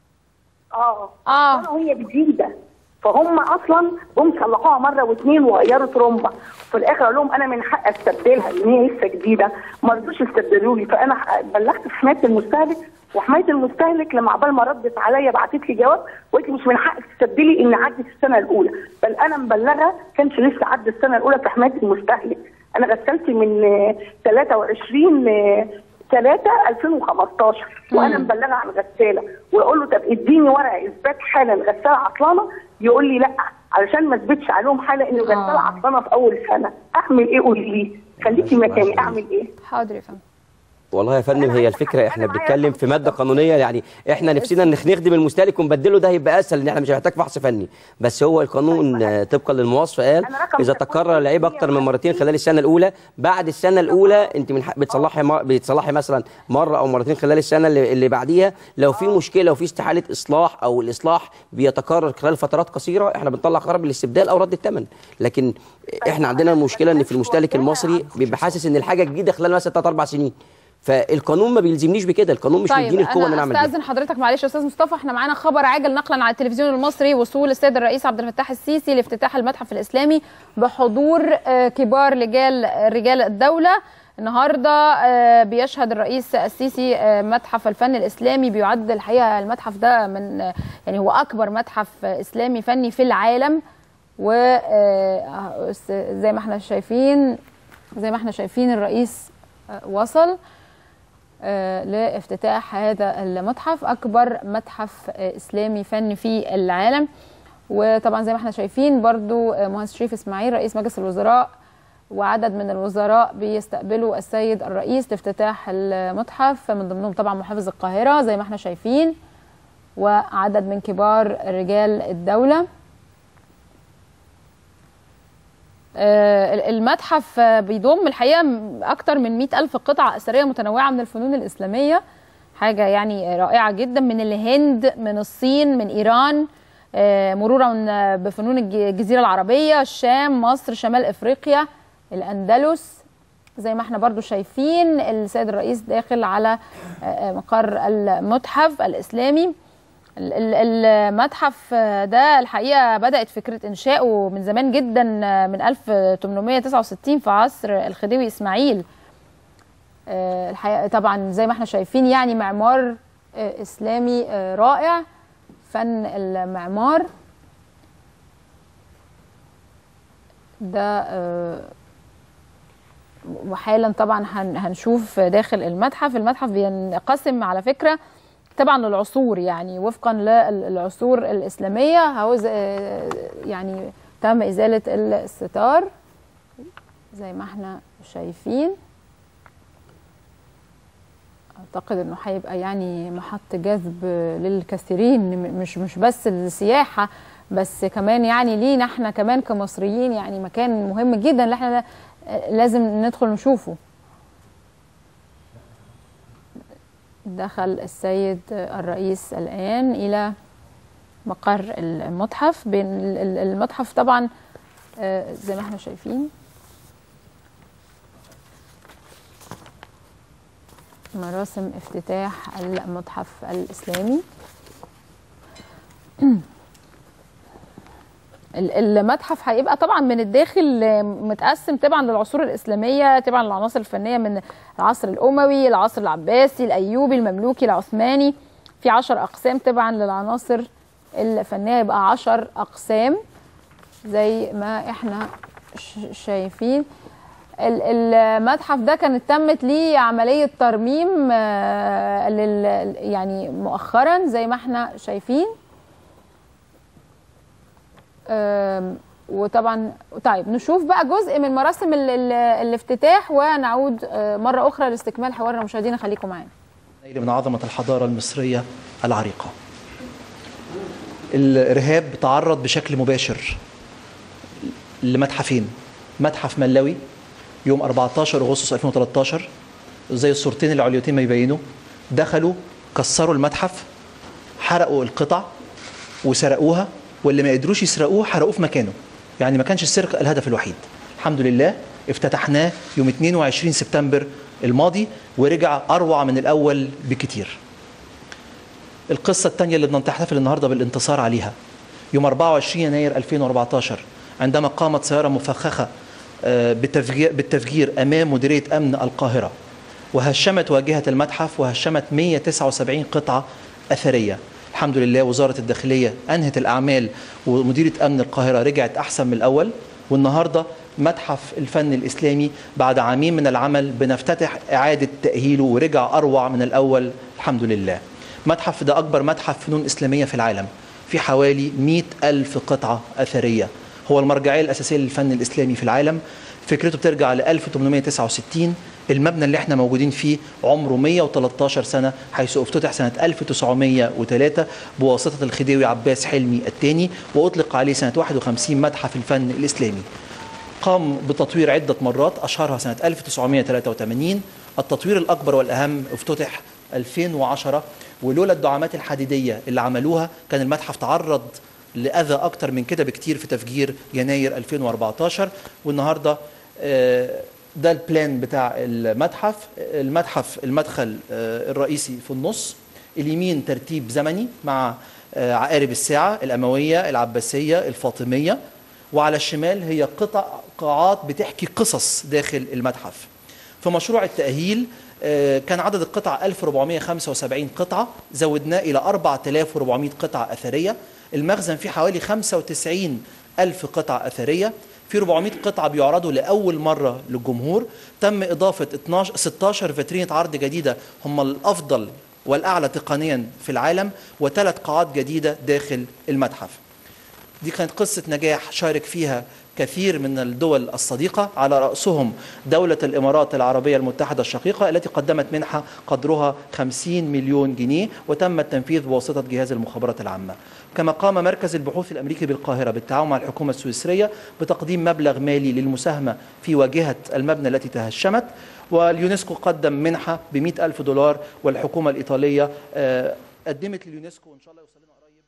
اه اه وهي جديده فهم اصلا جم صلحوها مره واثنين وغيروا ترومبه في الاخر قال لهم انا من حق استبدلها لان هي لسه جديده ما رضوش يستبدلوا لي فانا بلغت في حمايه المستهلك وحمايه المستهلك لما عبال ما ردت عليا بعتت لي جواب وقالت لي مش من حقك تستبدلي ان عدت السنه الاولى بل انا مبلغه كانش لسه عدى السنه الاولى في حمايه المستهلك انا غسلت من آه، 23 آه، 3 2015 وانا مبلغه عن الغساله واقول له طب اديني ورقه اثبات حاله الغساله عطلانه يقول لي لا علشان ما اثبتش عليهم حاله ان الغساله عطلانه في اول سنه اعمل ايه قولي لي خليكي مكاني اعمل ايه حاضر يا فندم والله يا فندم هي الفكره احنا بنتكلم في ماده قانونيه يعني احنا نفسنا ان نخدم المستهلك ونبدله ده هيبقى اسهل ان احنا مش هنحتاج فحص فني بس هو القانون آه، طبقا للمواصفه قال اذا تكرر العيب اكتر من مرتين خلال السنه الاولى بعد السنه الاولى انت من حق بتصلحي مر- بتصلحي مثلا مره او مرتين خلال السنه اللي, اللي بعديها لو في مشكله وفي استحاله اصلاح او الاصلاح بيتكرر خلال فترات قصيره احنا بنطلع قرار بالاستبدال او رد الثمن لكن احنا عندنا مشكله ان في المستهلك المصري بيبقى حاسس ان الحاجه جديده خلال مثلا 3 4 سنين فالقانون ما بيلزمنيش بكده القانون مش طيب مديني القوه ان انا انا اعمل كده استاذن حضرتك معلش يا استاذ مصطفى احنا معانا خبر عاجل نقلا على التلفزيون المصري وصول السيد الرئيس عبد الفتاح السيسي لافتتاح المتحف الاسلامي بحضور آه، كبار رجال رجال الدوله النهارده آه، بيشهد الرئيس السيسي آه، متحف الفن الاسلامي بيعد الحقيقه المتحف ده من آه، يعني هو اكبر متحف آه، اسلامي فني في العالم وزي ما احنا شايفين زي ما احنا شايفين الرئيس آه، وصل آه، لافتتاح هذا المتحف اكبر متحف آه، اسلامي فني في العالم وطبعا زي ما احنا شايفين برضو آه، مهندس شريف اسماعيل رئيس مجلس الوزراء وعدد من الوزراء بيستقبلوا السيد الرئيس لافتتاح المتحف من ضمنهم طبعا محافظ القاهره زي ما احنا شايفين وعدد من كبار رجال الدوله آه، المتحف آه، بيضم الحقيقة م- أكتر من مئة ألف قطعة أثرية متنوعة من الفنون الإسلامية حاجة يعني رائعة جدا من الهند من الصين من إيران آه، مرورا آه، بفنون الج- الجزيرة العربية الشام مصر شمال إفريقيا الأندلس زي ما احنا برضو شايفين السيد الرئيس داخل على آه، آه، مقر المتحف الإسلامي ال- ال- المتحف ده الحقيقه بدات فكره انشائه من زمان جدا من 1869 في عصر الخديوي اسماعيل آه، الحقيقه طبعا زي ما احنا شايفين يعني معمار آه، اسلامي آه، رائع فن المعمار ده آه، وحالا طبعا هن- هنشوف داخل المتحف المتحف بينقسم على فكره طبعا للعصور يعني وفقا للعصور الإسلامية هو ز- يعني تم إزالة الستار زي ما احنا شايفين أعتقد إنه هيبقى يعني محط جذب للكثيرين م- مش مش بس السياحة بس كمان يعني لينا احنا كمان كمصريين يعني مكان مهم جدا اللي احنا لازم ندخل نشوفه دخل السيد الرئيس الآن إلى مقر المتحف بين ال- ال- المتحف طبعا آه، زي ما احنا شايفين مراسم افتتاح المتحف الإسلامي ال- المتحف هيبقى طبعا من الداخل آه، متقسم طبعا للعصور الإسلامية طبعا العناصر الفنية من العصر الأموي العصر العباسي الأيوبي المملوكي العثماني في عشر أقسام طبعا للعناصر الفنية يبقى عشر أقسام زي ما احنا ش- شايفين ال- المتحف ده كانت تمت ليه عملية ترميم آه، لل يعني مؤخرا زي ما احنا شايفين آم، وطبعا طيب نشوف بقى جزء من مراسم ال- ال- الافتتاح ونعود آه، مره اخرى لاستكمال حوارنا مشاهدينا خليكم معانا من عظمة الحضارة المصرية العريقة الإرهاب تعرض بشكل مباشر لمتحفين متحف ملاوي يوم 14 أغسطس 2013 زي الصورتين العليتين ما يبينوا دخلوا كسروا المتحف حرقوا القطع وسرقوها واللي ما قدروش يسرقوه حرقوه في مكانه يعني ما كانش السرقة الهدف الوحيد الحمد لله افتتحناه يوم 22 سبتمبر الماضي ورجع أروع من الأول بكتير القصة الثانية اللي بنحتفل النهاردة بالانتصار عليها يوم 24 يناير 2014 عندما قامت سيارة مفخخة آه، بالتفجير, بالتفجير أمام مديرية أمن القاهرة وهشمت واجهة المتحف وهشمت 179 قطعة أثرية الحمد لله وزارة الداخلية أنهت الأعمال ومديرية أمن القاهرة رجعت أحسن من الأول والنهاردة متحف الفن الإسلامي بعد عامين من العمل بنفتتح إعادة تأهيله ورجع أروع من الأول الحمد لله متحف ده أكبر متحف فنون إسلامية في العالم في حوالي 100 ألف قطعة أثرية هو المرجعية الأساسية للفن الإسلامي في العالم فكرته بترجع ل 1869 المبنى اللي احنا موجودين فيه عمره 113 سنة حيث افتتح سنة 1903 بواسطة الخديوي عباس حلمي الثاني وأطلق عليه سنة 51 متحف الفن الإسلامي قام بتطوير عدة مرات أشهرها سنة 1983 التطوير الأكبر والأهم افتتح 2010 ولولا الدعامات الحديدية اللي عملوها كان المتحف تعرض لأذى أكتر من كده بكتير في تفجير يناير 2014 والنهاردة آه، ده البلان بتاع المتحف المتحف المدخل آه، الرئيسي في النص اليمين ترتيب زمني مع آه، عقارب الساعة الأموية العباسية الفاطمية وعلى الشمال هي قطع قاعات بتحكي قصص داخل المتحف في مشروع التأهيل آه، كان عدد القطع 1475 قطعة زودناه إلى 4400 قطعة أثرية المخزن فيه حوالي 95 ألف قطعة أثرية في 400 قطعة بيعرضوا لأول مرة للجمهور تم إضافة 12 16 فاترينة عرض جديدة هم الأفضل والأعلى تقنيا في العالم وثلاث قاعات جديدة داخل المتحف دي كانت قصة نجاح شارك فيها كثير من الدول الصديقة على رأسهم دولة الإمارات العربية المتحدة الشقيقة التي قدمت منحة قدرها 50 مليون جنيه وتم التنفيذ بواسطة جهاز المخابرات العامة كما قام مركز البحوث الأمريكي بالقاهرة بالتعاون مع الحكومة السويسرية بتقديم مبلغ مالي للمساهمة في واجهة المبنى التي تهشمت واليونسكو قدم منحة ب ألف دولار والحكومة الإيطالية آه، قدمت لليونسكو وإن شاء الله يوصل لنا قريب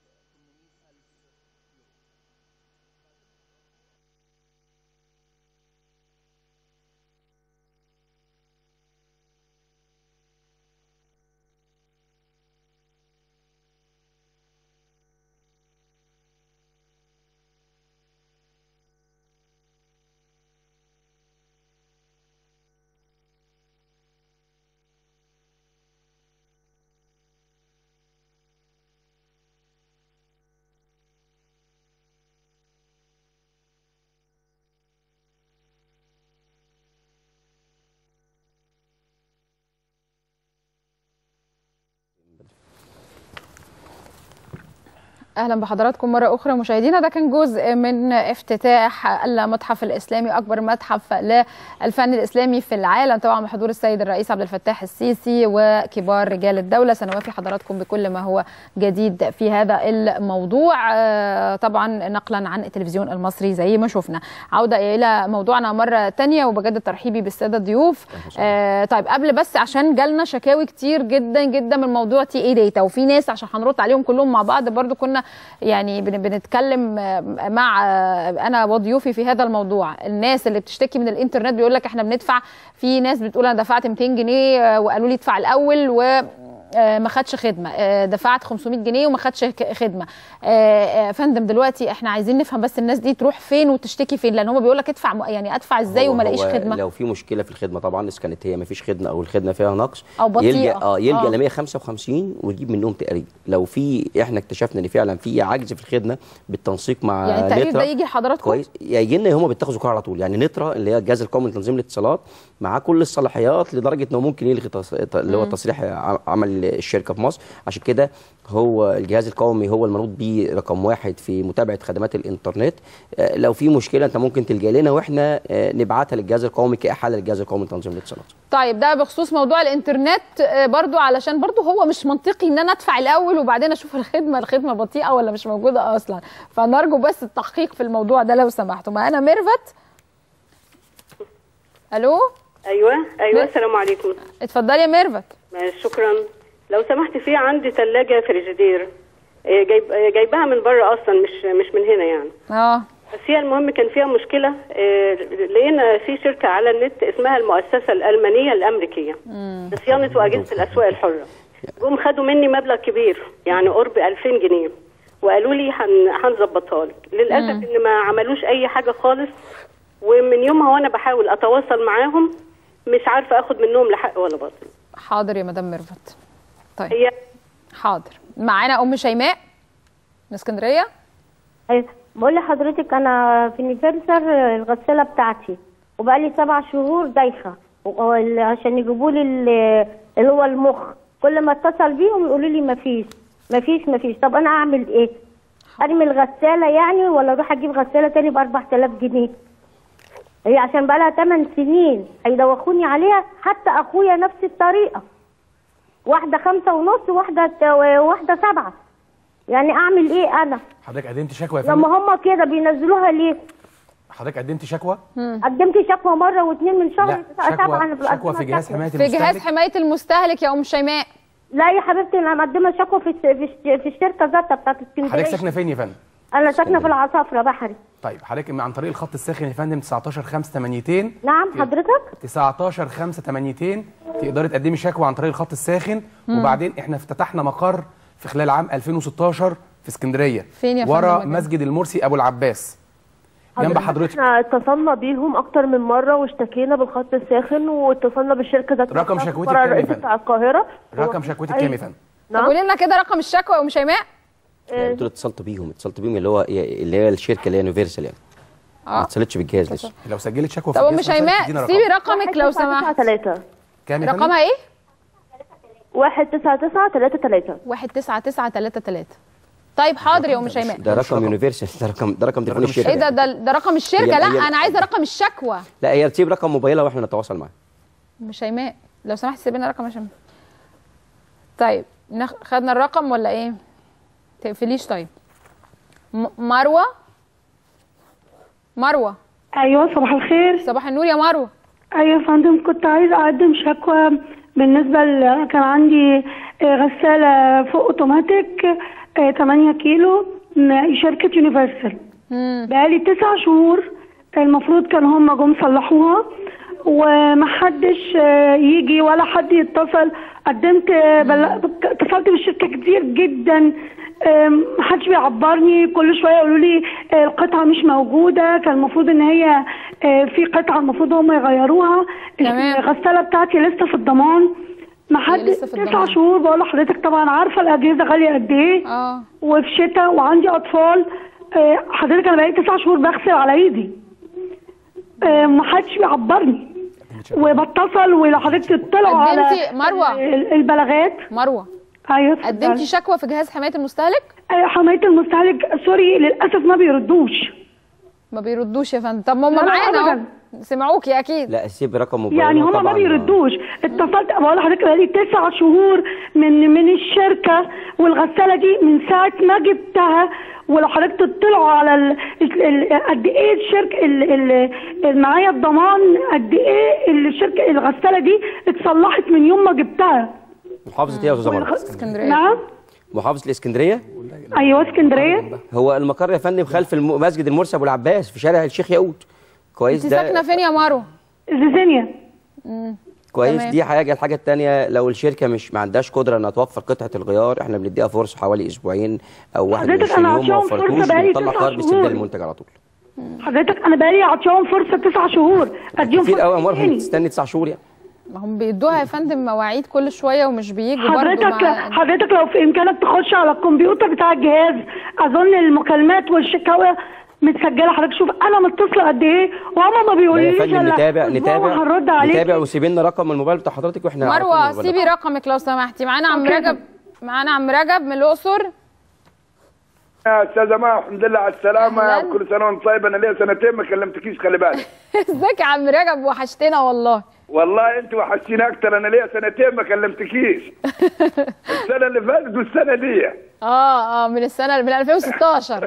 اهلا بحضراتكم مره اخرى مشاهدينا ده كان جزء من افتتاح المتحف الاسلامي اكبر متحف للفن الاسلامي في العالم طبعا بحضور السيد الرئيس عبد الفتاح السيسي وكبار رجال الدوله سنوافي حضراتكم بكل ما هو جديد في هذا الموضوع آه، طبعا نقلا عن التلفزيون المصري زي ما شفنا عوده الى موضوعنا مره تانية وبجد ترحيبي بالساده الضيوف آه، طيب قبل بس عشان جالنا شكاوي كتير جدا جدا من موضوع تي اي داتا وفي ناس عشان هنرد عليهم كلهم مع بعض برضو كنا يعني بن- بنتكلم آه، مع آه، انا وضيوفي في هذا الموضوع الناس اللي بتشتكي من الانترنت بيقول لك احنا بندفع في ناس بتقول انا دفعت 200 جنيه آه، وقالوا لي ادفع الاول و آه، ما خدش خدمه آه، دفعت 500 جنيه وما خدش ك- خدمه آه، آه، فندم دلوقتي احنا عايزين نفهم بس الناس دي تروح فين وتشتكي فين لان هم بيقول لك ادفع م- يعني ادفع ازاي هو- وما الاقيش هو خدمه لو في مشكله في الخدمه طبعا اذا كانت هي ما فيش خدمه او الخدمه فيها نقص أو بطيئة. يلجا اه يلجا آه. ل 155 ويجيب منهم تقرير لو في احنا اكتشفنا ان فعلا في عجز في الخدمه بالتنسيق مع يعني التقرير نترا ده يجي لحضراتكم كويس يجي لنا هم بيتخذوا قرار على طول يعني نترا اللي هي الجهاز القومي لتنظيم الاتصالات معاه كل الصلاحيات لدرجه انه ممكن يلغي تص... اللي هو مم. تصريح ع- عمل ال- الشركه في مصر عشان كده هو الجهاز القومي هو المنوط بيه رقم واحد في متابعه خدمات الانترنت آه، لو في مشكله انت ممكن تلجا لنا واحنا آه، نبعتها للجهاز القومي كاحاله للجهاز القومي لتنظيم الاتصالات طيب ده بخصوص موضوع الانترنت آه، برضو علشان برضو هو مش منطقي ان انا ادفع الاول وبعدين اشوف الخدمه الخدمه بطيئه ولا مش موجوده اصلا فنرجو بس التحقيق في الموضوع ده لو سمحتوا معانا ميرفت الو ايوه ايوه السلام عليكم اتفضلي يا ميرفت ماشي، شكرا لو سمحت في عندي ثلاجه فريجيدير إيه، جايب إيه، جايباها من بره اصلا مش مش من هنا يعني اه بس هي المهم كان فيها مشكله إيه، لقينا في شركه على النت اسمها المؤسسه الالمانيه الامريكيه لصيانه واجهزه الاسواق الحره جم خدوا مني مبلغ كبير يعني قرب 2000 جنيه وقالوا لي هن- هنظبطها لك للاسف مم. ان ما عملوش اي حاجه خالص ومن يومها وانا بحاول اتواصل معاهم مش عارفه اخد منهم لا حق ولا باطل حاضر يا مدام ميرفت طيب هي حاضر معانا ام شيماء من اسكندريه أيوة. بقول لحضرتك انا في نيفرسر الغساله بتاعتي وبقالي سبع شهور دايخه وال- عشان يجيبوا لي ال- اللي هو المخ كل ما اتصل بيهم يقولوا لي مفيش مفيش مفيش طب انا اعمل ايه ارمي الغساله يعني ولا اروح اجيب غساله تاني ب 4000 جنيه هي عشان بقالها 8 سنين هيدوخوني عليها حتى اخويا نفس الطريقه واحده خمسة ونص واحده واحده سبعة يعني اعمل ايه انا حضرتك قدمت شكوى يا فندم لما هم كده بينزلوها ليه حضرتك قدمت شكوى قدمت شكوى مره واثنين من شهر لا تسعة- سبعة شكوى انا شكوى في جهاز حمايه في جهاز المستهلك حمايه المستهلك يا ام شيماء لا يا حبيبتي انا مقدمه شكوى في الس- في الش- في الشركه ذاتها بتاعت حضرتك اسكندريه ساكنه فين يا فندم انا ساكنه في العصافره بحري طيب حضرتك عن طريق الخط الساخن يا فندم 19 5 800 نعم حضرتك 19 5 800 تقدري تقدمي شكوى عن طريق الخط الساخن مم. وبعدين احنا افتتحنا مقر في خلال عام 2016 في اسكندريه فين يا ورا فندم؟ مسجد المرسي ابو العباس جنب حضرتك احنا اتصلنا بيهم اكتر من مره واشتكينا بالخط الساخن واتصلنا بالشركه ذات رقم نفسها في شكوتك الفرع كام يا الرئيسي فندم؟ بتاع القاهره رقم شكوتك كام يا فندم طب قولي لنا كده رقم الشكوى يا ام شيماء يعني دول اتصلت بيهم اتصلت بيهم اللي هو اللي هي الشركه اللي هي يونيفرسال يعني ما اه اتصلتش بالجهاز لسه لو سجلت شكوى طب ام شيماء سيبي رقمك لو سمحت كام رقمها ايه؟ واحد تسعة تسعة تلاتة تلاتة واحد تسعة تسعة تلاتة تلاتة طيب حاضر يا ام شيماء ده رقم يونيفرسال ده رقم ده رقم تليفون الشركه ايه ده ده ده رقم الشركه هي- لا هي- انا عايزه رقم الشكوى لا هي تسيب رقم موبايلها واحنا نتواصل معاها ام شيماء لو سمحت سيبي لنا رقم يا شيماء طيب نخ... خدنا الرقم ولا ايه تقفليش طيب م... مروه مروه ايوه صباح الخير صباح النور يا مروه ايوه يا فندم كنت عايزه اقدم شكوى بالنسبه ل... كان عندي آه، غساله فوق اوتوماتيك آه، 8 كيلو من شركه يونيفرسال بقالي تسع شهور المفروض كان هم جم صلحوها ومحدش آه، يجي ولا حد يتصل قدمت آه، بل- اتصلت بالشركه كتير جدا آم، محدش بيعبرني كل شويه يقولوا لي آه، القطعه مش موجوده كان المفروض ان هي آه، في قطعه المفروض هم يغيروها الغساله بتاعتي لسه في الضمان ما حد لسه في تسع الضمان. شهور بقول لحضرتك طبعا عارفه الاجهزه غاليه قد ايه اه وفي شتاء وعندي اطفال آه، حضرتك انا بقالي تسع شهور بغسل على ايدي آه، محدش بيعبرني وبتصل ولو حضرتك تطلعوا على قدمتي مروه ال- البلاغات مروه ايوه قدمتي شكوى في جهاز حمايه المستهلك ايوه حمايه المستهلك سوري للاسف ما بيردوش ما بيردوش يا فندم طب ما هم لا، لا، معانا اهو أبداً. سمعوكي اكيد لا سيب رقم موبايلها يعني هما ما طبعاً. بيردوش اتصلت بقول لحضرتك بقالي تسع شهور من من الشركه والغساله دي من ساعه ما جبتها ولو حضرتك تطلعوا على ال- ال- قد ايه الشركه ال- ال- ال- معايا الضمان قد ايه الشركه الغساله دي اتصلحت من يوم ما جبتها محافظه ايه يا استاذه مروه اسكندريه نعم محافظه الاسكندريه ايوه اسكندريه هو المقر يا فندم خلف الم- مسجد المرسي ابو العباس في شارع الشيخ ياقوت كويس انت ده ساكنه فين يا مروه زيزينيا مم. كويس تمام. دي حاجه الحاجه الثانيه لو الشركه مش ما عندهاش قدره انها توفر قطعه الغيار احنا بنديها فرصه حوالي اسبوعين او 21 حضرتك أنا يوم ما عطيهم فرصة وفرتوش بقالي بنطلع تسع قرار باستبدال شهور. المنتج على طول حضرتك انا بقالي عطيهم فرصه تسع شهور اديهم كتير قوي يا فرصه مروه تاني. تستني تسع شهور يعني ما هم بيدوها يا فندم مواعيد كل شويه ومش بيجوا برضه حضرتك مع حضرتك لو في امكانك تخش على الكمبيوتر بتاع الجهاز اظن المكالمات والشكاوى متسجله حضرتك شوف انا متصله قد ايه وهما ما لا يا بيقولوليش فندم إلا نتابع أسبوع نتابع وهنرد عليكي نتابع وسيبي لنا رقم الموبايل بتاع حضرتك واحنا عارفين مروه الموبايل. سيبي رقمك لو سمحتي معانا عم رجب معانا عم رجب من الاقصر يا استاذه ما الحمد لله على السلامه كل سنه وانت طيب انا ليا سنتين ما كلمتكيش خلي بالك ازيك يا عم رجب وحشتنا والله والله انت وحشتيني اكتر انا ليا سنتين ما كلمتكيش السنه اللي فاتت والسنه دي اه اه من السنه من 2016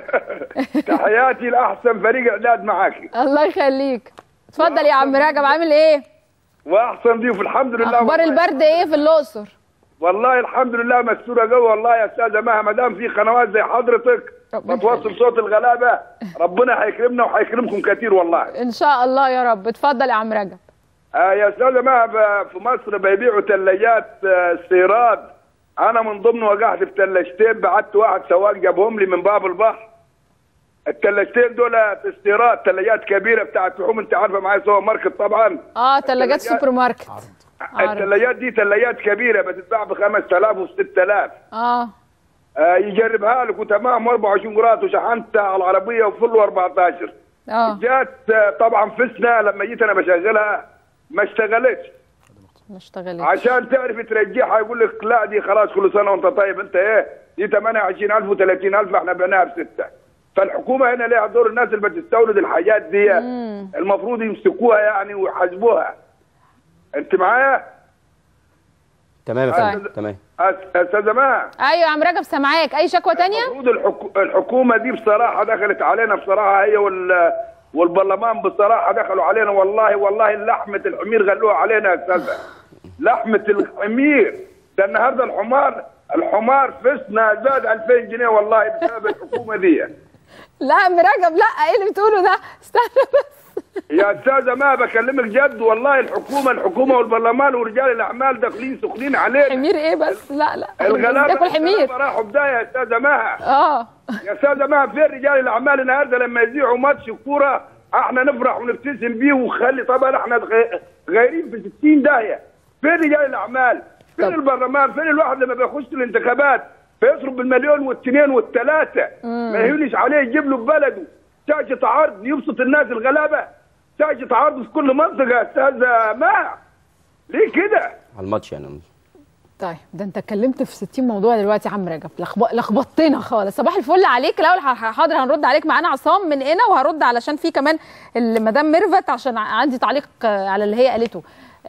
تحياتي لاحسن فريق اعداد معاكي الله يخليك اتفضل يا عم رجب عامل ايه واحسن ضيوف الحمد لله اخبار والله. البرد ايه في الاقصر والله الحمد لله مستوره قوي والله يا استاذه مها ما دام في قنوات زي حضرتك بتوصل صوت الغلابه ربنا هيكرمنا وهيكرمكم كتير والله ان شاء الله يا رب اتفضل يا عم رجب آه يا استاذه مها ب- في مصر بيبيعوا ثلاجات آه، استيراد انا من ضمن وقعت في ثلاجتين بعت واحد سواق جابهم لي من باب البحر الثلاجتين دول في استيراد ثلاجات كبيره بتاعت لحوم انت عارفه معايا سوبر ماركت طبعا اه ثلاجات سوبر ماركت عارف. الثلاجات دي ثلاجات كبيره بتتباع ب 5000 و 6000 اه آه يجربها لك وتمام 24 قراط وشحنتها على العربيه وفل 14 اه جات آه، طبعا فسنا لما جيت انا بشغلها ما اشتغلتش ما اشتغلتش عشان تعرف ترجعها يقول لك لا دي خلاص كل سنه وانت طيب انت ايه دي 28000 و30000 احنا بناها بسته فالحكومه هنا ليها دور الناس اللي بتستورد الحاجات دي المفروض يمسكوها يعني ويحاسبوها انت معايا؟ تمام يا فندم تمام أس- استاذه مها ايوه يا عم رجب سامعاك اي شكوى تانية المفروض الحكو... الحكومه دي بصراحه دخلت علينا بصراحه هي وال والبرلمان بصراحه دخلوا علينا والله والله لحمه الحمير غلوها علينا يا استاذه لحمه الحمير ده النهارده الحمار الحمار فسنا زاد 2000 جنيه والله بسبب الحكومه دي لا يا عم رجب لا ايه اللي بتقوله ده استنى بس يا استاذه ما بكلمك جد والله الحكومه الحكومه والبرلمان ورجال الاعمال داخلين سخنين علينا حمير ايه بس لا لا الغلابه ياكل حمير الغلابة راحوا بدايه يا استاذه مها اه يا استاذه مها فين رجال الاعمال النهارده لما يذيعوا ماتش كوره احنا نفرح ونبتسم بيه ونخلي طبعا احنا غ- غايرين في 60 داهيه فين رجال الاعمال فين البرلمان فين الواحد لما بيخش الانتخابات بيصرف بالمليون والتنين والثلاثه ما يهونش عليه يجيب له ببلده شاشة عرض يبسط الناس الغلابه شاشة عرض في كل منطقه يا استاذه ما ليه كده على الماتش يعني طيب ده انت اتكلمت في 60 موضوع دلوقتي يا عم رجب لخب- لخبطتنا خالص صباح الفل عليك الاول ح- حاضر هنرد عليك معانا عصام من هنا وهرد علشان في كمان المدام ميرفت عشان ع- عندي تعليق آه، على اللي هي قالته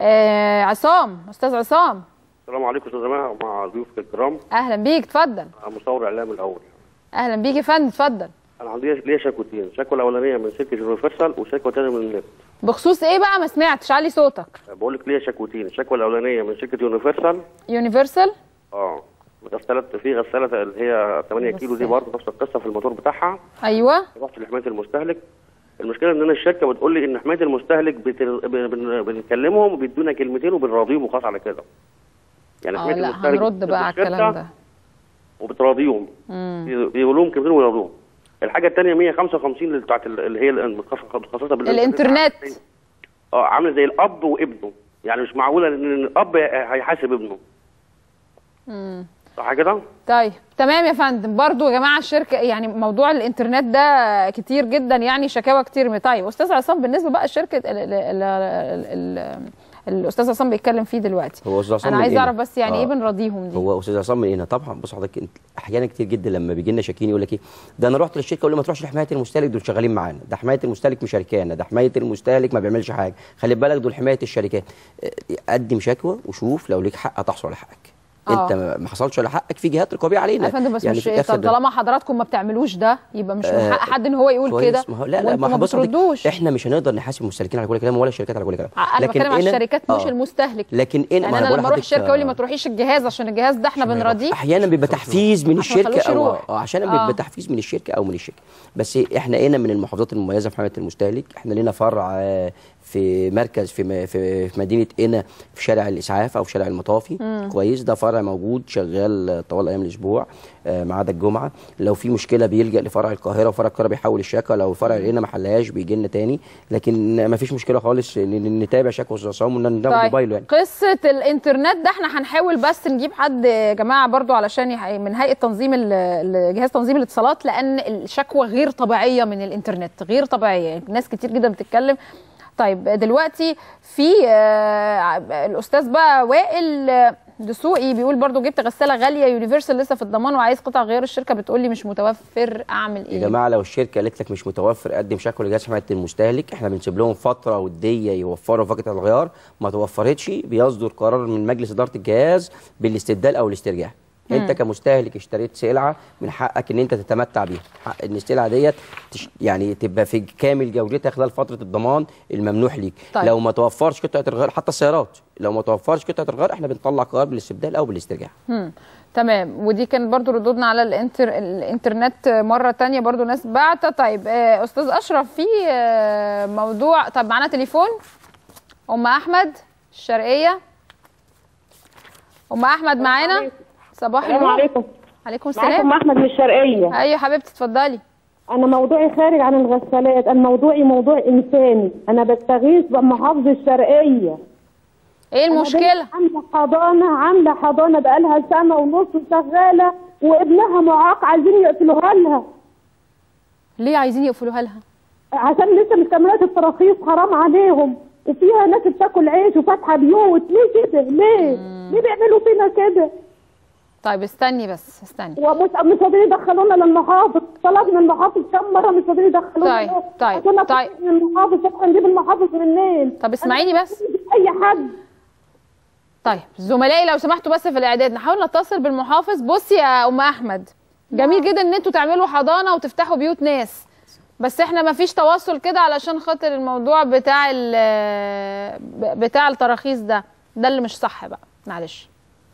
آه عصام استاذ عصام السلام عليكم استاذ جماعه مع ضيوفك الكرام اهلا بيك اتفضل أنا مصور اعلام الاول اهلا بيك يا فندم اتفضل انا عندي ليا شكوتين الشكوى الاولانيه من شركه يونيفرسال وشكوى ثانيه من النت بخصوص ايه بقى ما سمعتش علي صوتك بقول لك ليا شكوتين الشكوى الاولانيه من شركه يونيفرسال يونيفرسال اه غساله في غساله اللي هي 8 كيلو دي برضه نفس القصه في الموتور بتاعها ايوه رحت لحمايه المستهلك المشكله ان انا الشركه بتقول لي ان حمايه المستهلك بتر... بن... بن... بنكلمهم وبيدونا كلمتين وبنراضيهم وخلاص على كده يعني اه حمايه لا المستهلك هنرد بتتصل بقى على بالشركة الكلام ده وبتراضيهم مم. بيقولوا لهم كلمتين ويراضوهم الحاجه الثانيه 155 اللي بتاعت ال- اللي هي المتخصصه الانترنت اه عامله زي الاب وابنه يعني مش معقوله ان الاب هيحاسب ابنه مم. صح كده؟ طيب تمام يا فندم برضو يا جماعه الشركه يعني موضوع الانترنت ده كتير جدا يعني شكاوى كتير طيب استاذ عصام بالنسبه بقى الشركه ال ال ال ال ال الاستاذ عصام بيتكلم فيه دلوقتي هو استاذ عصام انا من عايز هنا. اعرف بس يعني آه. ايه بنراضيهم دي هو استاذ عصام من هنا طبعا بص حضرتك انت احيانا كتير جدا لما بيجي لنا شاكين يقول لك ايه ده انا رحت للشركه اقول له ما تروحش لحمايه المستهلك دول شغالين معانا ده حمايه المستهلك مشاركانا ده حمايه المستهلك ما بيعملش حاجه خلي بالك دول حمايه الشركات اه، قدم شكوى وشوف لو ليك حق هتحصل على حقك آه. انت ما ما حصلش على حقك في جهات رقابيه علينا يا فندم بس يعني مش في إيه الآخر طب ده- طالما حضراتكم ما بتعملوش ده يبقى مش من آه، حق حد ان هو يقول كويس، كده ما هو لا لا وانتوا ما بص حضرتك، بتردوش احنا مش هنقدر نحاسب المستهلكين على كل كلام ولا الشركات على كل كلام انا بتكلم على هنا- الشركات مش آه. المستهلك لكن إن- يعني ما انا بقول لما اروح لحضرتك، الشركه اقول لي آه. ما تروحيش الجهاز عشان الجهاز ده احنا بنراضيه احيانا بيبقى تحفيز من عشان ما الشركه تخلوش او يروح. اه عشان آه. بيبقى تحفيز من الشركه او من الشركه بس احنا هنا من المحافظات المميزه في حمايه المستهلك احنا لنا فرع آه، في مركز في م- في في مدينه قنا في شارع الاسعاف او في شارع المطافي مم. كويس ده فرع الفرع موجود شغال طوال ايام الاسبوع آه، ما عدا الجمعه لو في مشكله بيلجا لفرع القاهره وفرع القاهره بيحول الشكوى لو فرع هنا ما حلهاش بيجي لنا تاني لكن ما فيش مشكله خالص ن- ن- نتابع شكوى استاذ عصام وناخد موبايله يعني قصه الانترنت ده احنا هنحاول بس نجيب حد يا جماعه برضو علشان يح... من هيئه تنظيم ال- ال- جهاز تنظيم الاتصالات لان الشكوى غير طبيعيه من الانترنت غير طبيعيه ناس كتير جدا بتتكلم طيب دلوقتي في آه، الاستاذ بقى وائل آه، دسوقي بيقول برضو جبت غساله غاليه يونيفرسال لسه في الضمان وعايز قطع غير الشركه بتقول لي مش متوفر اعمل يا ايه جماعه لو الشركه قالت لك مش متوفر قدم شكوى لجهاز حمايه المستهلك احنا بنسيب لهم فتره وديه يوفروا فقره الغيار ما توفرتش بيصدر قرار من مجلس اداره الجهاز بالاستبدال او الاسترجاع مم. انت كمستهلك اشتريت سلعه من حقك ان انت تتمتع بيها حق ان السلعه ديت تش... يعني تبقى في كامل جودتها خلال فتره الضمان الممنوح ليك طيب. لو ما توفرش قطعه الغيار حتى السيارات لو ما توفرش قطعه الغيار احنا بنطلع قرار بالاستبدال او بالاسترجاع مم. تمام ودي كانت برضو ردودنا على الانتر... الانترنت مرة تانية برضو ناس بعتة طيب آه، أستاذ أشرف في آه، موضوع طب معانا تليفون أم أحمد الشرقية أم أحمد معانا صباح السلام النور عليكم. عليكم معاكم السلام احمد من الشرقيه أيوة يا حبيبتي اتفضلي انا موضوعي خارج عن الغسالات انا موضوعي موضوع انساني انا بستغيث بمحافظه الشرقيه ايه المشكله أنا عامله حضانه عامله حضانه بقالها سنه ونص شغاله وابنها معاق عايزين يقفلوها لها ليه عايزين يقفلوها لها عشان لسه مكملات التراخيص حرام عليهم وفيها ناس بتاكل عيش وفاتحه بيوت ليه كده ليه ليه بيعملوا فينا كده طيب استني بس استني ومش مش راضيين يدخلونا للمحافظ طلبنا المحافظ كم مره مش راضيين يدخلونا طيب طيب عشان طيب من المحافظ طب هنجيب المحافظ منين طب اسمعيني بس اي حد طيب زملائي لو سمحتوا بس في الاعداد نحاول نتصل بالمحافظ بصي يا ام احمد جميل جدا ان انتوا تعملوا حضانه وتفتحوا بيوت ناس بس احنا ما فيش تواصل كده علشان خاطر الموضوع بتاع ال- بتاع التراخيص ده ده اللي مش صح بقى معلش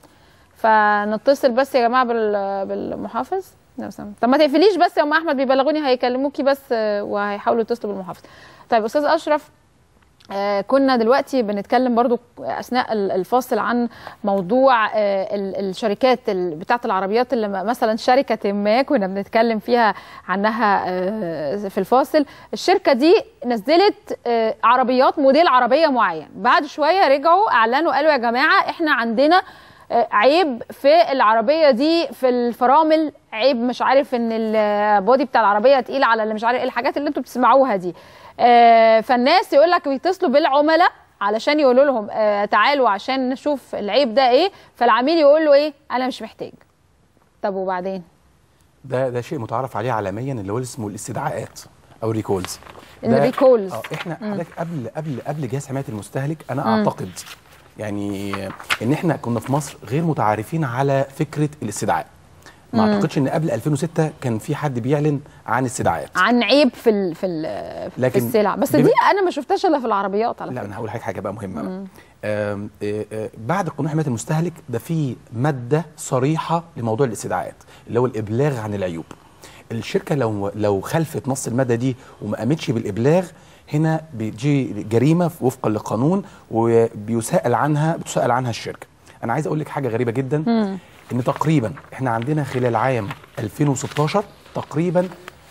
فنتصل بس يا جماعه بال- بالمحافظ لو سمحت. طب ما تقفليش بس يا ام احمد بيبلغوني هيكلموكي بس آه، وهيحاولوا يتصلوا بالمحافظ طيب استاذ اشرف آه، كنا دلوقتي بنتكلم برضو اثناء ال- الفاصل عن موضوع آه، ال- الشركات ال- بتاعه العربيات اللي م- مثلا شركه ما كنا بنتكلم فيها عنها آه، في الفاصل الشركه دي نزلت آه، عربيات موديل عربيه معين بعد شويه رجعوا اعلنوا قالوا يا جماعه احنا عندنا آه، عيب في العربيه دي في الفرامل عيب مش عارف ان البودي بتاع العربيه تقيل على اللي مش عارف ايه الحاجات اللي انتوا بتسمعوها دي آه، فالناس يقول لك بيتصلوا بالعملاء علشان يقولوا لهم آه، تعالوا عشان نشوف العيب ده ايه فالعميل يقول له ايه انا مش محتاج طب وبعدين ده ده شيء متعارف عليه عالميا اللي هو اسمه الاستدعاءات او ريكولز ده- الريكولز. اه احنا مم. حضرتك قبل قبل قبل جهاز حمايه المستهلك انا مم. اعتقد يعني ان احنا كنا في مصر غير متعارفين على فكره الاستدعاء ما مم. اعتقدش ان قبل 2006 كان في حد بيعلن عن استدعاءات عن عيب في ال في ال في لكن السلع بس بما- دي انا ما شفتهاش الا في العربيات على لا فكره انا هقول لك حاجه بقى مهمه بقى. مم. آم، آه، آه، بعد قانون حمايه المستهلك ده في ماده صريحه لموضوع الاستدعاءات اللي هو الابلاغ عن العيوب الشركه لو لو خلفت نص الماده دي وما قامتش بالابلاغ هنا بيجي جريمه وفقا للقانون وبيسال عنها بتسال عنها الشركه انا عايز اقول لك حاجه غريبه جدا مم. ان تقريبا احنا عندنا خلال عام 2016 تقريبا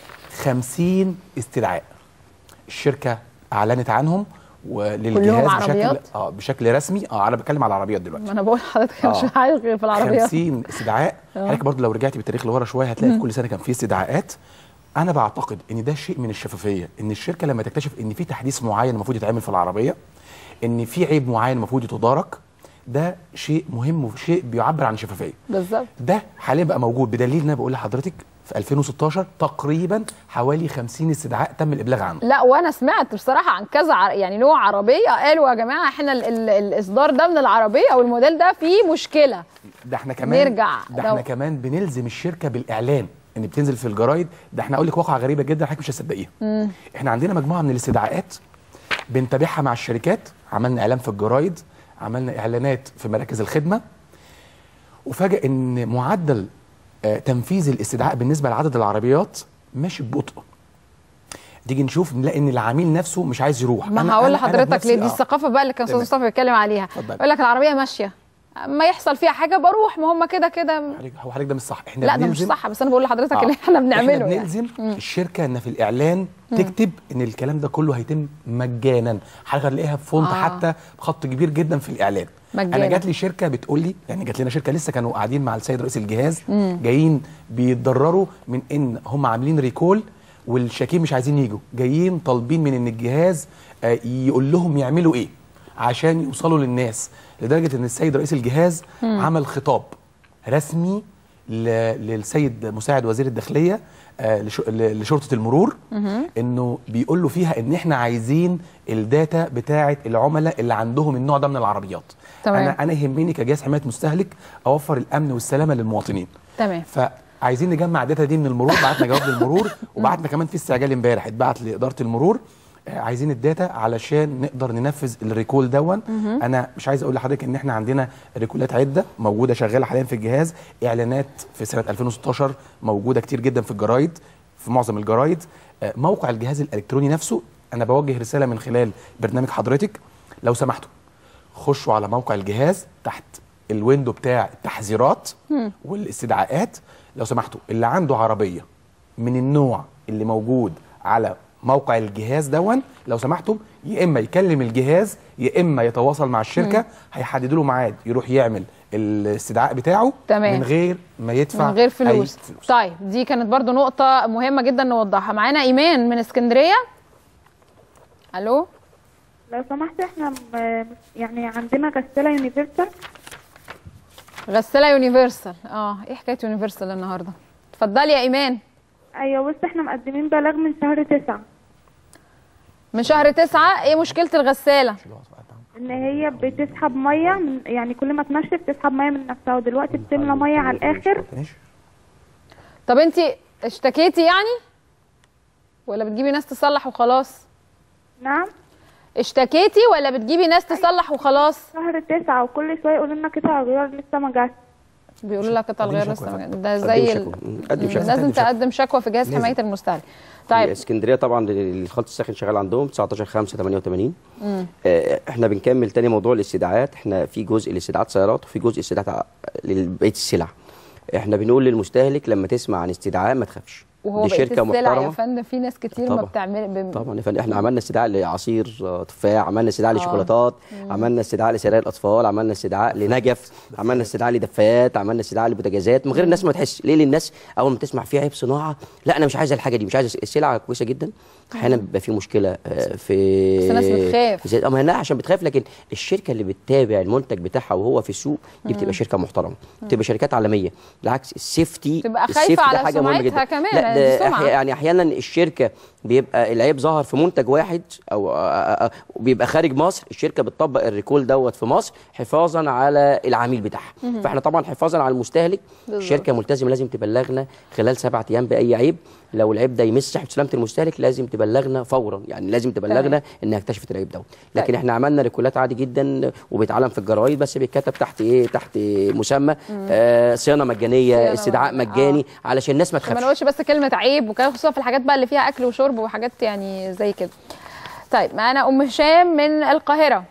50 استدعاء الشركه اعلنت عنهم وللجهاز بشكل عربيات؟ اه بشكل رسمي اه انا بتكلم على العربيات دلوقتي ما انا بقول لحضرتك مش آه. عايز غير في العربيات 50 استدعاء آه. حضرتك برضه لو رجعتي بالتاريخ لورا شويه هتلاقي مم. في كل سنه كان في استدعاءات انا بعتقد ان ده شيء من الشفافيه ان الشركه لما تكتشف ان في تحديث معين المفروض يتعمل في العربيه ان في عيب معين المفروض يتدارك ده شيء مهم وشيء بيعبر عن شفافيه بالظبط ده حاليا بقى موجود بدليل ان انا بقول لحضرتك في 2016 تقريبا حوالي 50 استدعاء تم الابلاغ عنه لا وانا سمعت بصراحه عن كذا ع- يعني نوع عربيه قالوا يا جماعه احنا ال ال الاصدار ده من العربيه او الموديل ده فيه مشكله ده احنا كمان نرجع. ده ده- احنا كمان بنلزم الشركه بالاعلان ان بتنزل في الجرايد ده احنا اقول لك واقعه غريبه جدا حضرتك مش هتصدقيها مم. احنا عندنا مجموعه من الاستدعاءات بنتابعها مع الشركات عملنا اعلان في الجرايد عملنا اعلانات في مراكز الخدمه وفاجئ ان معدل آه، تنفيذ الاستدعاء بالنسبه لعدد العربيات ماشي ببطء تيجي نشوف نلاقي ان العميل نفسه مش عايز يروح ما أنا- هقول أنا- أنا لحضرتك بنفسي- ليه دي آه. الثقافه بقى اللي كان استاذ تمام. مصطفى بيتكلم عليها اتفضل. يقول لك العربيه ماشيه ما يحصل فيها حاجه بروح ما هم كده كده حضرتك- هو حضرتك ده مش صح احنا لا ده مش بنلزم- صح بس انا بقول لحضرتك آه. اللي احنا بنعمله احنا يعني. بنلزم الشركه ان في الاعلان تكتب ان الكلام ده كله هيتم مجانا حضرتك هتلاقيها بفونت آه. حتى بخط كبير جدا في الاعلان مجانا. انا جات لي شركه بتقول لي يعني جات لنا شركه لسه كانوا قاعدين مع السيد رئيس الجهاز مم. جايين بيتضرروا من ان هم عاملين ريكول والشاكين مش عايزين يجوا جايين طالبين من ان الجهاز آه، يقول لهم يعملوا ايه عشان يوصلوا للناس لدرجه ان السيد رئيس الجهاز مم. عمل خطاب رسمي ل- للسيد مساعد وزير الداخليه آه، لش- ل- لشرطه المرور انه بيقول له فيها ان احنا عايزين الداتا بتاعه العملاء اللي عندهم النوع ده من العربيات تمام. انا انا يهمني كجهاز حمايه مستهلك اوفر الامن والسلامه للمواطنين تمام فعايزين نجمع الداتا دي من المرور بعتنا جواب للمرور وبعتنا كمان في استعجال امبارح اتبعت لاداره المرور آه، عايزين الداتا علشان نقدر ننفذ الريكول دون مهم. انا مش عايز اقول لحضرتك ان احنا عندنا ريكولات عده موجوده شغاله حاليا في الجهاز اعلانات في سنه 2016 موجوده كتير جدا في الجرايد في معظم الجرايد آه، موقع الجهاز الالكتروني نفسه انا بوجه رساله من خلال برنامج حضرتك لو سمحتوا خشوا على موقع الجهاز تحت الويندو بتاع التحذيرات والاستدعاءات لو سمحتوا اللي عنده عربيه من النوع اللي موجود على موقع الجهاز دون لو سمحتم يا اما يكلم الجهاز يا اما يتواصل مع الشركه مم. هيحددوا له ميعاد يروح يعمل الاستدعاء بتاعه تمام. من غير ما يدفع من غير أي فلوس طيب دي كانت برضو نقطة مهمة جدا نوضحها معانا إيمان من اسكندرية ألو لو سمحت احنا م- يعني عندنا غسالة يونيفرسال غسالة يونيفرسال اه ايه حكاية يونيفرسال النهاردة اتفضلي يا إيمان ايوه بس احنا مقدمين بلاغ من شهر تسعة من شهر تسعة ايه مشكلة الغسالة ان هي بتسحب ميه من يعني كل ما تنشف تسحب ميه من نفسها ودلوقتي بتملى ميه على الاخر طب انت اشتكيتي يعني ولا بتجيبي ناس تصلح وخلاص نعم اشتكيتي ولا بتجيبي ناس تصلح وخلاص شهر تسعة وكل شويه يقولوا لنا قطع غيار لسه ما جاتش بيقولوا لك قطع الغيار لسه ما جاتش. ده قدم زي ال- شكوى. قدم شكوى. لازم تقدم شكوى في جهاز لازم. حماية المستهلك طيب طيب اسكندريه طبعا الخط الساخن شغال عندهم 19 5 88 مم. آه، احنا بنكمل تاني موضوع الاستدعاءات احنا في جزء لاستدعاءات سيارات وفي جزء استدعاء لبقيه السلع احنا بنقول للمستهلك لما تسمع عن استدعاء ما تخافش وهو دي بقية شركه السلع يا محترمه فندم في ناس كتير ما طبعا. بتعمل ب... طبعا يا فندم احنا عملنا استدعاء لعصير آه، تفاح عملنا استدعاء آه. لشوكولاتات مم. عملنا استدعاء لسراير الاطفال عملنا استدعاء لنجف عملنا استدعاء لدفايات عملنا استدعاء لبوتاجازات من غير الناس ما تحس ليه للناس اول ما تسمع فيها عيب صناعه لا انا مش عايز الحاجه دي مش عايز السلعه كويسه جدا احيانا بيبقى في مشكله آه، في بس الناس بتخاف. زي- اه ما هي لا عشان بتخاف لكن الشركه اللي بتتابع المنتج بتاعها وهو في السوق دي مم. بتبقى شركه محترمه مم. بتبقى شركات عالميه بالعكس السيفتي تبقى السيفتي خايفة ده على حاجه مهمه سمعتها جدا كمان، لا دي ده سمعة. أحي- يعني احيانا الشركه بيبقى العيب ظهر في منتج واحد او آه، آه، آه، بيبقى خارج مصر الشركه بتطبق الريكول دوت في مصر حفاظا على العميل بتاعها مهم. فاحنا طبعا حفاظا على المستهلك بالظبط. الشركه ملتزمه لازم تبلغنا خلال سبعة ايام باي عيب لو العيب ده يمس صحه سلامه المستهلك لازم تبلغنا فورا يعني لازم تبلغنا تمام. انها اكتشفت العيب دوت لكن احنا عملنا ريكولات عادي جدا وبيتعلم في الجرايد بس بيتكتب تحت ايه تحت مسمى مم. آه صيانه مجانيه صيانة استدعاء مجانية. مجاني علشان الناس ما عشان ما تخافش نقولش بس كلمة عيب وكده خصوصا في الحاجات بقى اللي فيها أكل وشرب وحاجات يعني زي كده طيب معانا أم هشام من القاهرة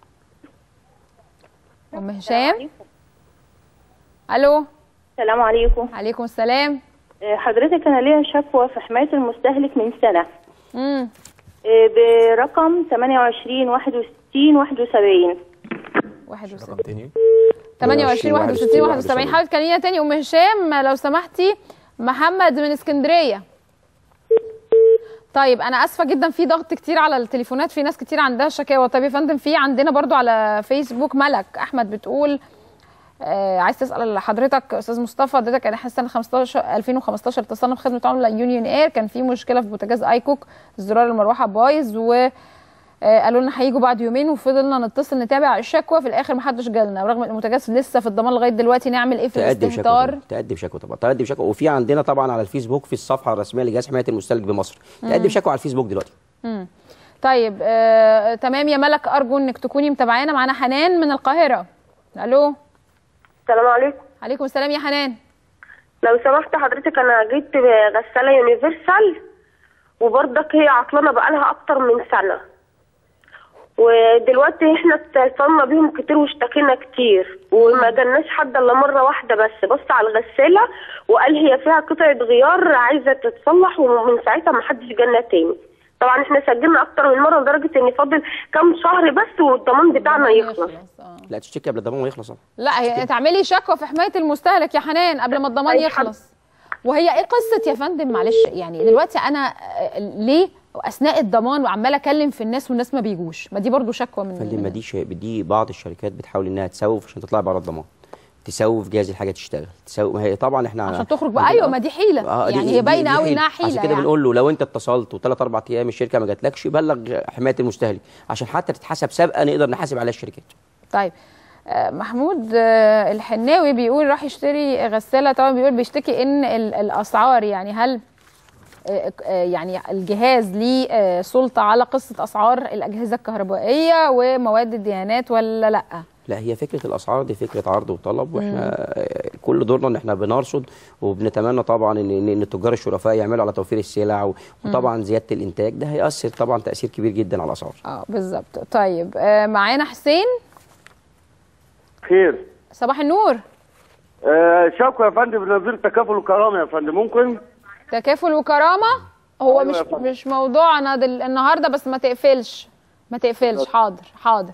أم هشام ألو السلام عليكم عليكم السلام آه، حضرتك انا ليا شكوى في حمايه المستهلك من سنه امم آه، برقم 28 61 71 61 28 61 71 حاول تكلمينا تاني ام هشام لو سمحتي محمد من اسكندريه طيب انا اسفه جدا في ضغط كتير على التليفونات في ناس كتير عندها شكاوى طيب يا فندم في عندنا برضو على فيسبوك ملك احمد بتقول آه عايز تسال حضرتك استاذ مصطفى حضرتك احنا سنه 15 2015 اتصلنا بخدمه عملاء يونيون اير كان في مشكله في بوتاجاز ايكوك زرار المروحه بايظ و آه، قالوا لنا هيجوا بعد يومين وفضلنا نتصل نتابع الشكوى في الاخر ما حدش جالنا ورغم ان المنتجات لسه في الضمان لغايه دلوقتي نعمل ايه في تقدم شكوى الاستهتار طبعاً. تقدم شكوى طبعا تقدم شكوى وفي عندنا طبعا على الفيسبوك في الصفحه الرسميه لجهاز حمايه المستهلك بمصر مم. تقدم شكوى على الفيسبوك دلوقتي مم. طيب آه، تمام يا ملك ارجو انك تكوني متابعانا معانا حنان من القاهره الو السلام عليكم عليكم السلام يا حنان لو سمحت حضرتك انا جبت غساله يونيفرسال وبرضك هي عطلانه بقالها اكتر من سنه ودلوقتي احنا اتصلنا بيهم كتير واشتكينا كتير وما جالناش حد الا مره واحده بس بص على الغساله وقال هي فيها قطعه غيار عايزه تتصلح ومن ساعتها ما حدش جالنا تاني طبعا احنا سجلنا اكتر من مره لدرجه ان فاضل كام شهر بس والضمان بتاعنا يخلص لا تشتكي قبل الضمان ما يخلص لا هي تعملي شكوى في حمايه المستهلك يا حنان قبل ما الضمان يخلص وهي ايه قصه يا فندم معلش يعني دلوقتي انا آه، ليه اثناء الضمان وعماله اكلم في الناس والناس ما بيجوش ما دي برضو شكوى من فاللي ما دي شيء دي بعض الشركات بتحاول انها تسوف عشان تطلع بره الضمان تسوف جهاز الحاجه تشتغل تسوف ما هي طبعا احنا عشان تخرج بقى ايوه ما دي حيله آه، دي- يعني دي- هي باينه دي قوي انها عشان حيله كده يعني. بنقول له لو انت اتصلت وثلاث اربع ايام الشركه ما جاتلكش بلغ حمايه المستهلك عشان حتى تتحسب سابقه نقدر نحاسب عليها الشركات طيب آه، محمود آه، الحناوي بيقول راح يشتري غساله طبعا بيقول بيشتكي ان ال- الاسعار يعني هل آه، آه، يعني الجهاز ليه آه، سلطه على قصه اسعار الاجهزه الكهربائيه ومواد الدهانات ولا لا لا هي فكره الاسعار دي فكره عرض وطلب واحنا آه، كل دورنا ان احنا بنرصد وبنتمنى طبعا ان ان إن التجار الشرفاء يعملوا على توفير السلع و- وطبعا زياده الانتاج ده هياثر طبعا تاثير كبير جدا على الاسعار اه بالظبط طيب آه، معانا حسين خير صباح النور آه شكوى يا فندم بنزيل تكافل وكرامه يا فندم ممكن تكافل وكرامه هو أيوة مش يا فندم. مش موضوعنا دل... النهارده بس ما تقفلش ما تقفلش حاضر حاضر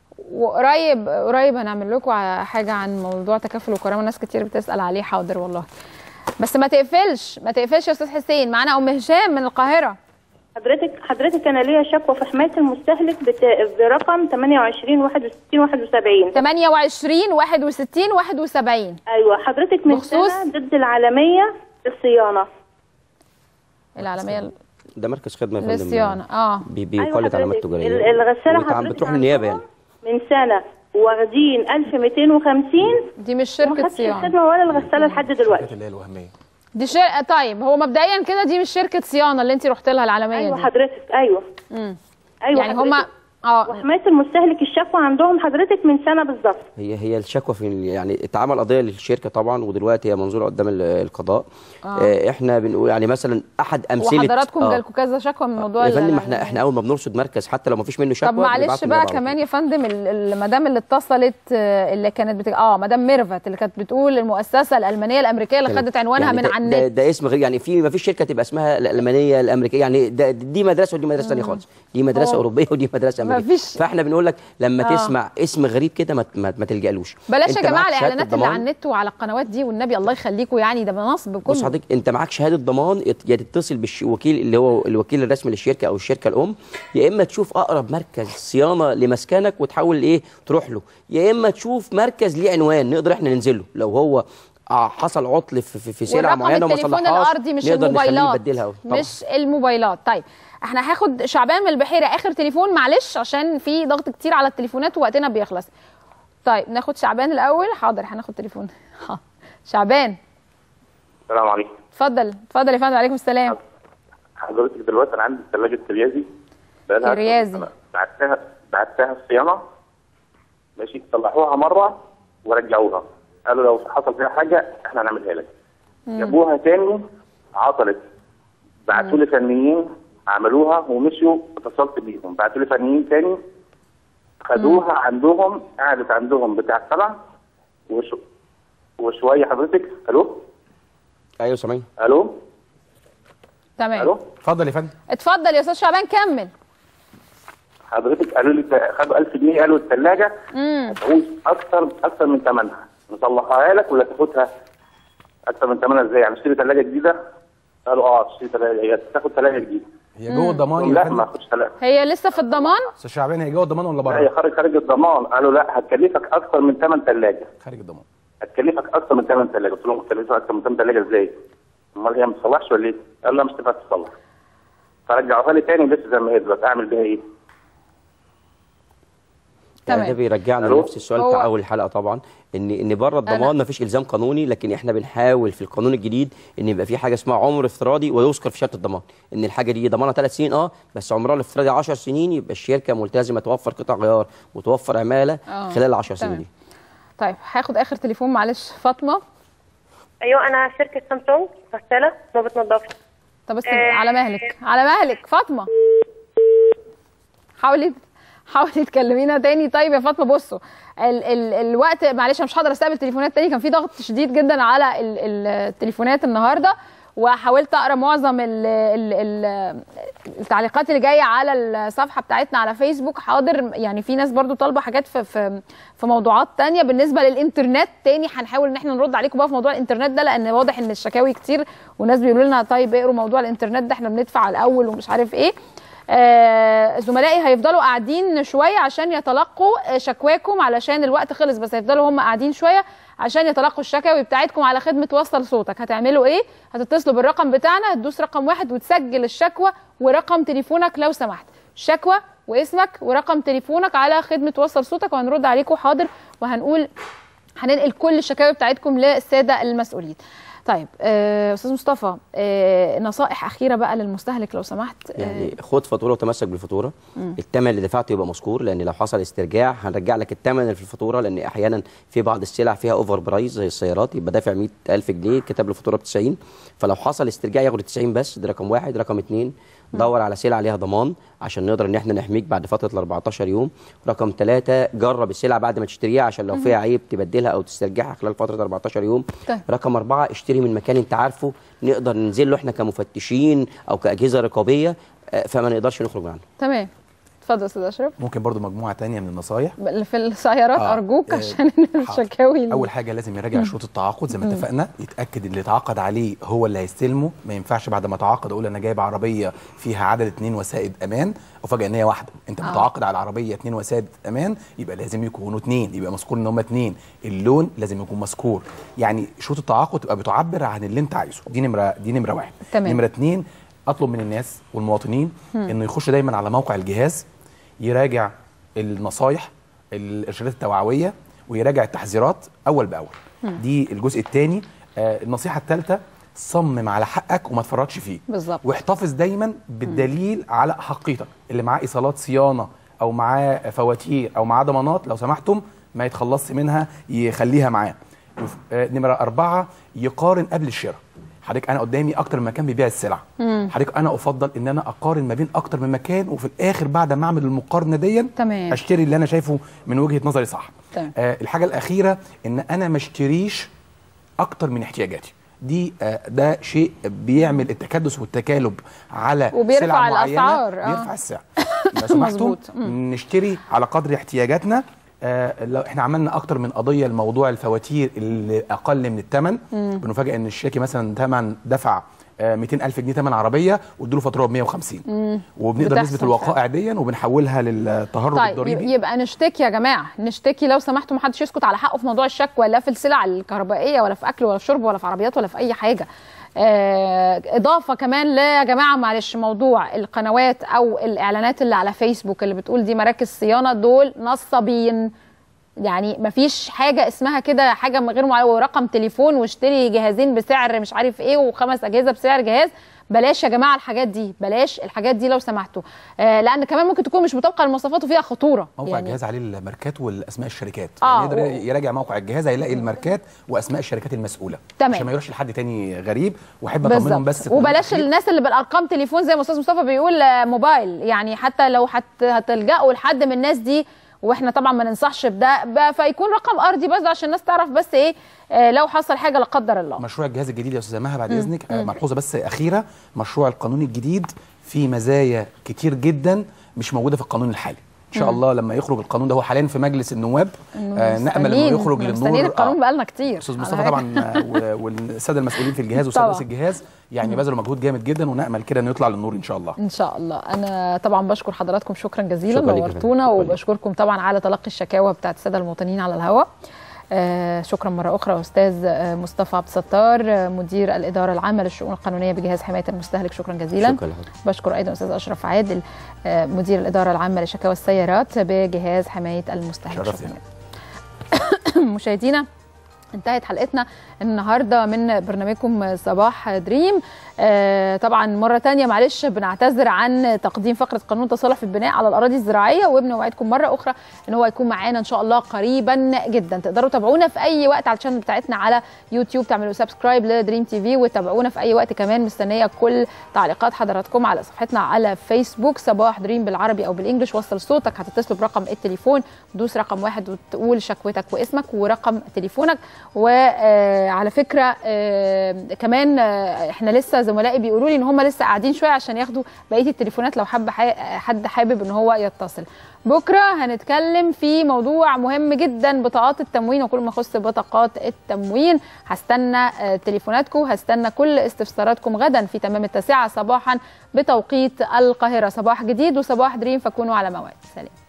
وقريب قريب هنعمل لكم ع- حاجه عن موضوع تكافل وكرامه ناس كتير بتسال عليه حاضر والله بس ما تقفلش ما تقفلش يا استاذ حسين معانا ام هشام من القاهره حضرتك حضرتك انا ليا شكوى في حمايه المستهلك بت... برقم 28 61 71 28 61 71 ايوه حضرتك من بخصوص؟ سنه ضد العالميه للصيانه العالميه ل- ده مركز خدمه يا فندم للصيانه اه بي- بيقلد علامات حضرتك. تجاريه ال- الغسالة وبتع- حضرتك بتروح للنيابه يعني من سنه واخدين 1250 دي مش شركه وما خدتش صيانه الخدمه ولا الغساله لحد دلوقتي اللي هي الوهميه دي شر... طيب هو مبدئيا كده دي مش شركه صيانه اللي انت رحت لها العالميه ايوه دي حضرتك ايوه مم. ايوه يعني هما اه وحمايه المستهلك الشكوى عندهم حضرتك من سنه بالظبط هي هي الشكوى في يعني اتعمل قضيه للشركه طبعا ودلوقتي هي منظوره قدام ال- القضاء آه. آه. احنا بنقول يعني مثلا احد امثله وحضراتكم آه. جالكم كذا شكوى من موضوع يا ال- فندم احنا احنا اول ما بنرصد مركز حتى لو ما فيش منه شكوى طب معلش بنبعته بقى للنيابة على كمان يا فندم ال- المدام اللي اتصلت آه، اللي كانت بت... اه مدام ميرفت اللي كانت بتقول المؤسسه الالمانيه الامريكيه اللي تمام. خدت عنوانها يعني من ده- على ده, النت ده اسم غير يعني في ما فيش شركه تبقى اسمها الالمانيه الامريكيه يعني ده دي مدرسه ودي مدرسه ثانيه خالص دي مدرسه هو- اوروبيه ودي مدرسه ما امريكيه فيش- فاحنا بنقول لك لما آه. تسمع اسم غريب كده ما, ما, ما تلجألوش بلاش أنت يا جماعه معاك شهادة الاعلانات اللي الضمان. على النت وعلى القنوات دي والنبي الله يخليكم يعني ده نصب كله بص حضرتك انت معاك شهاده ضمان يت- يا تتصل بالوكيل اللي هو الوكيل الرسمي للشركه او الشركه الام يا اما تشوف اقرب مركز صيانه لمسكنك وتحاول ايه تروح له يا اما تشوف مركز ليه عنوان نقدر احنا ننزل له لو هو ع- حصل عطل في, في, في سلعه والرقم معينه وما التليفون صلحهاش الارضي مش نقدر نخليه الموبايلات يبدلها طبعا. مش الموبايلات طيب احنا هاخد شعبان من البحيره اخر تليفون معلش عشان في ضغط كتير على التليفونات ووقتنا بيخلص طيب ناخد شعبان الاول حاضر هناخد تليفون حاضر. شعبان السلام عليكم اتفضل اتفضل يا فندم عليكم السلام حضرتك دلوقتي انا عندي ثلاجه كريازي بقالها كريازي. أنا بعتها بعتها الصيانه ماشي صلحوها مره ورجعوها قالوا لو حصل فيها حاجه احنا هنعملها لك جابوها تاني عطلت بعتوا لي فنيين عملوها ومشيوا اتصلت بيهم بعتوا لي فنيين تاني خدوها عندهم قعدت عندهم بتاع سنه وش... وشويه حضرتك الو ايوه سامعين الو تمام الو اتفضل يا فندم اتفضل يا استاذ شعبان كمل حضرتك قالوا لي خدوا 1000 جنيه قالوا الثلاجه امم تعوز اكتر اكتر من ثمنها نصلحها لك ولا تاخدها اكتر من ثمنها ازاي يعني اشتري ثلاجه جديده قالوا اه اشتري ثلاجه هي تاخد ثلاجه جديده هي جوه الضمان يا لا فندم ما اخدش ثلاجه هي لسه في الضمان استاذ شعبان هي جوه الضمان ولا لا هي بره خارج خارج الضمان قالوا لا هتكلفك اكتر من ثمن ثلاجه خارج الضمان هتكلفك اكتر من ثمن ثلاجه قلت لهم هتكلفك اكتر من ثمن ثلاجه ازاي؟ امال هي ما تصلحش ولا ايه؟ قال لا مش تنفع تصلح فرجعوها لي تاني لسه زي ما هي دلوقتي اعمل بيها ايه؟ يعني ده بيرجعنا ألو؟ لنفس السؤال بتاع هو- اول الحلقه طبعا ان ان بره الضمان ما فيش الزام قانوني لكن احنا بنحاول في القانون الجديد ان يبقى في حاجه اسمها عمر افتراضي ويذكر في شهاده الضمان ان الحاجه دي ضمانها ثلاث سنين اه بس عمرها الافتراضي 10 سنين يبقى الشركه ملتزمه توفر قطع غيار وتوفر عماله آه. خلال ال 10 سنين تمام. دي طيب هاخد اخر تليفون معلش فاطمه ايوه انا شركه سامسونج غساله ما بتنضفش طب بس آه. على مهلك على مهلك فاطمه حاولي حاولي تكلمينا تاني طيب يا فاطمه بصوا ال ال الوقت معلش انا مش هقدر استقبل تليفونات تاني كان في ضغط شديد جدا على ال ال التليفونات النهارده وحاولت اقرا معظم ال ال ال التعليقات اللي جايه على الصفحه بتاعتنا على فيسبوك حاضر يعني في ناس برضو طالبه حاجات في في في موضوعات تانية بالنسبه للانترنت تاني هنحاول ان احنا نرد عليكم بقى في موضوع الانترنت ده لان واضح ان الشكاوي كتير وناس بيقولوا لنا طيب اقروا موضوع الانترنت ده احنا بندفع الاول ومش عارف ايه آه زملائي هيفضلوا قاعدين شويه عشان يتلقوا شكواكم علشان الوقت خلص بس هيفضلوا هم قاعدين شويه عشان يتلقوا الشكاوي بتاعتكم على خدمه وصل صوتك هتعملوا ايه هتتصلوا بالرقم بتاعنا هتدوس رقم واحد وتسجل الشكوى ورقم تليفونك لو سمحت شكوى واسمك ورقم تليفونك على خدمه وصل صوتك وهنرد عليكم حاضر وهنقول هننقل كل الشكاوي بتاعتكم للساده المسؤولين طيب آه، استاذ مصطفى آه، نصائح اخيره بقى للمستهلك لو سمحت يعني خد فاتوره وتمسك بالفاتوره مم. الثمن اللي دفعته يبقى مذكور لان لو حصل استرجاع هنرجع لك الثمن اللي في الفاتوره لان احيانا في بعض السلع فيها اوفر برايس زي السيارات يبقى دافع 100000 جنيه كتب له فاتوره ب 90 فلو حصل استرجاع ياخد ال 90 بس ده رقم واحد رقم اثنين دور على سلع عليها ضمان عشان نقدر ان احنا نحميك بعد فتره ال 14 يوم رقم ثلاثة جرب السلع بعد ما تشتريها عشان لو مهم. فيها عيب تبدلها او تسترجعها خلال فتره 14 يوم طيب. رقم أربعة اشتري من مكان انت عارفه نقدر ننزل له احنا كمفتشين او كاجهزه رقابيه آه، فما نقدرش نخرج عنه تمام اتفضل استاذ اشرف ممكن برضو مجموعه تانية من النصايح في السيارات آه، ارجوك آه، عشان الشكاوي اللي- اول حاجه لازم يراجع مم. شروط التعاقد زي ما مم. اتفقنا يتاكد اللي اتعاقد عليه هو اللي هيستلمه ما ينفعش بعد ما اتعاقد اقول انا جايب عربيه فيها عدد اتنين وسائد امان وفجاه ان هي واحده انت آه. متعاقد على العربيه اتنين وسائد امان يبقى لازم يكونوا اتنين يبقى مذكور ان هم اتنين اللون لازم يكون مذكور يعني شروط التعاقد تبقى بتعبر عن اللي انت عايزه دي نمره دي نمره واحد تمام. نمره اتنين اطلب من الناس والمواطنين مم. انه يخش دايما على موقع الجهاز يراجع النصايح الارشادات التوعويه ويراجع التحذيرات اول باول مم. دي الجزء الثاني آه النصيحه الثالثه صمم على حقك وما تفرطش فيه بالظبط واحتفظ دايما بالدليل على حقيقتك اللي معاه ايصالات صيانه او معاه فواتير او معاه ضمانات لو سمحتم ما يتخلصش منها يخليها معاه وف- آه، نمره أربعة يقارن قبل الشراء حضرتك انا قدامي اكتر من مكان بيبيع السلع مم. حضرتك انا افضل ان انا اقارن ما بين اكتر من مكان وفي الاخر بعد ما اعمل المقارنه دي تمام. اشتري اللي انا شايفه من وجهه نظري صح تمام. آه الحاجه الاخيره ان انا ما اشتريش اكتر من احتياجاتي دي آه ده شيء بيعمل التكدس والتكالب على وبيرفع سلع معينة، الأسعار، آه. بيرفع السعر لو سمحتم مظبوط. مم. نشتري على قدر احتياجاتنا آه لو احنا عملنا اكتر من قضيه لموضوع الفواتير اللي اقل من الثمن مم. بنفاجئ ان الشاكي مثلا ثمن دفع آه 200000 جنيه ثمن عربيه وادوا له فاتوره ب 150 مم. وبنقدر بتحصل نثبت الوقائع دي وبنحولها للتهرب طيب الضريبي يبقى نشتكي يا جماعه نشتكي لو سمحتوا محدش يسكت على حقه في موضوع الشكوى لا في السلع الكهربائيه ولا في اكل ولا في شرب ولا في عربيات ولا في اي حاجه آه، اضافه كمان ل- يا جماعه معلش موضوع القنوات او الاعلانات اللي على فيسبوك اللي بتقول دي مراكز صيانه دول نصابين يعني مفيش حاجه اسمها كده حاجه من غير معين ورقم تليفون واشتري جهازين بسعر مش عارف ايه وخمس اجهزه بسعر جهاز بلاش يا جماعه الحاجات دي بلاش الحاجات دي لو سمحتوا آه لان كمان ممكن تكون مش مطابقه للمواصفات وفيها خطوره موقع يعني الجهاز عليه الماركات والاسماء الشركات آه، يعني يقدر و- يراجع موقع الجهاز هيلاقي الماركات واسماء الشركات المسؤوله تمام. عشان ما يروحش لحد تاني غريب واحب اطمنهم بس في وبلاش التأخير. الناس اللي بالارقام تليفون زي ما استاذ مصطفى بيقول آه، موبايل يعني حتى لو هت- هتلجأوا لحد من الناس دي واحنا طبعا ما ننصحش بده ب- فيكون رقم ارضي بس عشان الناس تعرف بس ايه آه، لو حصل حاجه لا قدر الله مشروع الجهاز الجديد يا استاذه مها بعد مم. اذنك آه، مم. ملحوظه بس اخيره مشروع القانون الجديد فيه مزايا كتير جدا مش موجوده في القانون الحالي ان شاء مم. الله لما يخرج القانون ده هو حاليا في مجلس النواب إنه آه نامل انه مستنيين- يخرج مستنيين للنور القانون آه. بقالنا كتير استاذ على مصطفى فكرة. طبعا آه، و- والساده المسؤولين في الجهاز وساده طبعا. رئيس الجهاز يعني بذلوا مجهود جامد جدا ونامل كده انه يطلع للنور ان شاء الله ان شاء الله انا طبعا بشكر حضراتكم شكرا جزيلا شكرا ليك يا فندم. نورتونا وبشكركم طبعا على تلقي الشكاوى بتاعت الساده المواطنين على الهواء آه شكرا مره اخرى استاذ آه، مصطفى عبد الستار آه، مدير الاداره العامه للشؤون القانونيه بجهاز حمايه المستهلك شكرا جزيلا شكرا لحضرتك. بشكر ايضا استاذ اشرف عادل آه، مدير الاداره العامه لشكاوى السيارات بجهاز حمايه المستهلك شرفتنا. شكرا مشاهدينا انتهت حلقتنا النهارده من برنامجكم صباح دريم آه طبعا مره تانية معلش بنعتذر عن تقديم فقره قانون تصالح في البناء على الاراضي الزراعيه وبنوعدكم مره اخرى ان هو يكون معانا ان شاء الله قريبا جدا تقدروا تتابعونا في اي وقت على الشانل بتاعتنا على يوتيوب تعملوا سبسكرايب لدريم تي في وتابعونا في اي وقت كمان مستنيه كل تعليقات حضراتكم على صفحتنا على فيسبوك صباح دريم بالعربي او بالانجلش وصل صوتك هتتصلوا برقم التليفون دوس رقم واحد وتقول شكوتك واسمك ورقم تليفونك وعلى فكره آه، كمان آه، احنا لسه زملائي بيقولوا لي ان هم لسه قاعدين شويه عشان ياخدوا بقيه التليفونات لو حب حد حابب ان هو يتصل بكره هنتكلم في موضوع مهم جدا بطاقات التموين وكل ما يخص بطاقات التموين هستنى آه، تليفوناتكم هستنى كل استفساراتكم غدا في تمام التاسعه صباحا بتوقيت القاهره صباح جديد وصباح دريم فكونوا على موعد سلام